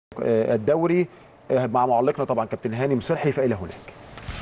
الدوري مع معلقنا طبعا كابتن هاني مصلحي فإلى هناك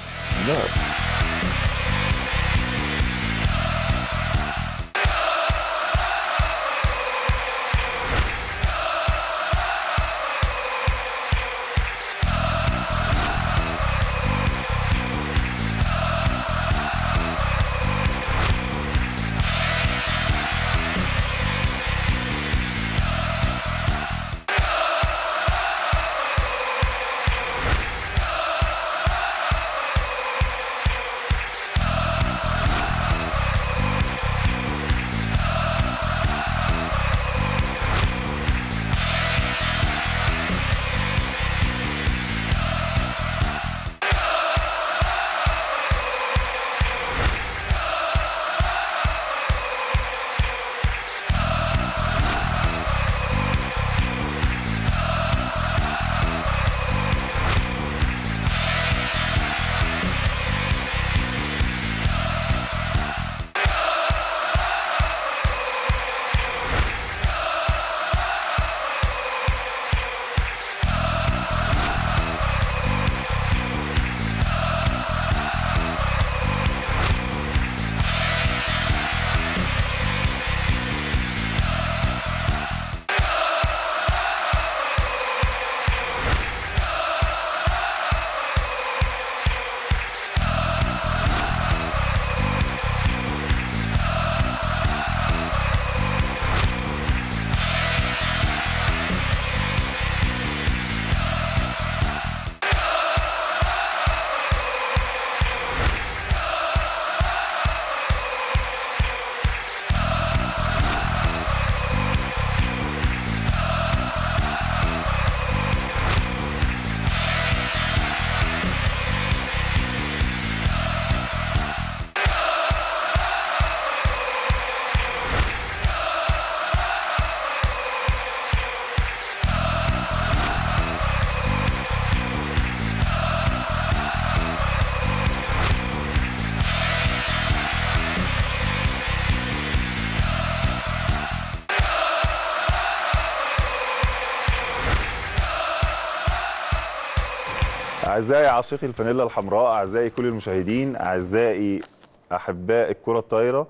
أعزائي عاشقي الفانيلا الحمراء أعزائي كل المشاهدين أعزائي أحباء الكرة الطايرة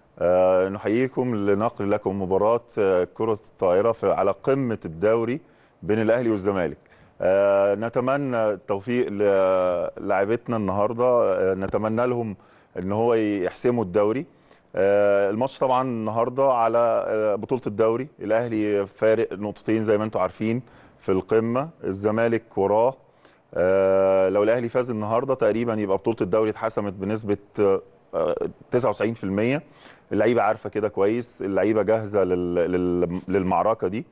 أه نحييكم لنقل لكم مباراة آه، كرة الطائرة في على قمة الدوري بين الأهلي والزمالك أه نتمنى التوفيق للاعبتنا النهاردة أه نتمنى لهم ان هو يحسموا الدوري آه، الماتش طبعا النهارده على آه، بطوله الدوري الاهلي فارق نقطتين زي ما انتم عارفين في القمه الزمالك وراه آه، لو الاهلي فاز النهارده تقريبا يبقى بطوله الدوري اتحسمت بنسبه آه، 99% اللعيبه عارفه كده كويس اللعيبه جاهزه لل- لل- للمعركه دي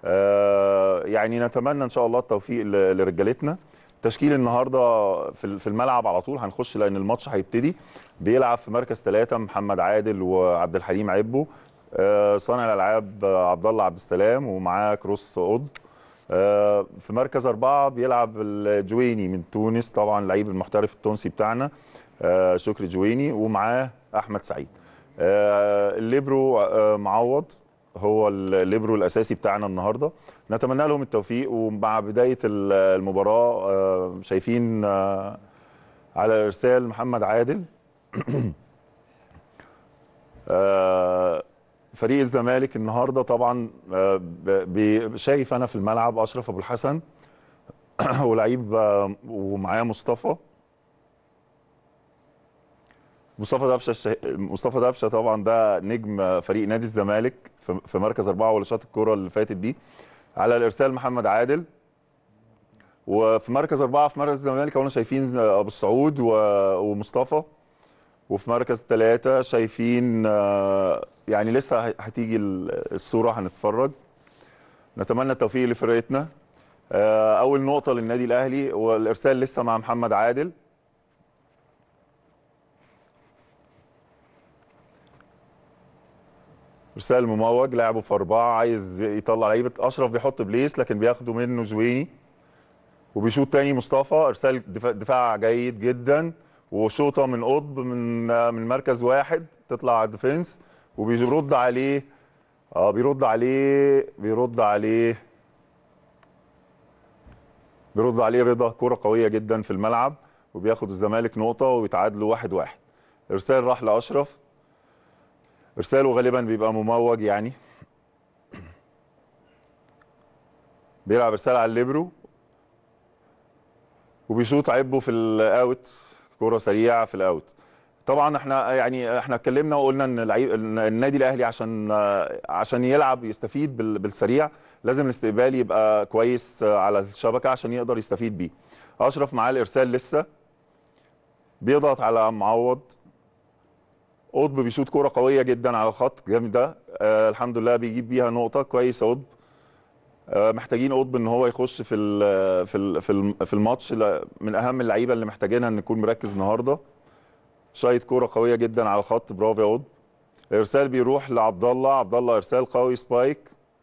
آه، يعني نتمنى ان شاء الله التوفيق ل- لرجالتنا تشكيل النهارده في في الملعب على طول هنخش لان الماتش هيبتدي بيلعب في مركز ثلاثة محمد عادل وعبد الحليم عبو آه، صانع الالعاب آه، عبد الله عبد السلام ومعاه كروس قطب آه، في مركز أربعة بيلعب الجويني من تونس طبعا اللعيب المحترف التونسي بتاعنا آه، شكري جويني ومعاه أحمد سعيد آه، الليبرو آه، معوض هو الليبرو الأساسي بتاعنا النهاردة نتمنى لهم التوفيق ومع بداية ال- المباراة آه، شايفين آه، على إرسال محمد عادل آه، فريق الزمالك النهارده طبعا آه، ب- ب- شايف انا في الملعب اشرف ابو الحسن ولعيب آه، ومعاه مصطفى مصطفى دبشه الشه... مصطفى دبشه طبعا ده نجم فريق نادي الزمالك في في مركز اربعه ولا شاط الكوره اللي فاتت دي على الارسال محمد عادل وفي مركز اربعه في مركز الزمالك اهو شايفين ابو السعود و... ومصطفى وفي مركز ثلاثة شايفين آه، يعني لسه ه- هتيجي ال- الصورة هنتفرج نتمنى التوفيق لفرقتنا آه، أول نقطة للنادي الأهلي والإرسال لسه مع محمد عادل إرسال مموج لعبه في أربعة عايز يطلع لعيبة أشرف بيحط بليس لكن بياخده منه جويني وبيشوط تاني مصطفى ارسال دفاع, دفاع جيد جدا وشوطه من قطب من من مركز واحد تطلع على الديفنس وبيرد عليه اه بيرد عليه بيرد عليه بيرد عليه رضا كرة قوية جدا في الملعب وبياخد الزمالك نقطة ويتعادلوا واحد واحد إرسال راح لأشرف إرساله غالبا بيبقى مموج يعني بيلعب إرسال على الليبرو وبيشوط عبه في الأوت كرة سريعة في الأوت طبعا احنا يعني احنا اتكلمنا وقلنا ان اللعيب إن النادي الاهلي عشان عشان يلعب يستفيد بال- بالسريع لازم الاستقبال يبقى كويس على الشبكه عشان يقدر يستفيد بيه اشرف معاه الارسال لسه بيضغط على معوض قطب بيشوط كوره قويه جدا على الخط جامده آه الحمد لله بيجيب بيها نقطه كويس قطب آه محتاجين قطب ان هو يخش في ال في ال في ال- في الماتش لا- من اهم اللعيبه اللي محتاجينها ان يكون مركز النهارده شايط كوره قويه جدا على الخط برافو يا قطب ارسال بيروح لعبد الله عبد الله ارسال قوي سبايك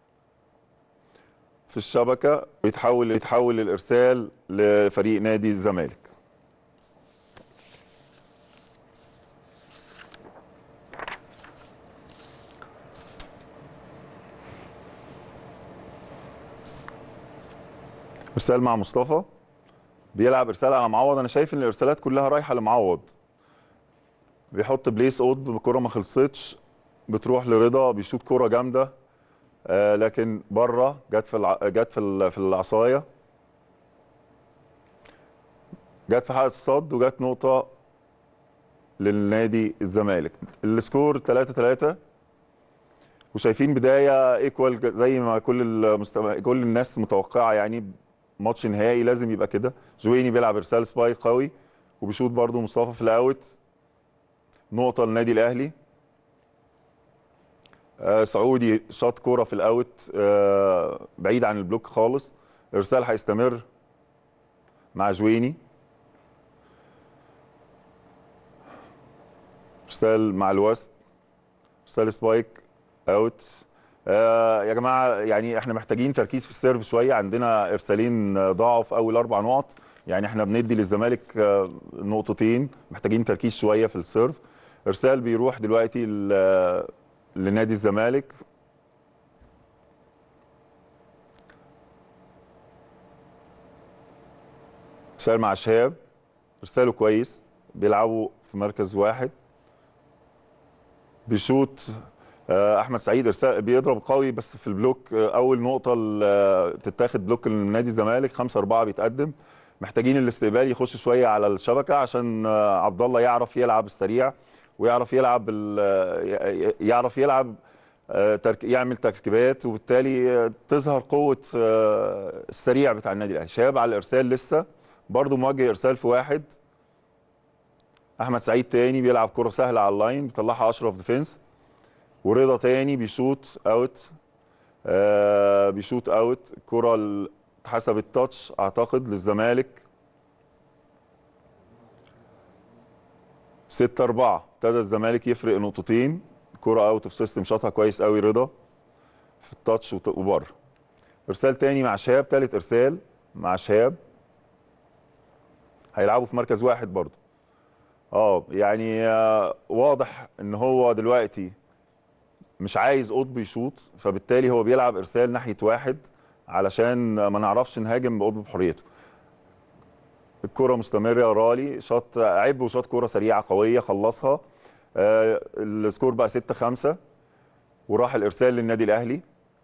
في الشبكه ويتحول يتحول الارسال لفريق نادي الزمالك ارسال مع مصطفى بيلعب ارسال على معوض انا شايف ان الارسالات كلها رايحه لمعوض بيحط بليس قطب بكره ما خلصتش بتروح لرضا بيشوط كوره جامده آه لكن بره جت في الع... جت في ال... في العصايه جت في حلقه الصد وجت نقطه للنادي الزمالك السكور 3 3 وشايفين بدايه ايكوال زي ما كل المستم... كل الناس متوقعه يعني ماتش نهائي لازم يبقى كده جويني بيلعب ارسال سبايك قوي وبيشوط برضو مصطفى في الاوت نقطه للنادي الاهلي آه سعودي شاط كوره في الاوت آه بعيد عن البلوك خالص ارسال هيستمر مع جويني ارسال مع الوسط ارسال سبايك اوت آه يا جماعه يعني احنا محتاجين تركيز في السيرف شويه عندنا ارسالين آه، ضاعوا في اول اربع نقط يعني احنا بندي للزمالك آه، نقطتين محتاجين تركيز شويه في السيرف ارسال بيروح دلوقتي ل- لنادي الزمالك ارسال مع شهاب ارساله كويس بيلعبوا في مركز واحد بيشوط آه، احمد سعيد ارسال بيضرب قوي بس في البلوك آه، اول نقطه ال- تتاخد بلوك لنادي الزمالك 5 4 بيتقدم محتاجين الاستقبال يخش شويه على الشبكه عشان آه، عبد الله يعرف يلعب السريع ويعرف يلعب ال- ي- يعرف يلعب آه، ترك يعمل تركيبات وبالتالي آه، تظهر قوه آه، السريع بتاع النادي الاهلي شاب على الارسال لسه برضه موجه ارسال في واحد احمد سعيد تاني بيلعب كره سهله على اللاين بيطلعها اشرف ديفنس ورضا تاني بيشوط اوت آه بيشوط اوت الكره ال- اتحسبت تاتش اعتقد للزمالك 6 4 ابتدى الزمالك يفرق نقطتين كرة اوت اوف سيستم شاطها كويس قوي رضا في التاتش وت- وبره ارسال تاني مع شهاب تالت ارسال مع شهاب هيلعبوا في مركز واحد برضه اه يعني آه، واضح ان هو دلوقتي مش عايز قطب يشوط فبالتالي هو بيلعب ارسال ناحيه واحد علشان ما نعرفش نهاجم بقطب بحريته الكرة مستمرة رالي شاط عب وشاط كرة سريعة قوية خلصها آه السكور بقى 6 5 وراح الارسال للنادي الاهلي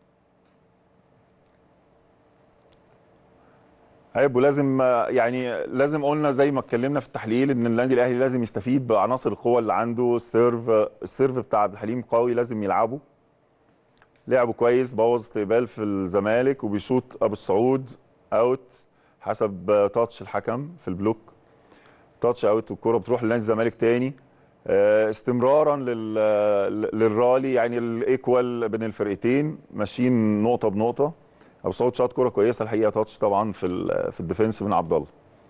عيب ولازم آه، يعني لازم قلنا زي ما اتكلمنا في التحليل ان النادي الاهلي لازم يستفيد بعناصر القوه اللي عنده السيرف السيرف بتاع عبد الحليم قوي لازم يلعبه لعبه كويس بوظ استقبال في الزمالك وبيشوط ابو السعود اوت حسب آه، تاتش الحكم في البلوك تاتش اوت والكره بتروح لنادي الزمالك تاني آه، استمرارا لل- للرالي يعني الايكوال بين الفرقتين ماشيين نقطه بنقطه ابو سعود شاط كوره كويسه الحقيقه تاتش طبعا في ال- في الديفنس من عبد الله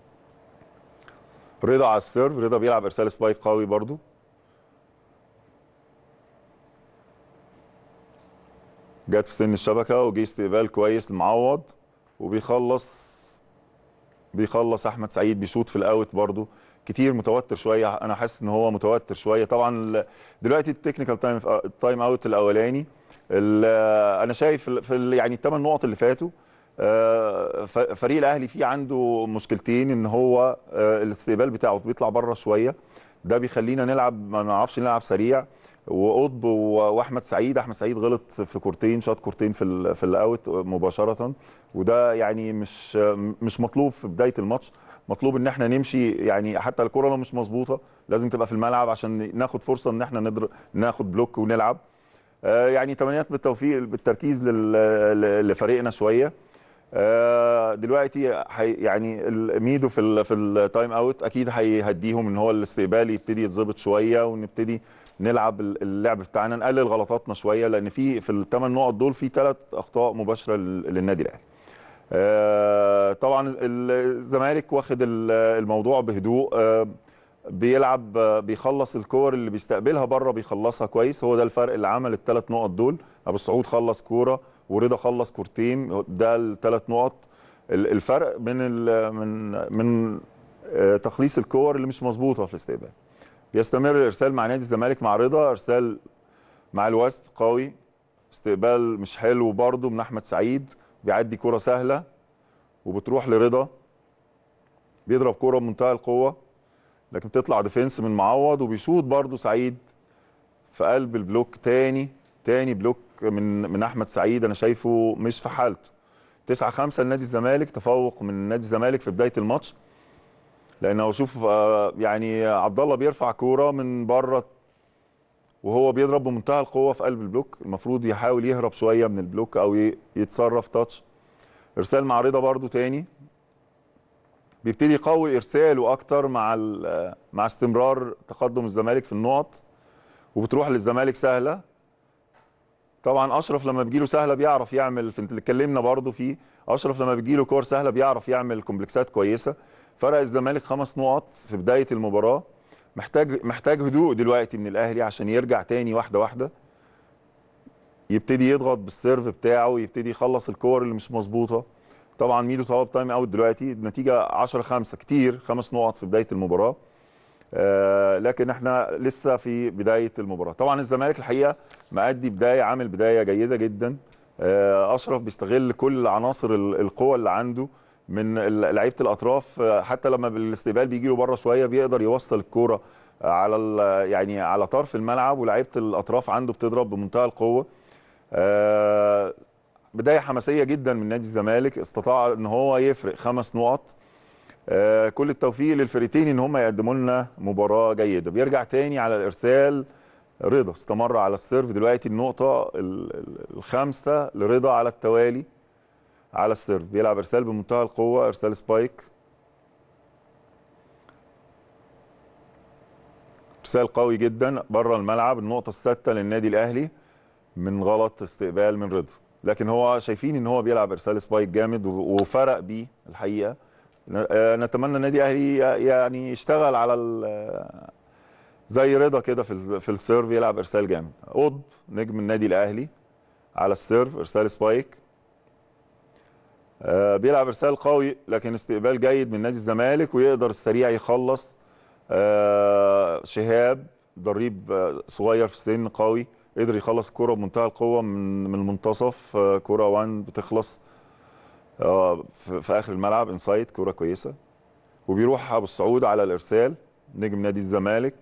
رضا على السيرف رضا بيلعب ارسال سبايك قوي برضو جت في سن الشبكه وجي استقبال كويس لمعوض وبيخلص بيخلص احمد سعيد بيشوط في الاوت برضو كتير متوتر شويه انا حاسس ان هو متوتر شويه طبعا ال- دلوقتي التكنيكال تايم التايم اوت الاولاني ال- انا شايف ال- في ال- يعني الثمان نقط اللي فاتوا آه، ف- فريق الاهلي فيه عنده مشكلتين ان هو آه، الاستقبال بتاعه بيطلع بره شويه ده بيخلينا نلعب ما نعرفش نلعب سريع وقطب و- واحمد سعيد احمد سعيد غلط في كورتين شاط كورتين في ال في الاوت مباشره وده يعني مش مش مطلوب في بدايه الماتش مطلوب ان احنا نمشي يعني حتى الكره لو مش مظبوطه لازم تبقى في الملعب عشان ناخد فرصه ان احنا نضرب ناخد بلوك ونلعب آه، يعني تمنيات بالتوفيق بالتركيز لل- ل- لفريقنا شويه آه، دلوقتي حي يعني الميدو في ال في التايم اوت اكيد هيهديهم ان هو الاستقبال يبتدي يتظبط شويه ونبتدي نلعب ال- اللعب بتاعنا نقلل غلطاتنا شويه لان في في الثمان نقط دول في ثلاث اخطاء مباشره لل- للنادي الاهلي. آه، طبعا ال- الزمالك واخد ال- الموضوع بهدوء آه، بيلعب آه، بيخلص الكور اللي بيستقبلها بره بيخلصها كويس هو ده الفرق اللي عمل الثلاث نقط دول ابو السعود خلص كوره ورضا خلص كورتين ده الثلاث نقط ال- الفرق من ال- من من آه، تخليص الكور اللي مش مظبوطه في الاستقبال بيستمر الارسال مع نادي الزمالك مع رضا ارسال مع الوسط قوي استقبال مش حلو برضه من احمد سعيد بيعدي كره سهله وبتروح لرضا بيضرب كره بمنتهى القوه لكن بتطلع ديفنس من معوض وبيشوط برضه سعيد في قلب البلوك تاني تاني بلوك من من احمد سعيد انا شايفه مش في حالته 9 5 لنادي الزمالك تفوق من نادي الزمالك في بدايه الماتش لانه اشوف آه، يعني عبد الله بيرفع كوره من بره وهو بيضرب بمنتهى القوه في قلب البلوك المفروض يحاول يهرب شويه من البلوك او ي- يتصرف تاتش ارسال مع رضا برضو تاني بيبتدي يقوي ارساله اكتر مع ال- مع استمرار تقدم الزمالك في النقط وبتروح للزمالك سهله طبعا اشرف لما بيجيله سهله بيعرف يعمل في اللي اتكلمنا برضو فيه اشرف لما بيجيله كور سهله بيعرف يعمل كومبلكسات كويسه فرق الزمالك خمس نقط في بدايه المباراه محتاج محتاج هدوء دلوقتي من الاهلي عشان يرجع تاني واحده واحده يبتدي يضغط بالسيرف بتاعه يبتدي يخلص الكور اللي مش مظبوطه طبعا ميدو طلب تايم اوت دلوقتي النتيجه 10 5 كتير خمس نقط في بدايه المباراه آه لكن احنا لسه في بدايه المباراه طبعا الزمالك الحقيقه مأدي بدايه عامل بدايه جيده جدا آه اشرف بيستغل كل عناصر ال- القوه اللي عنده من ال- لعيبه الاطراف آه، حتى لما بالاستقبال بيجي له بره شويه بيقدر يوصل الكوره على ال- يعني على طرف الملعب ولاعيبه الاطراف عنده بتضرب بمنتهى القوه آه، بدايه حماسيه جدا من نادي الزمالك استطاع ان هو يفرق خمس نقط آه، كل التوفيق للفريقين ان هم يقدموا لنا مباراه جيده بيرجع تاني على الارسال رضا استمر على السيرف دلوقتي النقطه ال- ال- الخامسه لرضا على التوالي على السيرف بيلعب ارسال بمنتهى القوه ارسال سبايك ارسال قوي جدا بره الملعب النقطه السادسه للنادي الاهلي من غلط استقبال من رضا لكن هو شايفين ان هو بيلعب ارسال سبايك جامد و- وفرق بيه الحقيقه ن- آه، نتمنى النادي الاهلي يعني يشتغل على ال- زي رضا كده في ال- في السيرف يلعب ارسال جامد قطب نجم النادي الاهلي على السيرف ارسال سبايك آه، بيلعب ارسال قوي لكن استقبال جيد من نادي الزمالك ويقدر السريع يخلص آه، شهاب ضريب آه، صغير في السن قوي قدر يخلص الكرة بمنتهى القوة من من المنتصف آه، كرة وان بتخلص آه، في في آخر الملعب انسايد كرة كويسة وبيروح أبو السعود على الإرسال نجم نادي الزمالك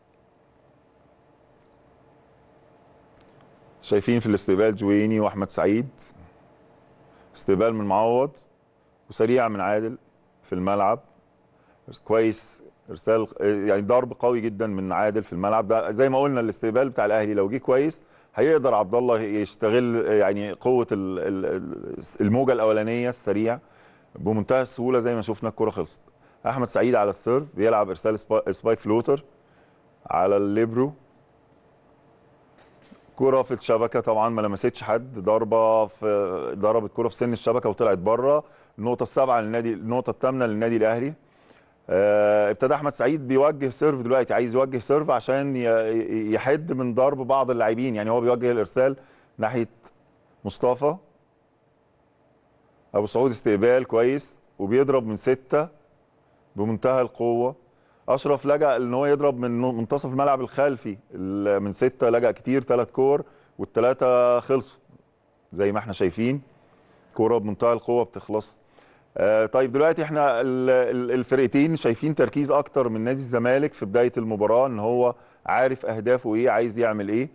شايفين في الاستقبال جويني وأحمد سعيد استقبال من معوض وسريع من عادل في الملعب كويس ارسال يعني ضرب قوي جدا من عادل في الملعب ده زي ما قلنا الاستقبال بتاع الاهلي لو جه كويس هيقدر عبد الله يستغل يعني قوه ال- ال- الموجه الاولانيه السريع بمنتهى السهوله زي ما شفنا الكره خلصت احمد سعيد على السيرف بيلعب ارسال سبا- سبايك فلوتر على الليبرو كرة في الشبكة طبعا ما لمستش حد ضربة في ضربت كرة في سن الشبكة وطلعت بره النقطة السابعة للنادي النقطة الثامنة للنادي الأهلي آه، ابتدى احمد سعيد بيوجه سيرف دلوقتي عايز يوجه سيرف عشان ي- ي- يحد من ضرب بعض اللاعبين يعني هو بيوجه الارسال ناحيه مصطفى ابو سعود استقبال كويس وبيضرب من سته بمنتهى القوه اشرف لجا ان هو يضرب من منتصف الملعب الخلفي ال- من سته لجا كتير ثلاث كور والثلاثه خلصوا زي ما احنا شايفين كوره بمنتهى القوه بتخلص آه، طيب دلوقتي احنا ال- ال- الفرقتين شايفين تركيز اكتر من نادي الزمالك في بدايه المباراه ان هو عارف اهدافه ايه عايز يعمل ايه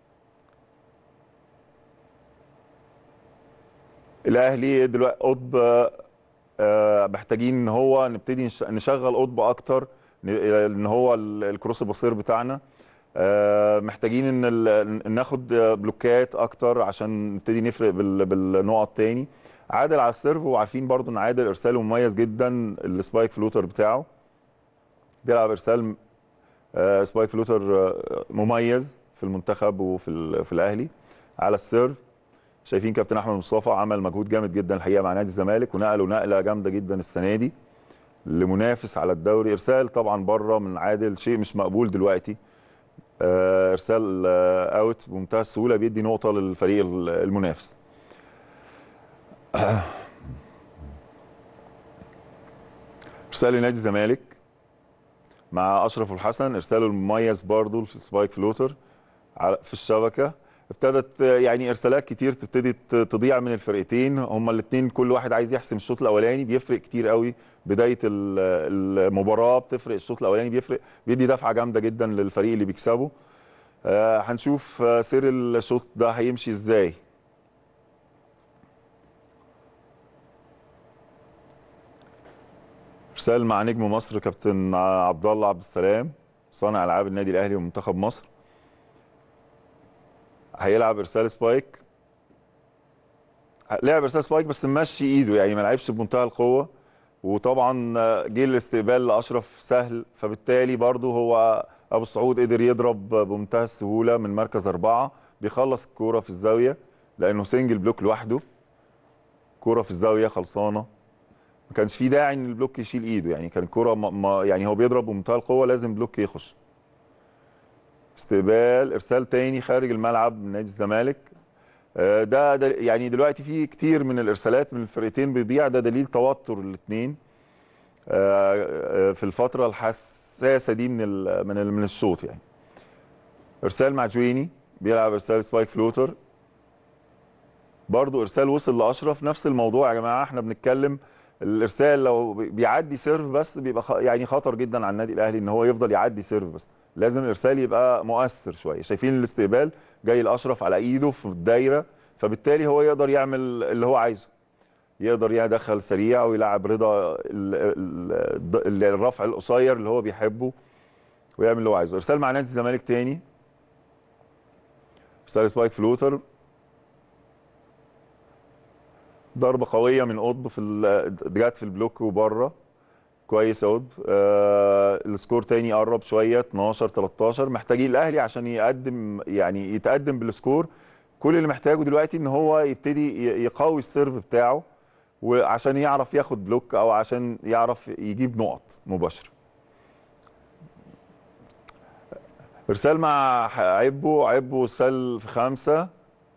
الاهلي دلوقتي قطب آه، محتاجين ان هو نبتدي نش- نشغل قطب اكتر ن- ان هو ال- الكروس البصير بتاعنا آه، محتاجين ان ال- ناخد بلوكات اكتر عشان نبتدي نفرق بال- بالنقط تاني عادل على السيرف وعارفين برضو ان عادل ارساله مميز جدا السبايك فلوتر بتاعه بيلعب ارسال آه، سبايك فلوتر آه، مميز في المنتخب وفي ال- في الاهلي على السيرف شايفين كابتن احمد مصطفى عمل مجهود جامد جدا الحقيقه مع نادي الزمالك ونقلوا نقله جامده جدا السنه دي لمنافس على الدوري ارسال طبعا بره من عادل شيء مش مقبول دلوقتي آه، ارسال آه، اوت بمنتهى السهوله بيدي نقطه للفريق ال- المنافس ارسال لنادي الزمالك مع اشرف الحسن ارساله المميز برضه في سبايك فلوتر على- في الشبكه ابتدت آه، يعني ارسالات كتير تبتدي ت- تضيع من الفرقتين هما الاثنين كل واحد عايز يحسم الشوط الاولاني بيفرق كتير قوي بدايه ال- المباراه بتفرق الشوط الاولاني بيفرق بيدي دفعه جامده جدا للفريق اللي بيكسبه آه، هنشوف آه، سير الشوط ده هيمشي ازاي ارسال مع نجم مصر كابتن عبد الله عبد السلام صانع العاب النادي الاهلي ومنتخب مصر هيلعب ارسال سبايك لعب ارسال سبايك بس مشي ايده يعني ما لعبش بمنتهى القوه وطبعا آه، جه الاستقبال لاشرف سهل فبالتالي برضه هو ابو السعود قدر يضرب بمنتهى السهوله من مركز اربعه بيخلص الكوره في الزاويه لانه سنجل بلوك لوحده كوره في الزاويه خلصانه ما كانش في داعي ان البلوك يشيل ايده يعني كان الكوره ما- ما يعني هو بيضرب بمنتهى القوه لازم بلوك يخش استقبال ارسال تاني خارج الملعب من نادي الزمالك آه، ده, ده يعني دلوقتي في كتير من الارسالات من الفرقتين بيضيع ده دليل توتر الاثنين في الفتره الحساسه دي من ال من ال من الشوط يعني ارسال مع جويني بيلعب ارسال سبايك فلوتر برضو ارسال وصل لاشرف نفس الموضوع يا جماعه احنا بنتكلم الارسال لو بيعدي سيرف بس بيبقى خ- يعني خطر جدا على النادي الاهلي ان هو يفضل يعدي سيرف بس لازم الارسال يبقى مؤثر شويه شايفين الاستقبال جاي الاشرف على ايده في الدايره فبالتالي هو يقدر يعمل اللي هو عايزه يقدر يدخل سريع ويلعب رضا ال- ال- ال- الرفع القصير اللي هو بيحبه ويعمل اللي هو عايزه ارسال مع نادي الزمالك تاني ارسال سبايك فلوتر ضربه قويه من قطب في ال- جت في البلوك وبره كويس يا قطب آه السكور تاني قرب شويه 12 13 محتاجين الاهلي عشان يقدم يعني يتقدم بالسكور كل اللي محتاجه دلوقتي ان هو يبتدي ي- يقوي السيرف بتاعه وعشان يعرف ياخد بلوك او عشان يعرف يجيب نقط مباشره ارسال مع عبو عبو ارسال في خمسه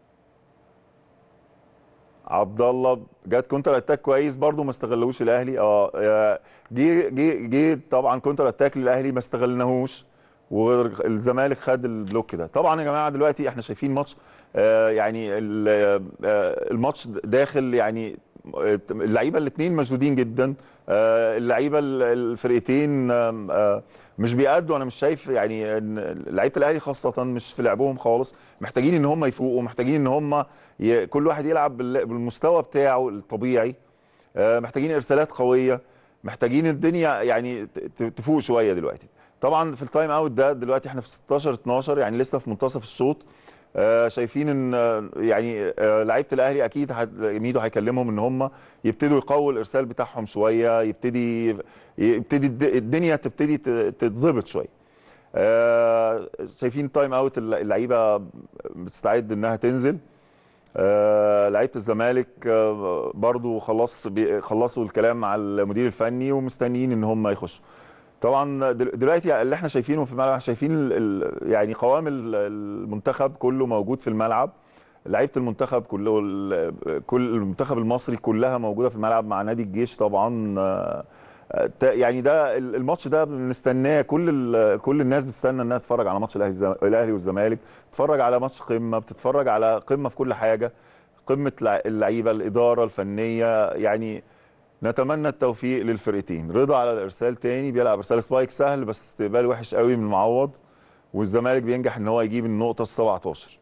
عبد الله جت كونتر اتاك كويس برضو ما استغلوش الاهلي اه آه، جه جه جه طبعا كونتر اتاك للاهلي ما استغلناهوش والزمالك خد البلوك ده طبعا يا جماعه دلوقتي احنا شايفين ماتش آه، يعني ال- آه، الماتش داخل يعني آه، اللعيبه الاثنين مشدودين جدا آه، اللعيبه ال- الفرقتين آم، آه، مش بيأدوا انا مش شايف يعني إن لعيبه الاهلي خاصه مش في لعبهم خالص محتاجين ان هم يفوقوا محتاجين ان هم ي... كل واحد يلعب بال- بالمستوى بتاعه الطبيعي آه، محتاجين ارسالات قويه محتاجين الدنيا يعني ت- ت- تفوق شويه دلوقتي طبعا في التايم اوت ده دلوقتي احنا في 16 12 يعني لسه في منتصف الشوط آه، شايفين ان آه، يعني آه، لعيبه الاهلي اكيد هت- ميدو هيكلمهم ان هم يبتدوا يقووا الارسال بتاعهم شويه يبتدي يبتدي الد- الدنيا تبتدي ت- تتظبط شويه آه، شايفين تايم اوت اللعيبه بتستعد انها تنزل آه، لعيبه الزمالك آه، برضو خلاص بي- خلصوا الكلام مع المدير الفني ومستنيين ان هم يخشوا طبعا دل- دلوقتي اللي احنا شايفينه في الملعب شايفين ال- ال- يعني قوام ال- المنتخب كله موجود في الملعب لعيبه المنتخب كله ال- كل المنتخب المصري كلها موجوده في الملعب مع نادي الجيش طبعا آه، آه، تا- يعني ده ال- الماتش ده بنستناه كل ال- كل الناس بتستنى انها تتفرج على ماتش الاهلي الزم- الاهلي والزمالك تتفرج على ماتش قمه بتتفرج على قمه في كل حاجه قمه لع- اللعيبه الاداره الفنيه يعني نتمنى التوفيق للفرقتين رضا على الارسال تاني بيلعب ارسال سبايك سهل بس استقبال وحش قوي من معوض والزمالك بينجح ان هو يجيب النقطه ال 17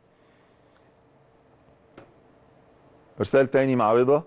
ارسال تاني مع رضا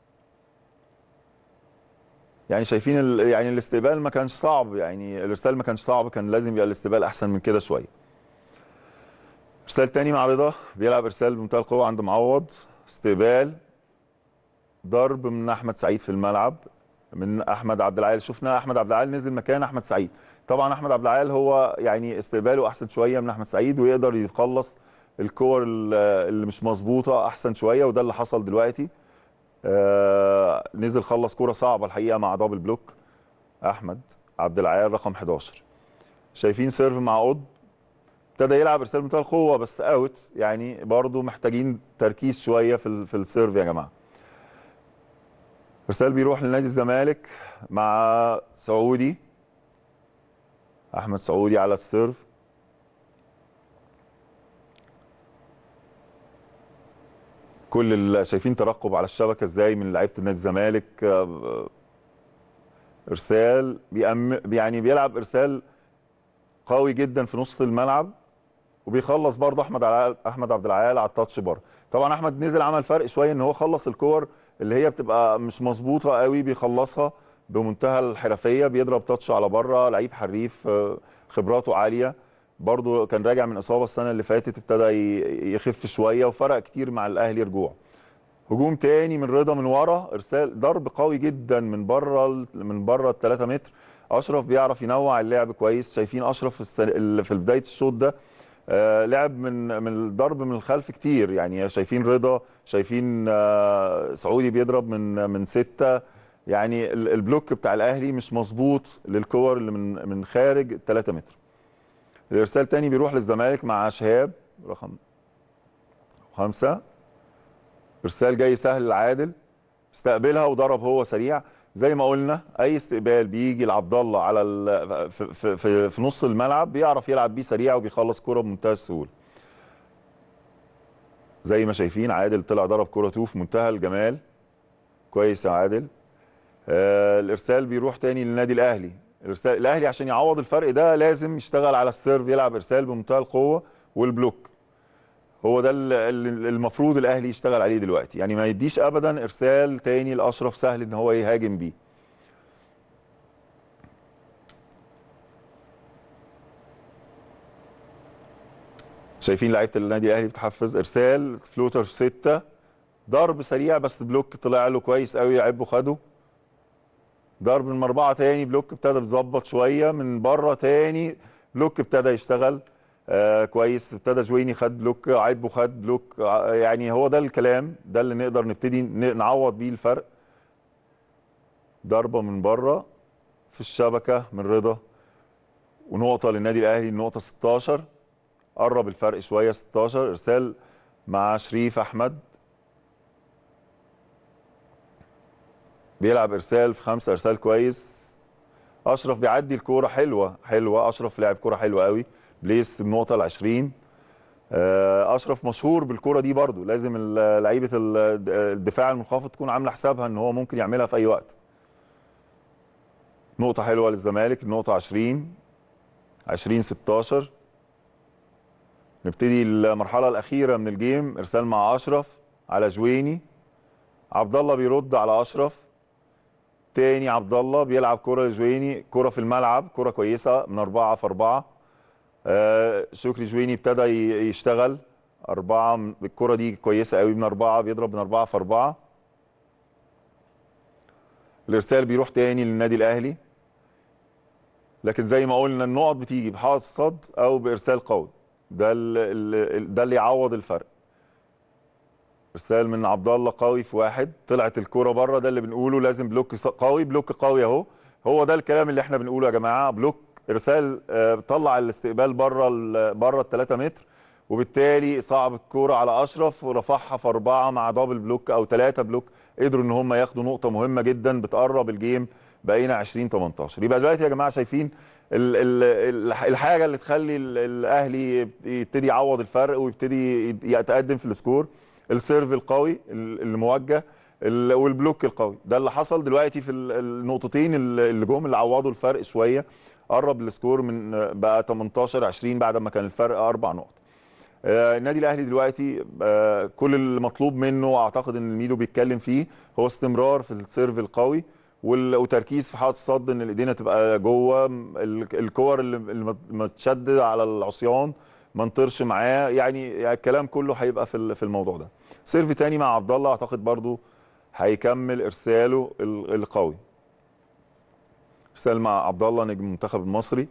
يعني شايفين ال... يعني الاستقبال ما كانش صعب يعني الارسال ما كانش صعب كان لازم يبقى الاستقبال احسن من كده شويه ارسال تاني مع رضا بيلعب ارسال بمنتهى القوه عند معوض استقبال ضرب من احمد سعيد في الملعب من احمد عبد العال شفنا احمد عبد العال نزل مكان احمد سعيد طبعا احمد عبد العال هو يعني استقباله احسن شويه من احمد سعيد ويقدر يخلص الكور ال- اللي مش مظبوطه احسن شويه وده اللي حصل دلوقتي آه نزل خلص كوره صعبه الحقيقه مع دبل بلوك احمد عبد العال رقم 11 شايفين سيرف مع قطب ابتدى يلعب ارسال بمنتهى القوه بس اوت يعني برضو محتاجين تركيز شويه في ال- في السيرف يا جماعه ارسال بيروح لنادي الزمالك مع سعودي احمد سعودي على السيرف كل ال- شايفين ترقب على الشبكه ازاي من لعيبه نادي الزمالك آه، ارسال بيأم يعني بيلعب ارسال قوي جدا في نص الملعب وبيخلص برضه احمد عل... احمد عبد العال على التاتش بره طبعا احمد نزل عمل فرق شويه ان هو خلص الكور اللي هي بتبقى مش مظبوطه قوي بيخلصها بمنتهى الحرفيه بيضرب تاتش على بره لعيب حريف آه، خبراته عاليه برضه كان راجع من اصابه السنه اللي فاتت ابتدى ي- يخف شويه وفرق كتير مع الاهلي رجوع هجوم تاني من رضا من ورا ارسال ضرب قوي جدا من بره ال- من بره ال 3 متر اشرف بيعرف ينوع اللعب كويس شايفين اشرف في, السن... ال- في بدايه الشوط ده آه لعب من من الضرب من الخلف كتير يعني شايفين رضا شايفين آه سعودي بيضرب من من ستة يعني ال- البلوك بتاع الاهلي مش مظبوط للكور اللي من من خارج ال 3 متر الارسال تاني بيروح للزمالك مع شهاب رقم خمسة ارسال جاي سهل لعادل استقبلها وضرب هو سريع زي ما قلنا اي استقبال بيجي لعبد الله على ال- في, في, في, في نص الملعب بيعرف يلعب بيه سريع وبيخلص كرة بمنتهى السهوله زي ما شايفين عادل طلع ضرب كرة تو في منتهى الجمال كويس يا عادل آه الارسال بيروح تاني للنادي الاهلي الارسال الاهلي عشان يعوض الفرق ده لازم يشتغل على السيرف يلعب ارسال بمنتهى القوه والبلوك هو ده ال- ال- المفروض الاهلي يشتغل عليه دلوقتي يعني ما يديش ابدا ارسال تاني لاشرف سهل ان هو يهاجم بيه شايفين لعيبه النادي الاهلي بتحفز ارسال فلوتر في سته ضرب سريع بس بلوك طلع له كويس قوي عبه خده ضرب من مربعه تاني بلوك ابتدى بيظبط شويه من بره تاني بلوك ابتدى يشتغل آه كويس ابتدى جويني خد بلوك عيبه خد بلوك ع- يعني هو ده الكلام ده اللي نقدر نبتدي ن- نعوض بيه الفرق ضربه من بره في الشبكه من رضا ونقطه للنادي الاهلي النقطه 16 قرب الفرق شويه 16 ارسال مع شريف احمد بيلعب ارسال في خمسه ارسال كويس اشرف بيعدي الكوره حلوه حلوه اشرف لعب كوره حلوه قوي بليس النقطه ال 20 آه، اشرف مشهور بالكوره دي برضو لازم ال- لعيبه ال- الدفاع المنخفض تكون عامله حسابها ان هو ممكن يعملها في اي وقت نقطه حلوه للزمالك النقطه 20 20 16 نبتدي المرحله الاخيره من الجيم ارسال مع اشرف على جويني عبد الله بيرد على اشرف تاني عبد الله بيلعب كرة لجويني كرة في الملعب كرة كويسة من أربعة في أربعة آه شكري جويني ابتدى ي- يشتغل أربعة من- الكرة دي كويسة قوي من أربعة بيضرب من أربعة في أربعة الإرسال بيروح تاني للنادي الأهلي لكن زي ما قلنا النقط بتيجي بحائط الصد أو بإرسال قوي ده ال- ال- ده اللي يعوض الفرق ارسال من عبد الله قوي في واحد طلعت الكوره بره ده اللي بنقوله لازم بلوك ص- قوي بلوك قوي اهو هو ده الكلام اللي احنا بنقوله يا جماعه بلوك ارسال آه، طلع الاستقبال بره ال- بره ال 3 متر وبالتالي صعب الكوره على اشرف ورفعها في اربعه مع دبل بلوك او ثلاثه بلوك قدروا ان هم ياخدوا نقطه مهمه جدا بتقرب الجيم بقينا 20 18 يبقى دلوقتي يا جماعه شايفين ال ال الحاجه اللي تخلي ال- الاهلي يبتدي يعوض الفرق ويبتدي يتقدم في السكور السيرف القوي ال- الموجه ال- والبلوك القوي ده اللي حصل دلوقتي في ال- النقطتين اللي اللي جم اللي عوضوا الفرق شويه قرب السكور من بقى 18 20 بعد ما كان الفرق اربع نقط آه، النادي الاهلي دلوقتي آه، كل المطلوب منه اعتقد ان ميدو بيتكلم فيه هو استمرار في السيرف القوي وال- وتركيز في حائط الصد ان الايدينا تبقى جوه م- ال- الكور اللي اللي مت- متشدد على العصيان ما نطرش معاه يعني, يعني الكلام كله هيبقى في ال- في الموضوع ده سيرف تاني مع عبد الله اعتقد برضو هيكمل ارساله ال- القوي ارسال مع عبد الله نجم المنتخب المصري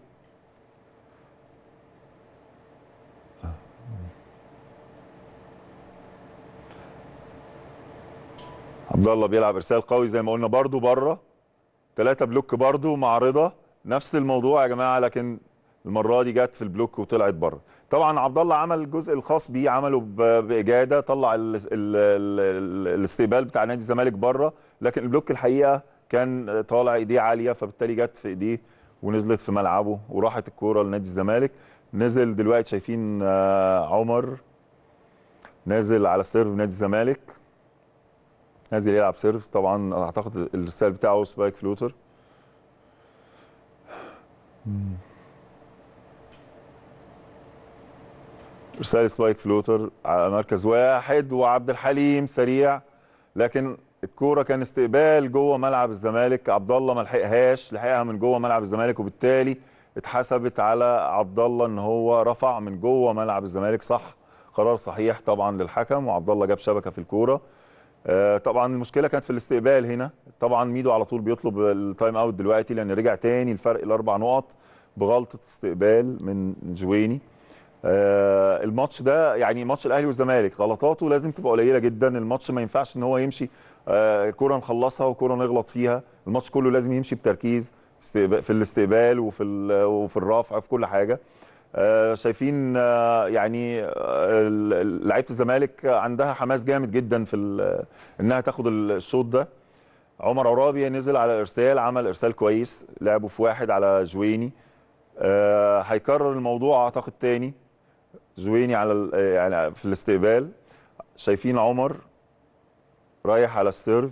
عبد الله بيلعب ارسال قوي زي ما قلنا برضو بره ثلاثة بلوك برضو مع رضا نفس الموضوع يا جماعه لكن المره دي جت في البلوك وطلعت بره طبعا عبد الله عمل الجزء الخاص بيه عمله ب- باجاده طلع ال ال ال الاستقبال بتاع نادي الزمالك بره لكن البلوك الحقيقه كان طالع ايديه عاليه فبالتالي جت في ايديه ونزلت في ملعبه وراحت الكوره لنادي الزمالك نزل دلوقتي شايفين آه، عمر نازل على سيرف نادي الزمالك نازل يلعب سيرف طبعا اعتقد الرسال بتاعه سبايك فلوتر ارسال سبايك فلوتر على مركز واحد وعبد الحليم سريع لكن الكوره كان استقبال جوه ملعب الزمالك عبد الله ما لحقهاش لحقها من جوه ملعب الزمالك وبالتالي اتحسبت على عبد الله ان هو رفع من جوه ملعب الزمالك صح قرار صحيح طبعا للحكم وعبد الله جاب شبكه في الكوره آه، طبعا المشكله كانت في الاستقبال هنا طبعا ميدو على طول بيطلب التايم اوت دلوقتي لان رجع تاني الفرق الاربع نقط بغلطه استقبال من جويني آه، الماتش ده يعني ماتش الاهلي والزمالك غلطاته لازم تبقى قليله جدا الماتش ما ينفعش ان هو يمشي آه، كوره نخلصها وكوره نغلط فيها الماتش كله لازم يمشي بتركيز استقبال- في الاستقبال وفي ال- وفي الرفع في كل حاجه آه، شايفين آه، يعني آه، ال- ال- لعيبه الزمالك عندها حماس جامد جدا في ال- انها تاخد الشوط ده عمر عرابي نزل على الارسال عمل ارسال كويس لعبوا في واحد على جويني آه، هيكرر الموضوع اعتقد تاني جويني على ال- يعني في الاستقبال شايفين عمر رايح على السيرف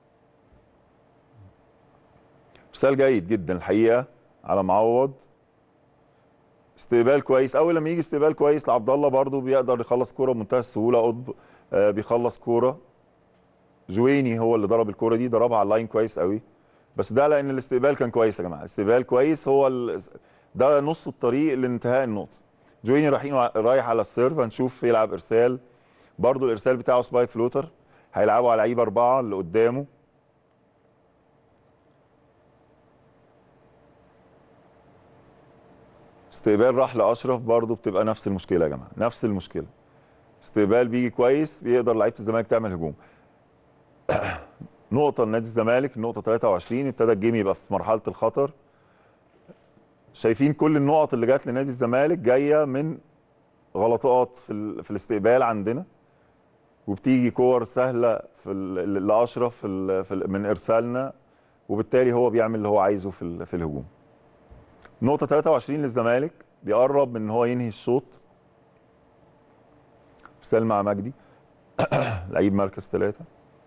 ارسال جيد جدا الحقيقه على معوض استقبال كويس اول لما يجي استقبال كويس لعبد الله برده بيقدر يخلص كوره بمنتهى السهوله قطب آه، بيخلص كوره جويني هو اللي ضرب الكوره دي ضربها على اللاين كويس قوي بس ده لان الاستقبال كان كويس يا جماعه الاستقبال كويس هو ال... ده نص الطريق لانتهاء النقطه جويني رايحين رايح على السيرف هنشوف يلعب ارسال برضو الارسال بتاعه سبايك فلوتر هيلعبوا على لعيبه اربعه اللي قدامه استقبال راح لاشرف برضو بتبقى نفس المشكله يا جماعه نفس المشكله استقبال بيجي كويس بيقدر لعيبه الزمالك تعمل هجوم نقطه لنادي الزمالك النقطه 23 ابتدى الجيم يبقى في مرحله الخطر شايفين كل النقط اللي جت لنادي الزمالك جايه من غلطات في, ال... في الاستقبال عندنا وبتيجي كور سهله في ال... لاشرف في, ال... في ال... من ارسالنا وبالتالي هو بيعمل اللي هو عايزه في, ال... في الهجوم نقطة 23 للزمالك بيقرب من ان هو ينهي الشوط ارسال مع مجدي لعيب مركز ثلاثة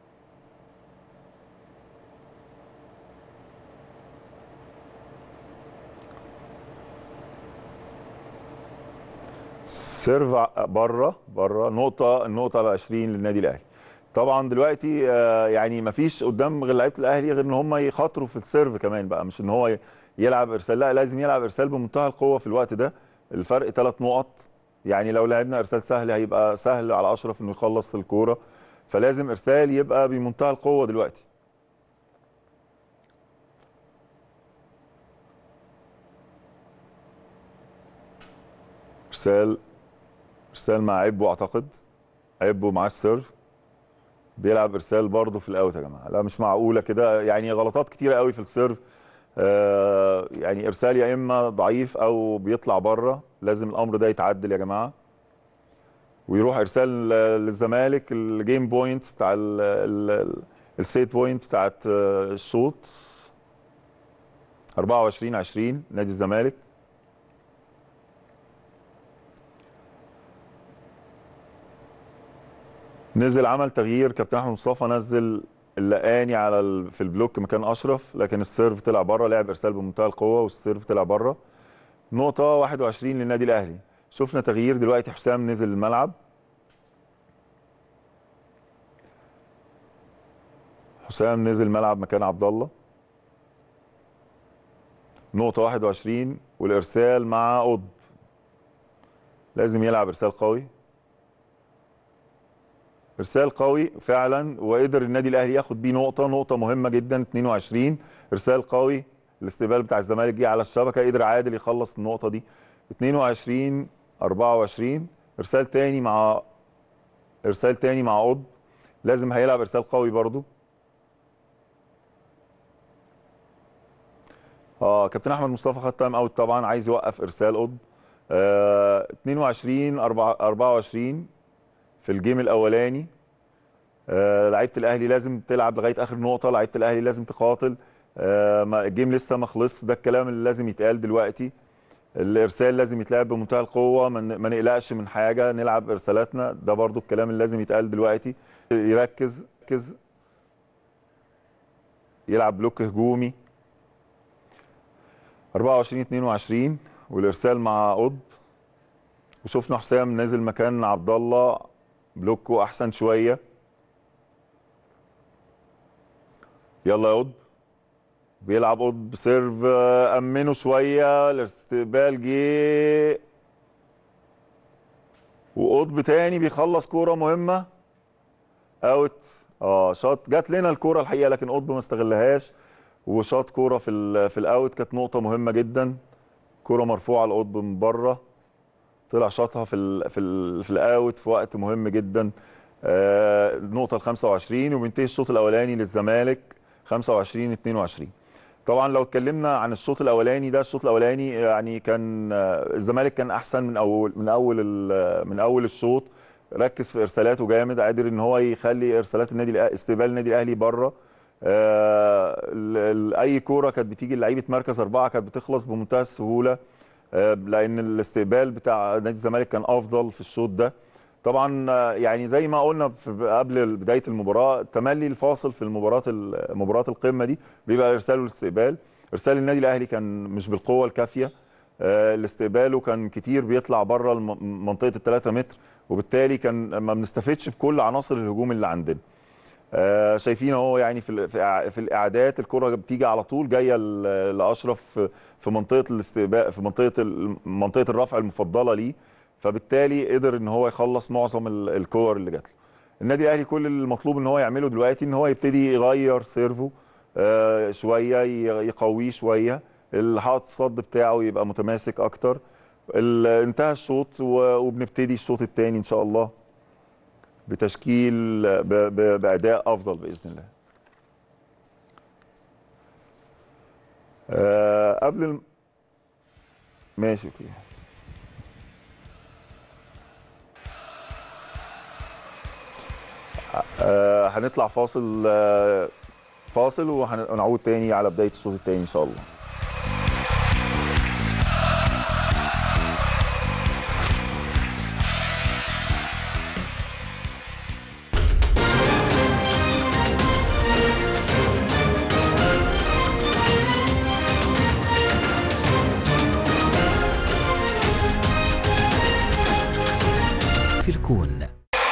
سيرف بره بره نقطة النقطة على 20 للنادي الأهلي طبعا دلوقتي آه، يعني ما فيش قدام غير لعيبة الأهلي غير ان هم يخاطروا في السيرف كمان بقى مش ان هو ي- يلعب ارسال لا لازم يلعب ارسال بمنتهى القوة في الوقت ده الفرق ثلاث نقط يعني لو لعبنا ارسال سهل هيبقى سهل على اشرف انه يخلص الكورة فلازم ارسال يبقى بمنتهى القوة دلوقتي ارسال ارسال مع عبو اعتقد عبو مع السيرف بيلعب ارسال برضه في الاوت يا جماعه لا مش معقوله كده يعني غلطات كتيره قوي في السيرف آه يعني ارسال يا اما ضعيف او بيطلع بره لازم الامر ده يتعدل يا جماعه ويروح ارسال للزمالك الجيم بوينت بتاع السيت بوينت بتاعت آه، الشوط 24 20 نادي الزمالك نزل عمل تغيير كابتن احمد مصطفى نزل اللقاني على ال... في البلوك مكان اشرف لكن السيرف طلع بره لعب ارسال بمنتهى القوه والسيرف طلع بره نقطه 21 للنادي الاهلي شفنا تغيير دلوقتي حسام نزل الملعب حسام نزل الملعب مكان عبد الله نقطة 21 والإرسال مع قطب لازم يلعب إرسال قوي إرسال قوي فعلا وقدر النادي الأهلي ياخد بيه نقطة نقطة مهمة جدا 22 إرسال قوي الاستقبال بتاع الزمالك جه على الشبكة قدر عادل يخلص النقطة دي 22 24 إرسال تاني مع إرسال تاني مع قطب لازم هيلعب إرسال قوي برضو اه كابتن احمد مصطفى خد تايم اوت طبعا عايز يوقف ارسال قطب آه 22 4 24 في الجيم الاولاني آه لعيبه الاهلي لازم تلعب لغايه اخر نقطه لعيبه الاهلي لازم تقاتل آه ما- الجيم لسه ما خلصش ده الكلام اللي لازم يتقال دلوقتي الارسال لازم يتلعب بمنتهى القوه ما ن- ما نقلقش من حاجه نلعب ارسالاتنا ده برضو الكلام اللي لازم يتقال دلوقتي يركز يركز يلعب بلوك هجومي 24 22 والارسال مع قطب وشفنا حسام نازل مكان عبد الله بلوكه احسن شويه يلا يا قطب بيلعب قطب سيرف آه، امنه شويه الاستقبال جه وقطب تاني بيخلص كوره مهمه اوت اه شاط جات لنا الكوره الحقيقه لكن قطب ما استغلهاش وشاط كوره في ال في الاوت كانت نقطه مهمه جدا كوره مرفوعه لقطب من بره طلع شاطها في ال في ال في الاوت في وقت مهم جدا آه النقطه ال 25 وبينتهي الشوط الاولاني للزمالك 25 22 طبعا لو اتكلمنا عن الشوط الاولاني ده الشوط الاولاني يعني كان آه، الزمالك كان احسن من اول من اول ال- من اول الشوط ركز في ارسالاته جامد قادر ان هو يخلي ارسالات النادي الأ- استقبال النادي الاهلي بره آه، ال- ال- اي كوره كانت بتيجي لعيبه مركز اربعه كانت بتخلص بمنتهى السهوله آه، لان الاستقبال بتاع نادي الزمالك كان افضل في الشوط ده طبعا آه، يعني زي ما قلنا في قبل بدايه المباراه تملي الفاصل في المباراه ال- مباراه القمه دي بيبقى الارسال والاستقبال ارسال النادي الاهلي كان مش بالقوه الكافيه آه، الاستقباله كان كتير بيطلع بره الم- منطقه الثلاثة متر وبالتالي كان ما بنستفدش بكل عناصر الهجوم اللي عندنا آه، شايفين اهو يعني في ال- في إع- في الاعداد الكره بتيجي على طول جايه ل- لاشرف في- في منطقه الاستقبال في منطقه ال- منطقه الرفع المفضله ليه فبالتالي قدر ان هو يخلص معظم ال- الكور اللي جات له النادي الاهلي كل المطلوب ان هو يعمله دلوقتي ان هو يبتدي يغير سيرفو آه، شويه ي- يقويه شويه الحائط الصد بتاعه يبقى متماسك اكتر ال- انتهى الشوط و- وبنبتدي الشوط الثاني ان شاء الله بتشكيل ب- ب- باداء افضل باذن الله. آه قبل الم... ماشي اوكي. آه هنطلع فاصل آه فاصل وهن- ونعود تاني على بدايه الشوط الثاني ان شاء الله. في الكون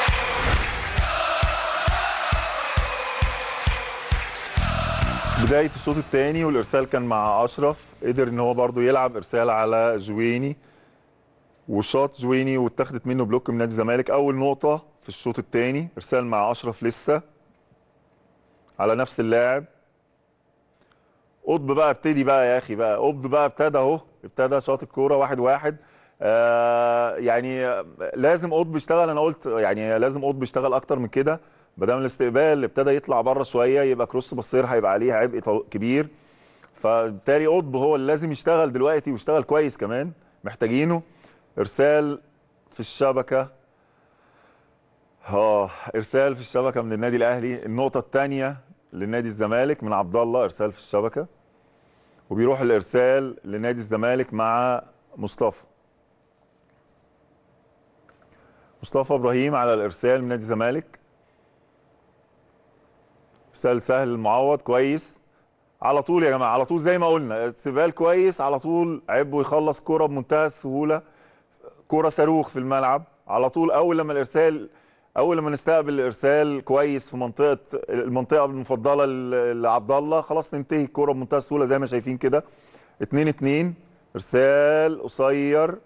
بدايه الشوط الثاني والارسال كان مع اشرف قدر ان هو برضو يلعب ارسال على جويني وشاط جويني واتخذت منه بلوك من نادي الزمالك اول نقطه في الشوط الثاني ارسال مع اشرف لسه على نفس اللاعب قطب بقى ابتدي بقى يا اخي بقى قطب بقى ابتدى اهو ابتدى شاط الكوره واحد واحد آه يعني آه، لازم قطب يشتغل انا قلت يعني لازم قطب يشتغل اكتر من كده ما دام الاستقبال ابتدى يطلع بره شويه يبقى كروس بصير هيبقى عليه عبء طو- كبير فبالتالي قطب هو اللي لازم يشتغل دلوقتي ويشتغل كويس كمان محتاجينه ارسال في الشبكه اه ارسال في الشبكه من النادي الاهلي النقطه الثانيه لنادي الزمالك من عبد الله ارسال في الشبكه وبيروح الارسال لنادي الزمالك مع مصطفى مصطفى ابراهيم على الارسال من نادي الزمالك ارسال سهل المعوض كويس على طول يا جماعه على طول زي ما قلنا استقبال كويس على طول عبه يخلص كرة بمنتهى السهوله كرة صاروخ في الملعب على طول اول لما الارسال اول لما نستقبل الارسال كويس في منطقه المنطقه المفضله ل- لعبد الله خلاص ننتهي الكرة بمنتهى السهوله زي ما شايفين كده 2 2 ارسال قصير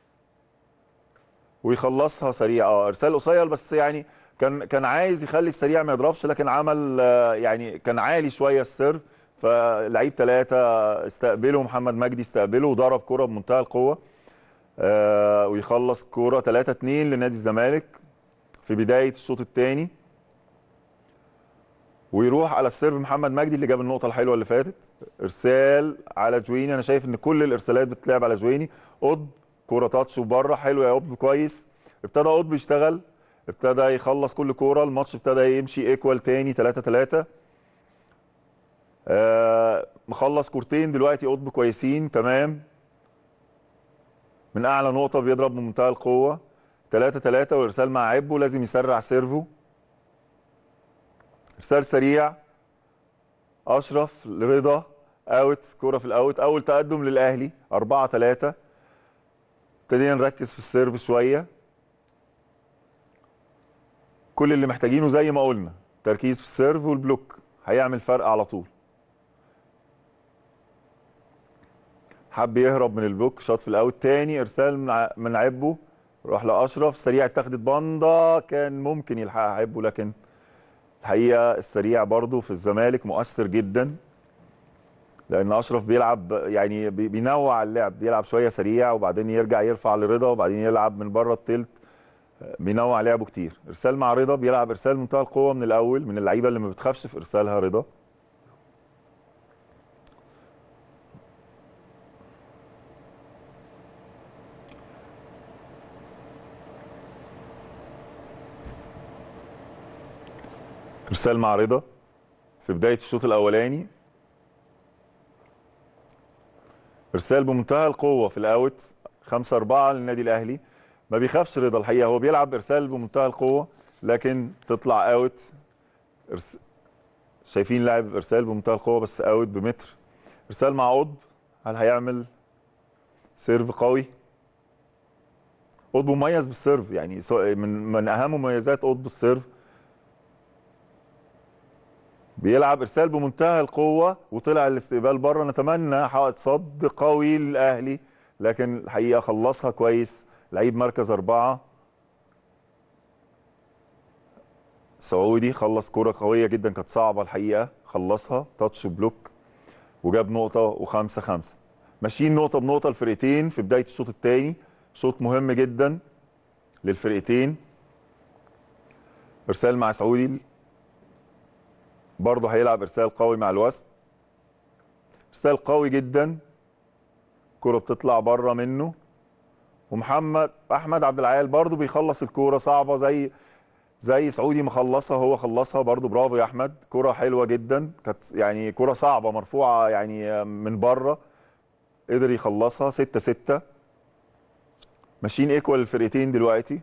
ويخلصها سريع اه ارسال قصير بس يعني كان كان عايز يخلي السريع ما يضربش لكن عمل آه، يعني كان عالي شويه السيرف فلعيب ثلاثه استقبله محمد مجدي استقبله وضرب كرة بمنتهى القوه آه ويخلص كرة 3 2 لنادي الزمالك في بدايه الشوط الثاني ويروح على السيرف محمد مجدي اللي جاب النقطه الحلوه اللي فاتت ارسال على جويني انا شايف ان كل الارسالات بتتلعب على جويني قطب كوره تاتش وبره حلو يا قطب كويس ابتدى قطب يشتغل ابتدى يخلص كل كوره الماتش ابتدى يمشي ايكوال تاني 3 3 آه مخلص كورتين دلوقتي قطب كويسين تمام من اعلى نقطه بيضرب بمنتهى القوه 3 3 وارسال مع عبه لازم يسرع سيرفو ارسال سريع اشرف لرضا اوت كوره في الاوت اول تقدم للاهلي 4 3 ابتدينا نركز في السيرف شويه كل اللي محتاجينه زي ما قلنا تركيز في السيرف والبلوك هيعمل فرق على طول حب يهرب من البلوك شاط في الاوت تاني ارسال من ع- من عبه راح لاشرف سريع اتاخدت باندا كان ممكن يلحقها عبه لكن الحقيقه السريع برضو في الزمالك مؤثر جدا لان اشرف بيلعب يعني بي- بينوع اللعب بيلعب شويه سريع وبعدين يرجع يرفع لرضا وبعدين يلعب من بره التلت بينوع لعبه كتير ارسال مع رضا بيلعب ارسال منتهى القوه من الاول من اللعيبه اللي ما بتخافش في ارسالها رضا ارسال مع رضا في بدايه الشوط الاولاني ارسال بمنتهى القوه في الاوت 5 4 للنادي الاهلي ما بيخافش رضا الحقيقه هو بيلعب ارسال بمنتهى القوه لكن تطلع اوت إرس... شايفين لاعب ارسال بمنتهى القوه بس اوت بمتر ارسال مع قطب هل هيعمل سيرف قوي قطب مميز بالسيرف يعني سو- من من اهم مميزات قطب السيرف بيلعب ارسال بمنتهى القوه وطلع الاستقبال بره نتمنى حائط صد قوي للاهلي لكن الحقيقه خلصها كويس لعيب مركز اربعه سعودي خلص كرة قوية جدا كانت صعبة الحقيقة خلصها تاتش بلوك وجاب نقطة وخمسة خمسة ماشيين نقطة بنقطة الفرقتين في بداية الشوط الثاني شوط مهم جدا للفرقتين ارسال مع سعودي برضه هيلعب ارسال قوي مع الوسط ارسال قوي جدا كرة بتطلع بره منه ومحمد احمد عبد العال برضه بيخلص الكوره صعبه زي زي سعودي مخلصها هو خلصها برضه برافو يا احمد كرة حلوه جدا كانت يعني كرة صعبه مرفوعه يعني من بره قدر يخلصها 6 6 ماشيين ايكوال الفرقتين دلوقتي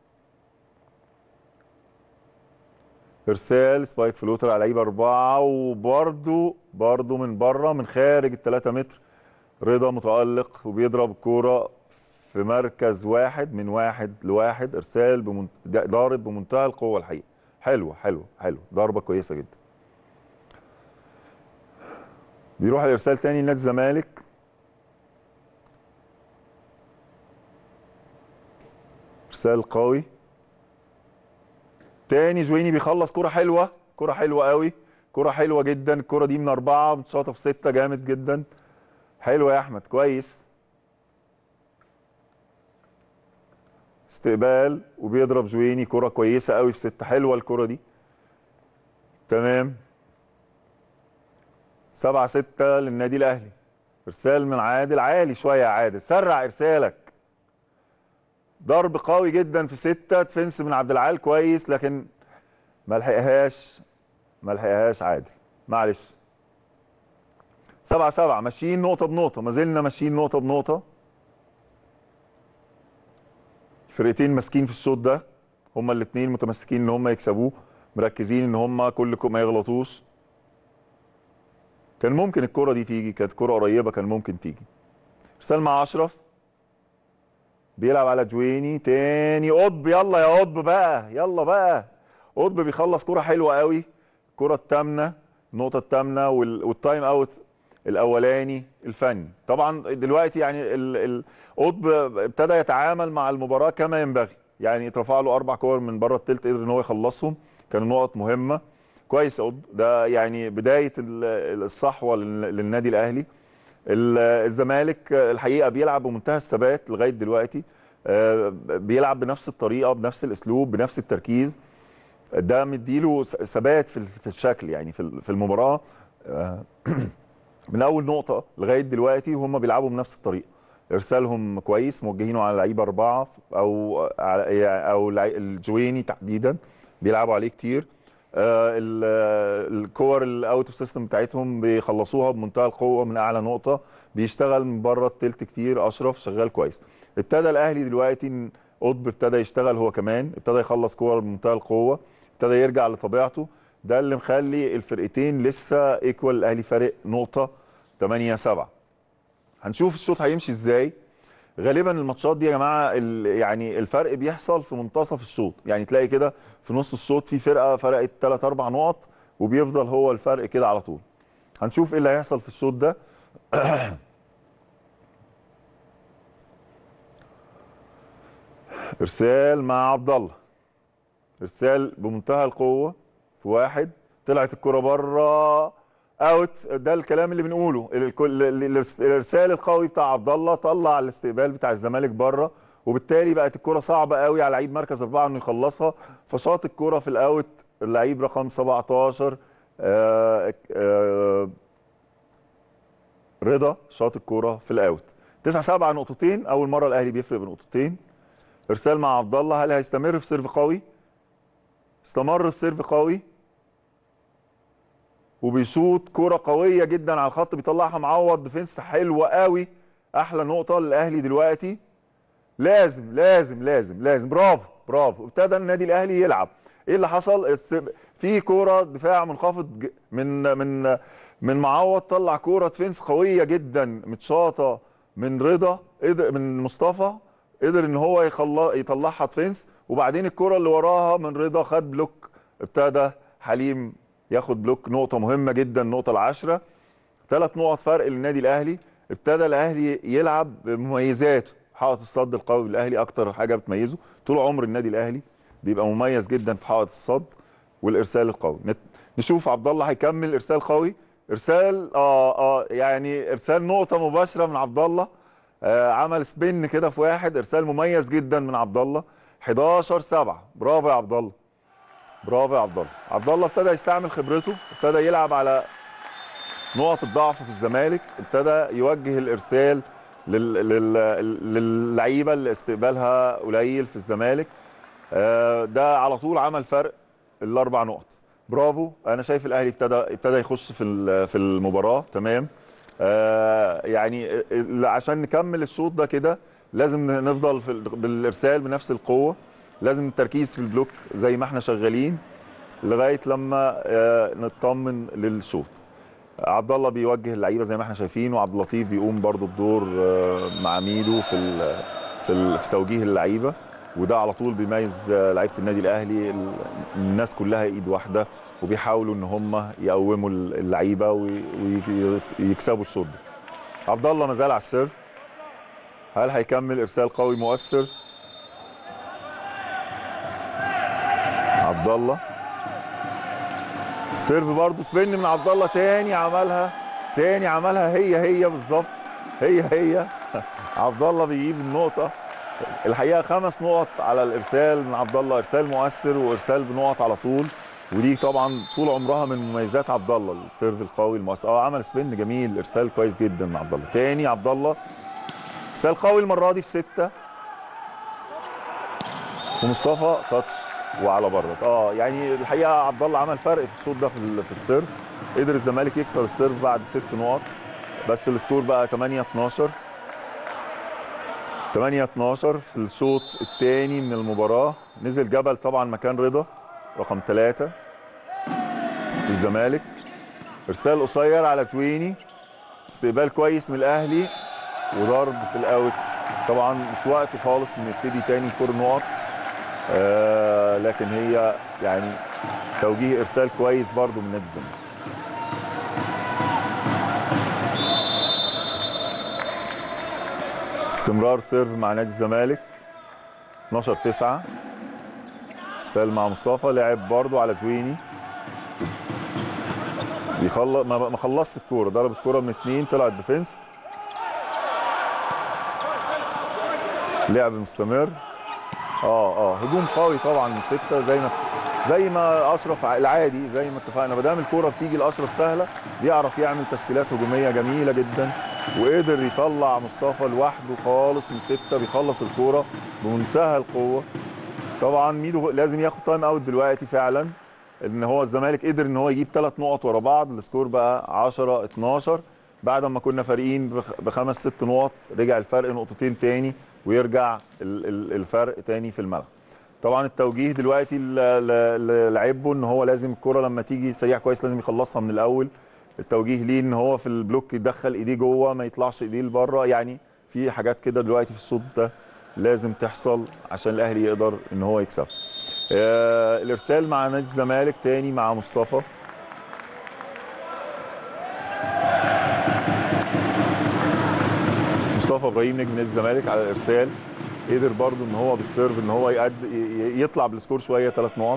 ارسال سبايك فلوتر على لعيبه اربعه وبرده برده من بره من خارج ال 3 متر رضا متالق وبيضرب الكوره في مركز واحد من واحد لواحد ارسال بمن... ضارب بمنتهى القوه الحقيقه حلوه حلوه حلوه ضربه كويسه جدا بيروح الارسال تاني لنادي الزمالك ارسال قوي تاني جويني بيخلص كرة حلوة كرة حلوة قوي كرة حلوة جدا الكرة دي من أربعة متشاطة في ستة جامد جدا حلوة يا أحمد كويس استقبال وبيضرب جويني كرة كويسة قوي في ستة حلوة الكرة دي تمام سبعة ستة للنادي الأهلي إرسال من عادل عالي شوية يا عادل سرع إرسالك ضرب قوي جدا في ستة ديفنس من عبد العال كويس لكن ما لحقهاش ما لحقهاش عادل معلش سبعة سبعة ماشيين نقطة بنقطة ما زلنا ماشيين نقطة بنقطة الفرقتين ماسكين في الشوط ده هما الاثنين متمسكين ان هما يكسبوه مركزين ان هم كل كو- ما يغلطوش كان ممكن الكره دي تيجي كانت كره قريبه كان ممكن تيجي ارسال مع اشرف بيلعب على جويني تاني قطب يلا يا قطب بقى يلا بقى قطب بيخلص كرة حلوة قوي الكرة التامنة النقطة التامنة وال- والتايم اوت الأولاني الفني طبعا دلوقتي يعني ال- ال- قطب ابتدى يتعامل مع المباراة كما ينبغي يعني اترفع له أربع كور من بره التلت قدر إن هو يخلصهم كانوا نقط مهمة كويس يا قطب ده يعني بداية ال- الصحوة لل- للنادي الأهلي ال- الزمالك الحقيقه بيلعب بمنتهى الثبات لغايه دلوقتي آه، بيلعب بنفس الطريقه بنفس الاسلوب بنفس التركيز ده مديله ث- ثبات في ال- في الشكل يعني في ال- في المباراه آه، من اول نقطه لغايه دلوقتي هم بيلعبوا بنفس الطريقه ارسالهم كويس موجهينه على لعيبه اربعه او على او لعي- الجويني تحديدا بيلعبوا عليه كتير آه، ال- آه، الكور الاوت اوف سيستم بتاعتهم بيخلصوها بمنتهى القوه من اعلى نقطه بيشتغل من بره التلت كتير اشرف شغال كويس ابتدى الاهلي دلوقتي إن قطب ابتدى يشتغل هو كمان ابتدى يخلص كور بمنتهى القوه ابتدى يرجع لطبيعته ده اللي مخلي الفرقتين لسه ايكوال الاهلي فارق نقطه 8 7 هنشوف الشوط هيمشي ازاي غالبا الماتشات دي يا جماعه ال- يعني الفرق بيحصل في منتصف الشوط يعني تلاقي كده في نص الشوط في فرقه فرقت 3 4 نقط وبيفضل هو الفرق كده على طول هنشوف ايه اللي هيحصل في الشوط ده ارسال مع عبد الله ارسال بمنتهى القوه في واحد طلعت الكره بره اوت ده الكلام اللي بنقوله الكل- الارس- الارسال القوي بتاع عبد الله طلع الاستقبال بتاع الزمالك بره وبالتالي بقت الكره صعبه قوي على لعيب مركز اربعه انه يخلصها فشاط الكره في الاوت اللعيب رقم 17 آه آه رضا شاط الكوره في الاوت 9 7 نقطتين اول مره الاهلي بيفرق بنقطتين ارسال مع عبد الله هل هيستمر في سيرف قوي استمر في سيرف قوي وبيشوط كرة قوية جدا على الخط بيطلعها معوض ديفنس حلوة قوي احلى نقطة للاهلي دلوقتي لازم لازم لازم لازم برافو برافو ابتدى النادي الاهلي يلعب ايه اللي حصل الس- في كوره دفاع منخفض ج- من من من معوض طلع كوره ديفنس قويه جدا متشاطه من رضا قدر من مصطفى قدر ان هو يخلص يطلعها ديفنس وبعدين الكوره اللي وراها من رضا خد بلوك ابتدى حليم ياخد بلوك نقطه مهمه جدا النقطه العاشره ثلاث نقط فرق للنادي الاهلي ابتدى الاهلي يلعب بمميزاته حائط الصد القوي الاهلي اكتر حاجه بتميزه طول عمر النادي الاهلي بيبقى مميز جدا في حائط الصد والارسال القوي نت- نشوف عبد الله هيكمل ارسال قوي ارسال اه اه يعني ارسال نقطه مباشره من عبد الله آه عمل سبين كده في واحد ارسال مميز جدا من عبد الله 11 7 برافو يا عبد الله برافو يا عبد الله عبد الله ابتدى يستعمل خبرته ابتدى يلعب على نقط الضعف في الزمالك ابتدى يوجه الارسال لل- لل- للعيبه اللي استقبالها قليل في الزمالك آه، ده على طول عمل فرق الاربع نقط برافو انا شايف الاهلي ابتدى ابتدى يخش في ال- في المباراه تمام آه، يعني ال- عشان نكمل الشوط ده كده لازم نفضل في ال- بالارسال بنفس القوه لازم التركيز في البلوك زي ما احنا شغالين لغايه لما آه، نطمن للشوط عبد الله بيوجه اللعيبه زي ما احنا شايفين وعبد اللطيف بيقوم برضو بدور آه، مع ميدو في ال في ال في توجيه اللعيبه وده على طول بيميز آه، لعيبه النادي الاهلي ال- الناس كلها ايد واحده وبيحاولوا ان هم يقوموا اللعيبه ويكسبوا الشوط ده. عبد الله ما زال على السيرف هل هيكمل ارسال قوي مؤثر عبد الله السيرف برضه سبين من عبد الله تاني عملها تاني عملها هي هي بالظبط هي هي عبد الله بيجيب النقطة الحقيقة خمس نقط على الإرسال من عبد الله إرسال مؤثر وإرسال بنقط على طول ودي طبعا طول عمرها من مميزات عبد الله السيرف القوي المؤثر اه عمل سبين جميل إرسال كويس جدا من عبد الله تاني عبد الله إرسال قوي المرة دي في ستة ومصطفى تاتش وعلى بره اه يعني الحقيقه عبد الله عمل فرق في الشوط ده في ال- في السيرف قدر الزمالك يكسر السيرف بعد ست نقط بس السكور بقى 8 12 8 12 في الشوط الثاني من المباراه نزل جبل طبعا مكان رضا رقم ثلاثة في الزمالك ارسال قصير على تويني استقبال كويس من الاهلي وضرب في الاوت طبعا مش وقته خالص ان يبتدي تاني كور نقط آه لكن هي يعني توجيه ارسال كويس برضو من نادي الزمالك استمرار سيرف مع نادي الزمالك 12 9 ارسال مع مصطفى لعب برضو على جويني بيخلص ما ما خلصش الكوره ضرب الكوره من اتنين طلع الديفنس لعب مستمر اه اه هجوم قوي طبعا من سته زي ما زي ما اشرف ع- العادي زي ما اتفقنا ما دام الكوره بتيجي لاشرف سهله بيعرف يعمل تشكيلات هجوميه جميله جدا وقدر يطلع مصطفى لوحده خالص من سته بيخلص الكوره بمنتهى القوه طبعا ميدو لازم ياخد تايم اوت دلوقتي فعلا ان هو الزمالك قدر ان هو يجيب ثلاث نقط ورا بعض السكور بقى 10 12 بعد ما كنا فارقين بخ- بخمس ست نقط رجع الفرق نقطتين تاني ويرجع ال- ال- الفرق تاني في الملعب طبعا التوجيه دلوقتي ل- ل- للعيبه ان هو لازم الكره لما تيجي سريع كويس لازم يخلصها من الاول التوجيه ليه ان هو في البلوك يدخل ايديه جوه ما يطلعش ايديه لبره يعني في حاجات كده دلوقتي في الصوت ده لازم تحصل عشان الاهلي يقدر ان هو يكسب آه الارسال مع نادي الزمالك تاني مع مصطفى مصطفى ابراهيم نجم نادي الزمالك على الارسال قدر برضو ان هو بالسيرف ان هو يقد ي- يطلع بالسكور شويه ثلاث نقط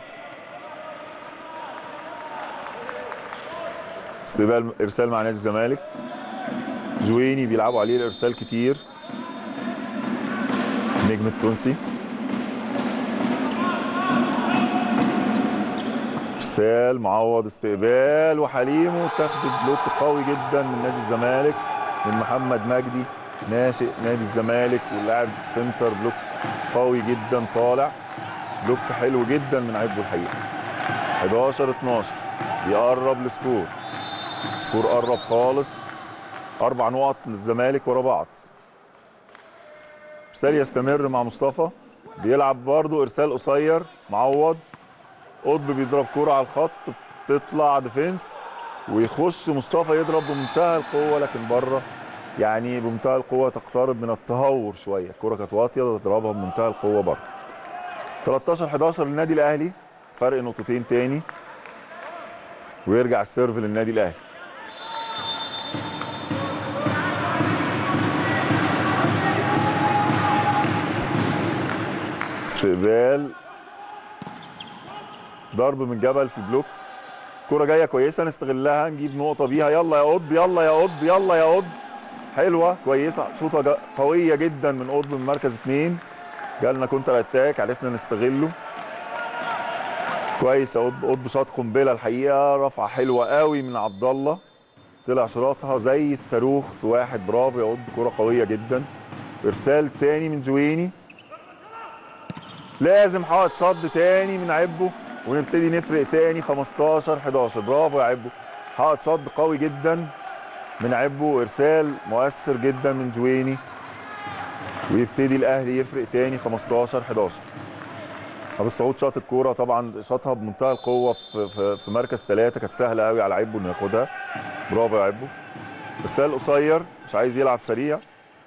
استقبال ارسال مع نادي الزمالك جويني بيلعبوا عليه الارسال كتير النجم التونسي ارسال معوض استقبال وحليم وتاخد بلوك قوي جدا من نادي الزمالك من محمد مجدي ناشئ نادي الزمالك واللاعب سنتر بلوك قوي جدا طالع بلوك حلو جدا من عبده الحقيقه 11 12 يقرب لسكور سكور قرب خالص اربع نقط للزمالك ورا بعض ارسال يستمر مع مصطفى بيلعب برضه ارسال قصير معوض قطب بيضرب كوره على الخط تطلع ديفنس ويخش مصطفى يضرب بمنتهى القوه لكن بره يعني بمنتهى القوه تقترب من التهور شويه الكوره كانت واطيه تضربها بمنتهى القوه بره 13 11 للنادي الاهلي فرق نقطتين تاني ويرجع السيرف للنادي الاهلي استقبال ضرب من جبل في البلوك كرة جاية كويسة نستغلها نجيب نقطة بيها يلا يا قطب يلا يا قطب يلا يا قطب حلوة كويسة شوطة جا- قوية جدا من قطب من مركز اتنين جالنا كونتر اتاك عرفنا نستغله كويس يا قطب قطب شاط قنبلة الحقيقة رفعة حلوة قوي من عبد الله طلع شراطها زي الصاروخ في واحد برافو يا قطب كرة قوية جدا ارسال تاني من جويني لازم حائط صد تاني من عبه ونبتدي نفرق تاني 15 11 برافو يا عبو حائط صد قوي جدا من عبو ارسال مؤثر جدا من جويني ويبتدي الاهلي يفرق تاني 15 11 ابو السعود شاط الكوره طبعا شاطها بمنتهى القوه في في, في مركز ثلاثه كانت سهله قوي على عبو انه ياخدها برافو يا عبو ارسال قصير مش عايز يلعب سريع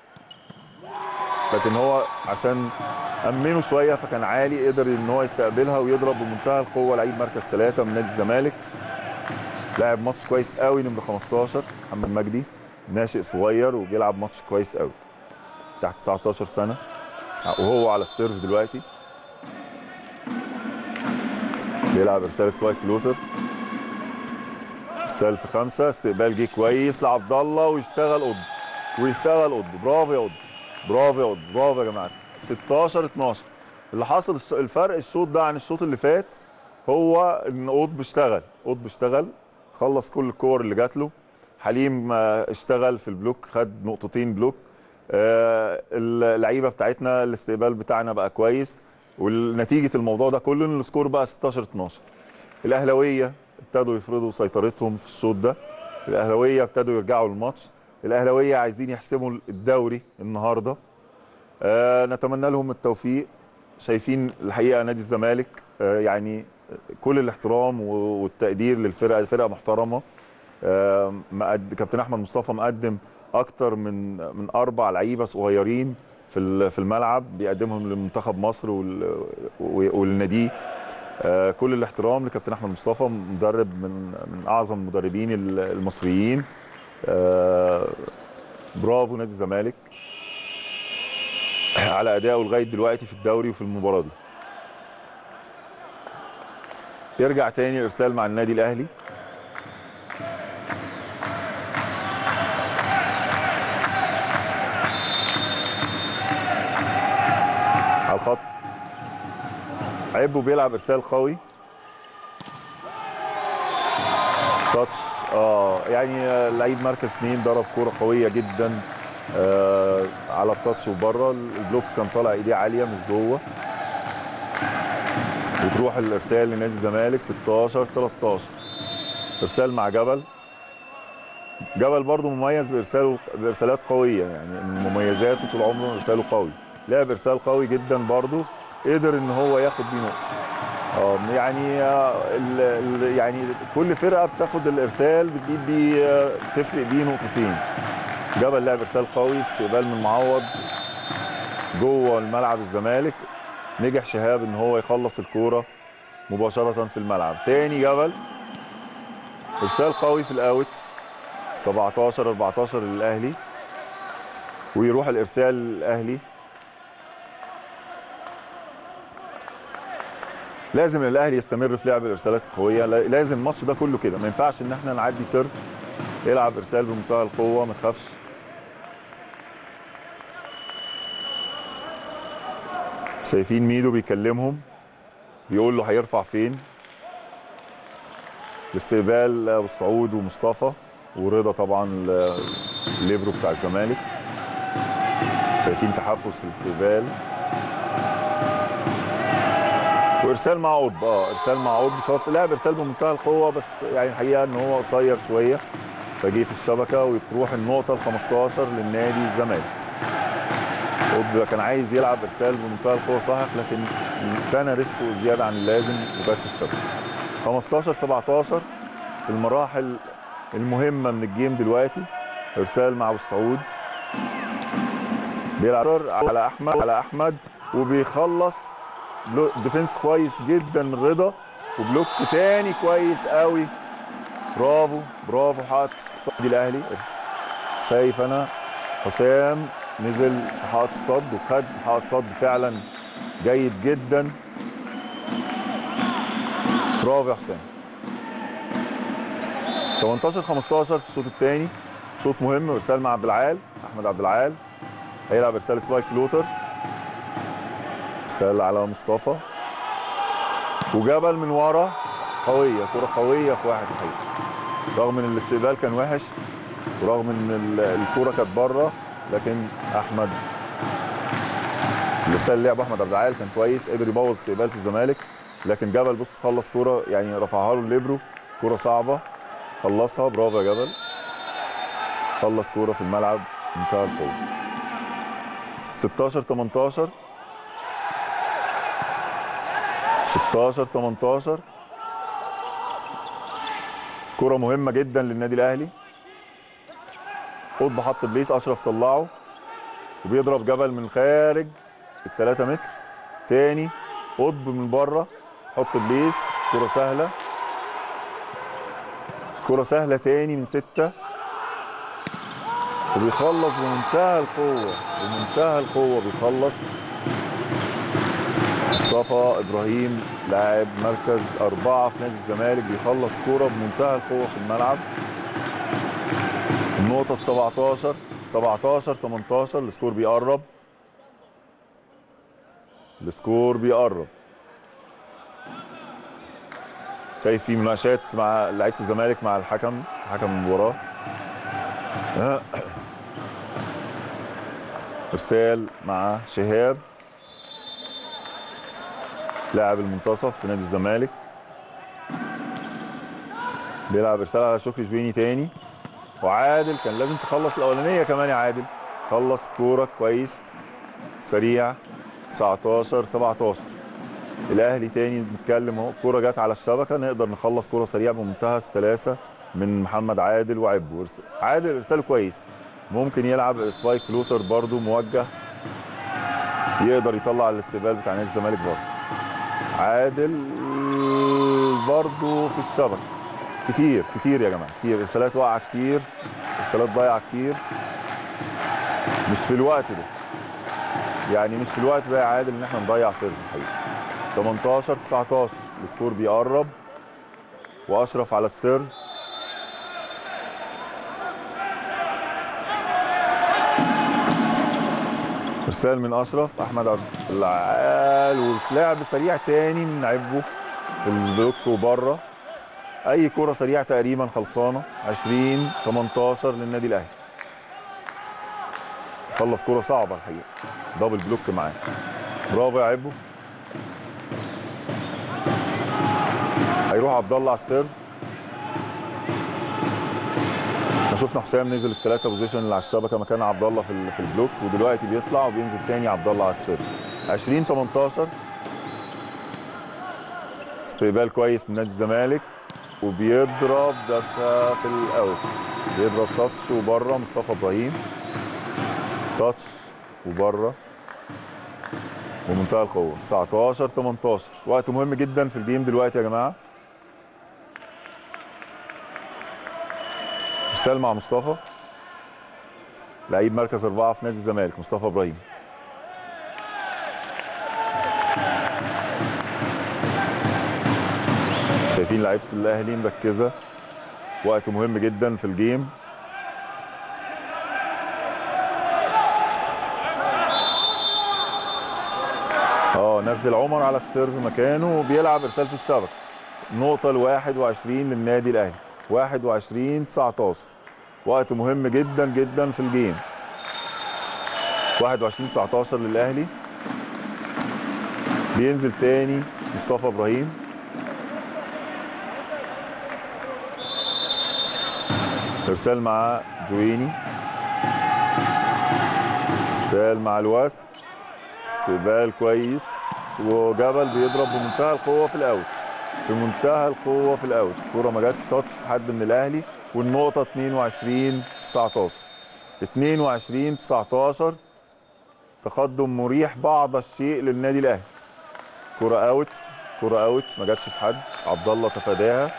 لكن هو عشان امنه شويه فكان عالي قدر ان هو يستقبلها ويضرب بمنتهى القوه لعيب مركز ثلاثه من نادي الزمالك لاعب ماتش كويس قوي نمره 15 محمد مجدي ناشئ صغير وبيلعب ماتش كويس قوي تحت 19 سنه وهو على السيرف دلوقتي بيلعب ارسال سبايك فلوتر ارسال في خمسه استقبال جه كويس لعبد الله ويشتغل قطب ويشتغل قطب برافو يا قطب برافو يا قطب برافو يا جماعه 16 12 اللي حصل الش- الفرق الشوط ده عن الشوط اللي فات هو ان قطب اشتغل قطب اشتغل خلص كل الكور اللي جات له حليم آه، اشتغل في البلوك خد نقطتين بلوك آه، اللعيبه بتاعتنا الاستقبال بتاعنا بقى كويس ونتيجه الموضوع ده كله ان السكور بقى 16 12 الاهلاويه ابتدوا يفرضوا سيطرتهم في الشوط ده الاهلاويه ابتدوا يرجعوا للماتش الاهلاويه عايزين يحسموا الدوري النهارده آه نتمنى لهم التوفيق شايفين الحقيقه نادي الزمالك آه يعني كل الاحترام و- والتقدير للفرقه الفرقه محترمه آه، مقد... كابتن احمد مصطفى مقدم اكتر من من اربع لعيبه صغيرين في ال- في الملعب بيقدمهم لمنتخب مصر وال... و- والنادي آه، كل الاحترام لكابتن احمد مصطفى مدرب من من اعظم المدربين ال- المصريين آه، برافو نادي الزمالك على ادائه لغايه دلوقتي في الدوري وفي المباراه دي يرجع تاني ارسال مع النادي الاهلي على الخط عيبه بيلعب ارسال قوي تاتش اه يعني آه، لعيب مركز اثنين ضرب كوره قويه جدا آه على التاتش وبره البلوك كان طالع ايديه عاليه مش جوه وتروح الارسال لنادي الزمالك 16 13 ارسال مع جبل جبل برضه مميز بارساله بارسالات قويه يعني من مميزاته طول عمره ارساله قوي لعب ارسال قوي جدا برضه قدر ان هو ياخد بيه نقطه اه يعني آه، ال ال يعني كل فرقه بتاخد الارسال بتجيب بيه آه، تفرق بيه نقطتين جبل لعب ارسال قوي استقبال من معوض جوه الملعب الزمالك نجح شهاب ان هو يخلص الكوره مباشره في الملعب تاني جبل ارسال قوي في الاوت 17 14 للاهلي ويروح الارسال الاهلي لازم الاهلي يستمر في لعب الارسالات القويه لا- لازم الماتش ده كله كده ما ينفعش ان احنا نعدي سيرف يلعب ارسال بمنتهى القوه ما تخافش شايفين ميدو بيكلمهم بيقول له هيرفع فين الاستقبال ابو السعود ومصطفى ورضا طبعا ال- الليبرو بتاع الزمالك شايفين تحفز في الاستقبال وارسال مع عضب اه ارسال مع عضب شاط لعب ارسال بمنتهى القوه بس يعني الحقيقه ان هو قصير شويه فجه في الشبكه وتروح النقطه ال 15 للنادي الزمالك عضب كان عايز يلعب ارسال بمنتهى القوه صحيح لكن كان ريسكه زياده عن اللازم وجات في الشبكه 15 17 في المراحل المهمه من الجيم دلوقتي ارسال مع ابو السعود بيلعب على احمد على احمد وبيخلص بلو- ديفنس كويس جدا من رضا وبلوك تاني كويس قوي برافو برافو حاط صد الاهلي شايف انا حسام نزل في حائط الصد وخد حائط صد فعلا جيد جدا برافو يا حسام 18 15 في الشوط الثاني شوط مهم ارسال مع عبد العال احمد عبد العال هيلعب ارسال سبايك فلوتر ارسال على مصطفى وجبل من ورا قويه كره قويه في واحد الحقيقه رغم ان الاستقبال كان وحش ورغم ان ال- الكوره كانت بره لكن احمد الارسال اللي لعبه احمد عبد العال كان كويس قدر يبوظ استقبال في الزمالك لكن جبل بص خلص كوره يعني رفعها له الليبرو كوره صعبه خلصها برافو يا جبل خلص كوره في الملعب منتهى القوه 16 18 16 18 كرة مهمة جدا للنادي الأهلي قطب حط بليس أشرف طلعه وبيضرب جبل من خارج الثلاثة متر تاني قطب من بره حط بليس كرة سهلة كرة سهلة تاني من ستة وبيخلص بمنتهى القوة بمنتهى القوة بيخلص مصطفى ابراهيم لاعب مركز أربعة في نادي الزمالك بيخلص كورة بمنتهى القوة في الملعب النقطة ال 17 17 18 السكور بيقرب السكور بيقرب شايف في مناقشات مع لعيبة الزمالك مع الحكم حكم المباراة ارسال مع شهاب لاعب المنتصف في نادي الزمالك بيلعب ارسال على شكري جويني تاني وعادل كان لازم تخلص الاولانيه كمان يا عادل خلص كوره كويس سريع 19 17 الاهلي تاني نتكلم اهو كوره جت على الشبكه نقدر نخلص كوره سريعه بمنتهى السلاسه من محمد عادل وعبو إرس- عادل ارساله كويس ممكن يلعب سبايك فلوتر برضو موجه يقدر يطلع الاستقبال بتاع نادي الزمالك برضو عادل برضو في الشبكه كتير كتير يا جماعه كتير ارسالات واقعه كتير ارسالات ضايعه كتير مش في الوقت ده يعني مش في الوقت ده يا عادل ان احنا نضيع سيرف الحقيقه 18 19 السكور بيقرب واشرف على السيرف ارسال من اشرف احمد عبد العال ولعب سريع تاني من عبه في البلوك وبره اي كره سريعه تقريبا خلصانه 20 18 للنادي الاهلي خلص كره صعبه الحقيقه دبل بلوك معاه برافو يا عبو هيروح عبد الله على السيرف احنا شفنا حسام نزل الثلاثه بوزيشن اللي على الشبكه مكان عبد الله في ال- في البلوك ودلوقتي بيطلع وبينزل تاني عبد الله على السيرف 20 18 استقبال كويس من نادي الزمالك وبيضرب دفشه في الاوت بيضرب تاتش وبره مصطفى ابراهيم تاتش وبره ومنتهى القوه 19 18 وقت مهم جدا في الجيم دلوقتي يا جماعه ارسال مع مصطفى لعيب مركز اربعه في نادي الزمالك مصطفى ابراهيم شايفين لعيبه الاهلي مركزه وقت مهم جدا في الجيم اه نزل عمر على السيرف مكانه وبيلعب ارسال في الشبكه نقطه ل 21 للنادي الاهلي 21 19 وقت مهم جدا جدا في الجيم 21 19 للاهلي بينزل تاني مصطفى ابراهيم ارسال مع جويني ارسال مع الوسط استقبال كويس وجبل بيضرب بمنتهى القوه في الاوت في منتهى القوه في الاوت الكوره ما جاتش تاتش في حد من الاهلي والنقطه 22 19 22 19 تقدم مريح بعض الشيء للنادي الاهلي كرة اوت كرة اوت ما جاتش في حد عبد الله تفاداها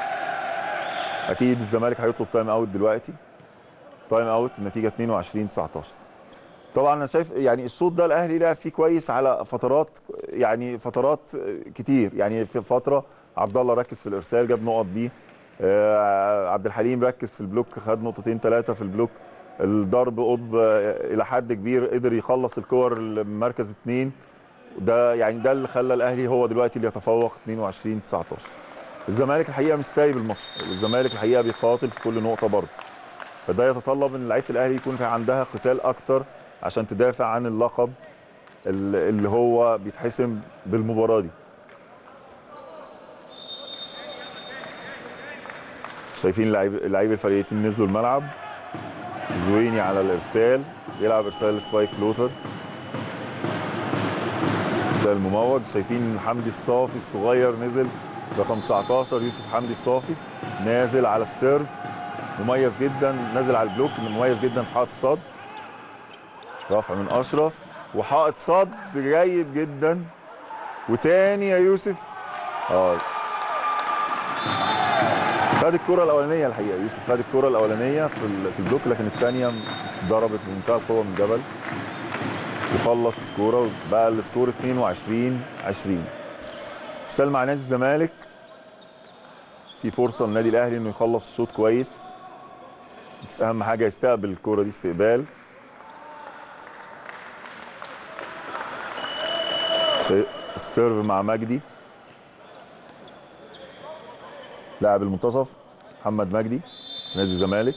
اكيد الزمالك هيطلب تايم اوت دلوقتي تايم اوت النتيجه 22 19 طبعا انا شايف يعني الشوط ده الاهلي لعب فيه كويس على فترات يعني فترات كتير يعني في فتره عبد الله ركز في الارسال جاب نقط بيه آه، عبد الحليم ركز في البلوك خد نقطتين ثلاثه في البلوك الضرب قطب آه، الى حد كبير قدر يخلص الكور المركز اثنين ده يعني ده اللي خلى الاهلي هو دلوقتي اللي يتفوق 22 19 الزمالك الحقيقه مش سايب الماتش الزمالك الحقيقه بيقاتل في كل نقطه برضه فده يتطلب ان لعيبه الاهلي يكون في عندها قتال اكتر عشان تدافع عن اللقب ال- اللي هو بيتحسم بالمباراه دي شايفين لعيب لعيب الفريقين نزلوا الملعب زويني على الارسال يلعب ارسال سبايك فلوتر ارسال مموج شايفين حمدي الصافي الصغير نزل رقم 19 يوسف حمدي الصافي نازل على السيرف مميز جدا نازل على البلوك مميز جدا في حائط الصد رفع من اشرف وحائط صد جيد جدا وتاني يا يوسف اه خد الكرة الأولانية الحقيقة يوسف خد الكرة الأولانية في ال- في البلوك لكن الثانية ضربت بمنتهى القوة من جبل وخلص الكرة وبقى السكور 22 20 مثال مع نادي الزمالك في فرصة للنادي الأهلي إنه يخلص الشوط كويس بس أهم حاجة يستقبل الكرة دي استقبال شيء- السيرف مع مجدي لاعب المنتصف محمد مجدي في نادي الزمالك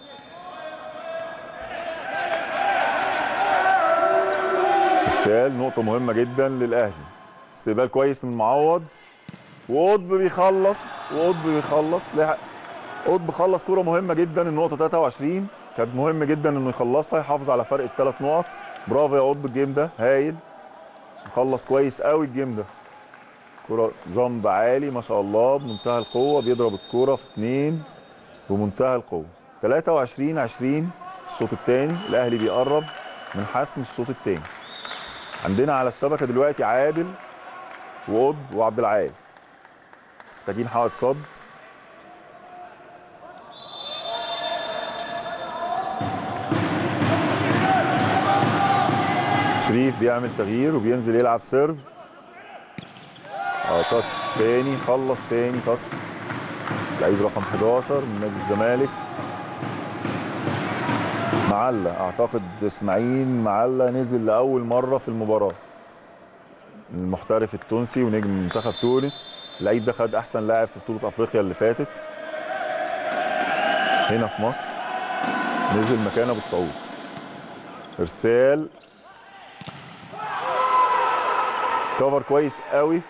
ارسال نقطة مهمة جدا للأهلي استقبال كويس من معوض وقطب بيخلص وقطب بيخلص لحق قطب خلص كرة مهمة جدا النقطة 23 كانت مهم جدا انه يخلصها يحافظ على فرق الثلاث نقط برافو يا قطب الجيم ده هايل مخلص كويس قوي الجيم ده كره جامب عالي ما شاء الله بمنتهى القوه بيضرب الكوره في اثنين بمنتهى القوه 23 20 الشوط الثاني الاهلي بيقرب من حسم الشوط الثاني عندنا على الشبكه دلوقتي عادل وقطب وعبد العال محتاجين حائط صد شريف بيعمل تغيير وبينزل يلعب سيرف اه تاتش تاني خلص تاني تاتش لعيب رقم 11 من نادي الزمالك معلة اعتقد اسماعيل معلة نزل لاول مره في المباراه المحترف التونسي ونجم منتخب تونس اللعيب ده خد احسن لاعب في بطوله افريقيا اللي فاتت هنا في مصر نزل مكان ابو السعود ارسال كفر كويس قوي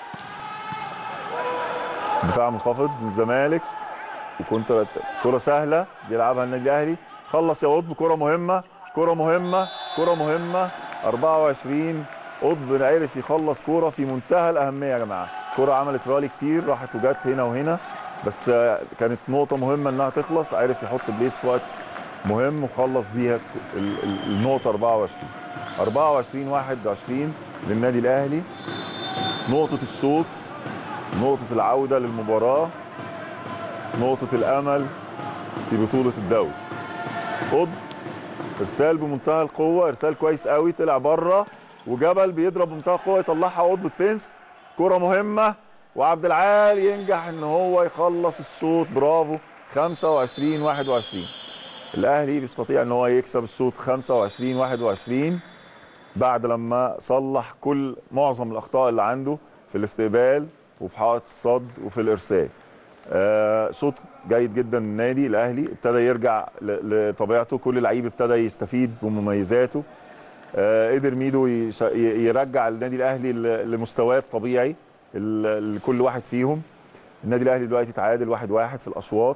دفاع منخفض من الزمالك وكونتر كرة سهلة بيلعبها النادي الأهلي خلص يا قطب كرة مهمة كرة مهمة كرة مهمة 24 قطب عرف يخلص كرة في منتهى الأهمية يا جماعة كرة عملت رالي كتير راحت وجت هنا وهنا بس كانت نقطة مهمة إنها تخلص عرف يحط بليس في وقت مهم وخلص بيها ال- ال- النقطة 24 24 21 للنادي الأهلي نقطة الشوط نقطة العودة للمباراة نقطة الأمل في بطولة الدوري قطب إرسال بمنتهى القوة إرسال كويس قوي طلع بره وجبل بيضرب بمنتهى القوة يطلعها قطب فينس كرة مهمة وعبد العال ينجح إن هو يخلص الشوط برافو 25 21 الأهلي بيستطيع إن هو يكسب الشوط 25 21 بعد لما صلح كل معظم الاخطاء اللي عنده في الاستقبال وفي حائط الصد وفي الارسال آه شوط جيد جدا من النادي الاهلي ابتدى يرجع ل- لطبيعته كل لعيب ابتدى يستفيد بمميزاته آه قدر ميدو يش- ي- يرجع النادي الاهلي ل- لمستواه الطبيعي ال- لكل واحد فيهم النادي الاهلي دلوقتي تعادل واحد واحد في الاشواط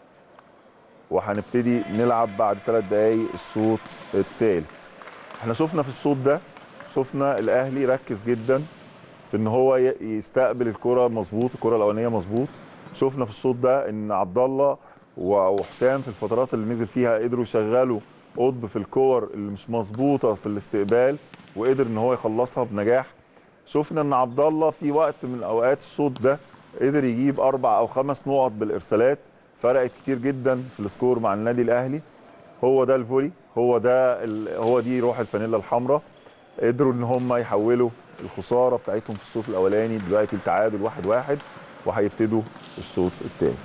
وهنبتدي نلعب بعد ثلاث دقايق الشوط الثالث احنا شفنا في الشوط ده شفنا الاهلي ركز جدا في ان هو ي- يستقبل الكره مظبوط الكره الاولانيه مظبوط شفنا في الشوط ده ان عبد الله و- وحسام في الفترات اللي نزل فيها قدروا يشغلوا قطب في الكور اللي مش مظبوطه في الاستقبال وقدر ان هو يخلصها بنجاح شفنا ان عبد الله في وقت من اوقات الشوط ده قدر يجيب اربع او خمس نقط بالارسالات فرقت كتير جدا في السكور مع النادي الاهلي هو ده الفولي هو ده ال... هو دي روح الفانيلا الحمراء قدروا ان هم يحولوا الخساره بتاعتهم في الشوط الاولاني دلوقتي التعادل واحد واحد وهيبتدوا الشوط الثالث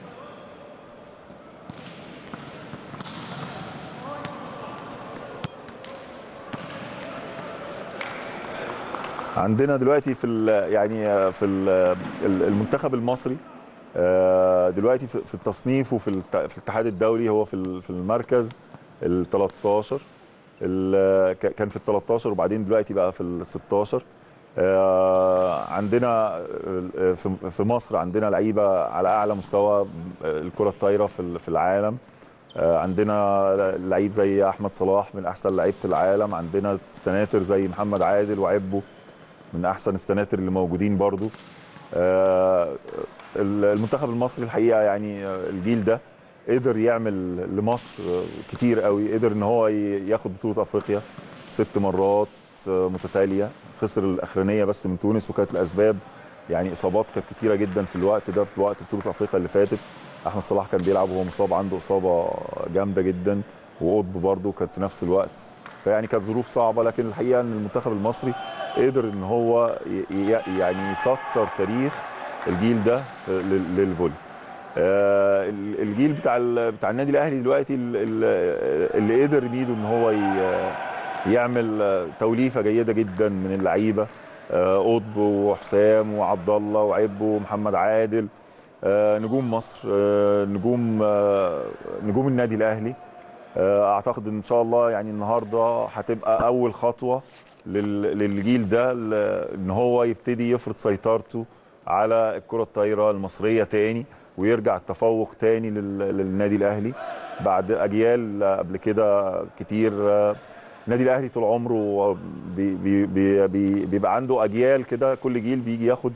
عندنا دلوقتي في ال يعني في ال المنتخب المصري آه، دلوقتي في في التصنيف وفي الت- في الاتحاد الدولي هو في ال- في المركز ال 13 ال- ك- كان في ال 13 وبعدين دلوقتي بقى في ال 16 آه، عندنا آه، في في مصر عندنا لعيبه على اعلى مستوى آه، الكره الطايره في ال- في العالم آه، عندنا لعيب زي احمد صلاح من احسن لعيبه العالم عندنا سناتر زي محمد عادل وعبو من احسن السناتر اللي موجودين برضو آه، المنتخب المصري الحقيقه يعني آه، الجيل ده قدر يعمل لمصر آه، كتير قوي قدر ان هو ي- ياخد بطوله افريقيا ست مرات آه، متتاليه خسر الاخرانيه بس من تونس وكانت الاسباب يعني اصابات كانت كتيره جدا في الوقت ده في وقت بطوله افريقيا اللي فاتت احمد صلاح كان بيلعب وهو مصاب عنده اصابه جامده جدا وقطب برده كانت في نفس الوقت فيعني كانت ظروف صعبه لكن الحقيقه ان المنتخب المصري قدر ان هو ي- ي- يعني يسطر تاريخ الجيل ده في- لل- للفولي آه، ال- الجيل بتاع ال- بتاع النادي الاهلي دلوقتي ال- ال- اللي قدر ميدو ان هو ي- يعمل آه، توليفه جيده جدا من اللعيبه آه، قطب وحسام وعبد الله وعبو ومحمد عادل آه، نجوم مصر آه، نجوم آه، نجوم النادي الاهلي آه، اعتقد ان شاء الله يعني النهارده هتبقى اول خطوه لل- للجيل ده ل- ان هو يبتدي يفرض سيطرته على الكره الطايره المصريه تاني ويرجع التفوق تاني لل- للنادي الاهلي بعد اجيال قبل كده كتير آه، النادي الاهلي طول عمره بي بي بي بي بيبقى عنده اجيال كده كل جيل بيجي ياخد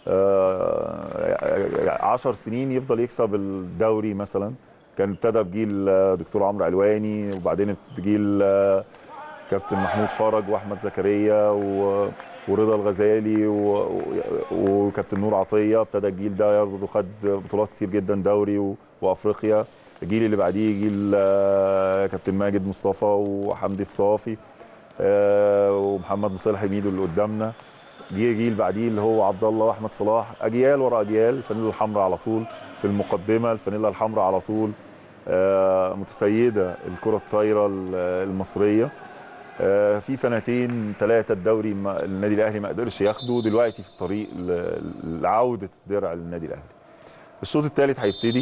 آه، عشر سنين يفضل يكسب الدوري مثلا كان ابتدى بجيل آه، دكتور عمرو علواني وبعدين بجيل آه، كابتن محمود فرج واحمد زكريا و- ورضا الغزالي و- و- وكابتن نور عطيه ابتدى الجيل ده برضه خد بطولات كتير جدا دوري و- وافريقيا الجيل اللي بعديه جيل آه، كابتن ماجد مصطفى وحمدي الصافي آه، ومحمد مصالح ميدو اللي قدامنا جه جيل بعديه اللي هو عبد الله واحمد صلاح اجيال ورا اجيال الفانيلا الحمراء على طول في المقدمه الفانيلا الحمراء على طول آه، متسيده الكره الطايره ال- المصريه آه، في سنتين ثلاثه الدوري ما- النادي الاهلي ما قدرش ياخده دلوقتي في الطريق ل- لعوده الدرع للنادي الاهلي الشوط الثالث هيبتدي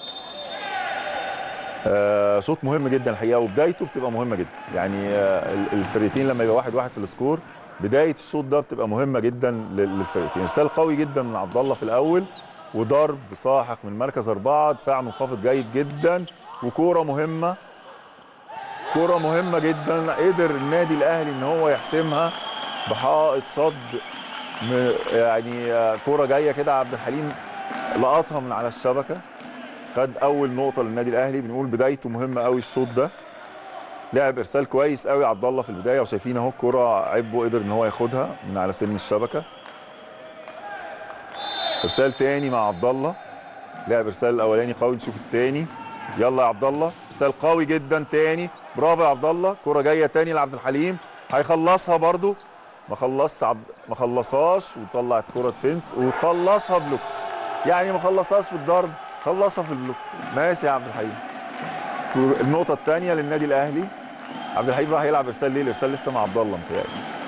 آه، شوط مهم جدا الحقيقه وبدايته بتبقى مهمه جدا يعني آه، ال- الفرقتين لما يبقى واحد واحد في السكور بدايه الشوط ده بتبقى مهمه جدا لل- للفرقتين ارسال قوي جدا من عبد الله في الاول وضرب ساحق من مركز اربعه دفاع منخفض جيد جدا وكوره مهمه كوره مهمه جدا قدر النادي الاهلي ان هو يحسمها بحائط صد م- يعني آه، كوره جايه كده عبد الحليم لقطها من على الشبكه خد اول نقطه للنادي الاهلي بنقول بدايته مهمه قوي الشوط ده لعب ارسال كويس قوي عبد الله في البدايه وشايفين اهو الكره عبه قدر ان هو ياخدها من على سن الشبكه ارسال تاني مع عبد الله لعب ارسال الاولاني قوي نشوف التاني يلا يا عبد الله ارسال قوي جدا تاني برافو يا عبد الله كره جايه تاني لعبد الحليم هيخلصها برضو ما خلصش عبد ما خلصهاش وطلع الكره فينس وخلصها بلوك يعني ما خلصهاش في الضرب خلصها في البلوك ماشي يا عبد الحليم النقطه الثانيه للنادي الاهلي عبد الحليم راح يلعب ارسال ليه الارسال لسه مع عبد الله متهيألي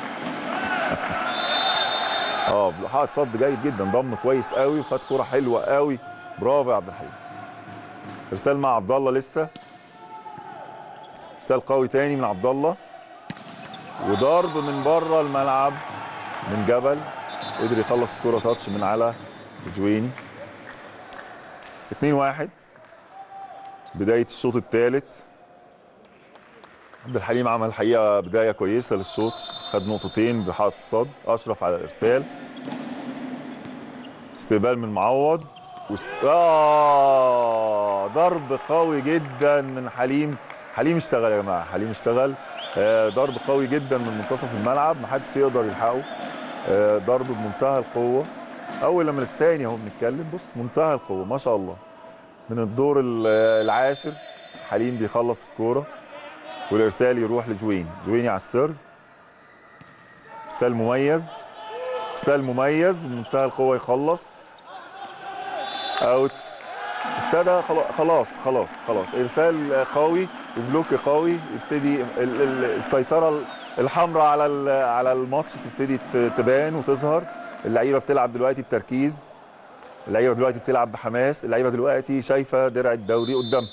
اه حائط صد جيد جدا ضم كويس قوي وخد كوره حلوه قوي برافو يا عبد الحليم ارسال مع عبد الله لسه ارسال قوي تاني من عبد الله وضرب من بره الملعب من جبل قدر يخلص الكوره تاتش من على جويني 2 1 بدايه الشوط الثالث عبد الحليم عمل الحقيقه بدايه كويسه للشوط خد نقطتين بحائط الصد اشرف على الارسال استقبال من معوض وست... آه ضرب قوي جدا من حليم حليم اشتغل يا جماعه حليم اشتغل آه ضرب قوي جدا من منتصف الملعب محدش يقدر يلحقه آه ضرب بمنتهى القوه اول لما الثاني اهو بنتكلم بص منتهى القوه ما شاء الله من الدور ال- العاشر حليم بيخلص الكوره والارسال يروح لجويني جويني على السيرف ارسال مميز ارسال مميز بمنتهى القوه يخلص اوت ابتدى خلا- خلاص خلاص خلاص ارسال قوي وبلوك قوي يبتدي ال- ال- السيطره الحمراء على ال- على الماتش تبتدي ت- تبان وتظهر اللعيبه بتلعب دلوقتي بتركيز اللعيبه دلوقتي بتلعب بحماس اللعيبه دلوقتي شايفه درع الدوري قدامها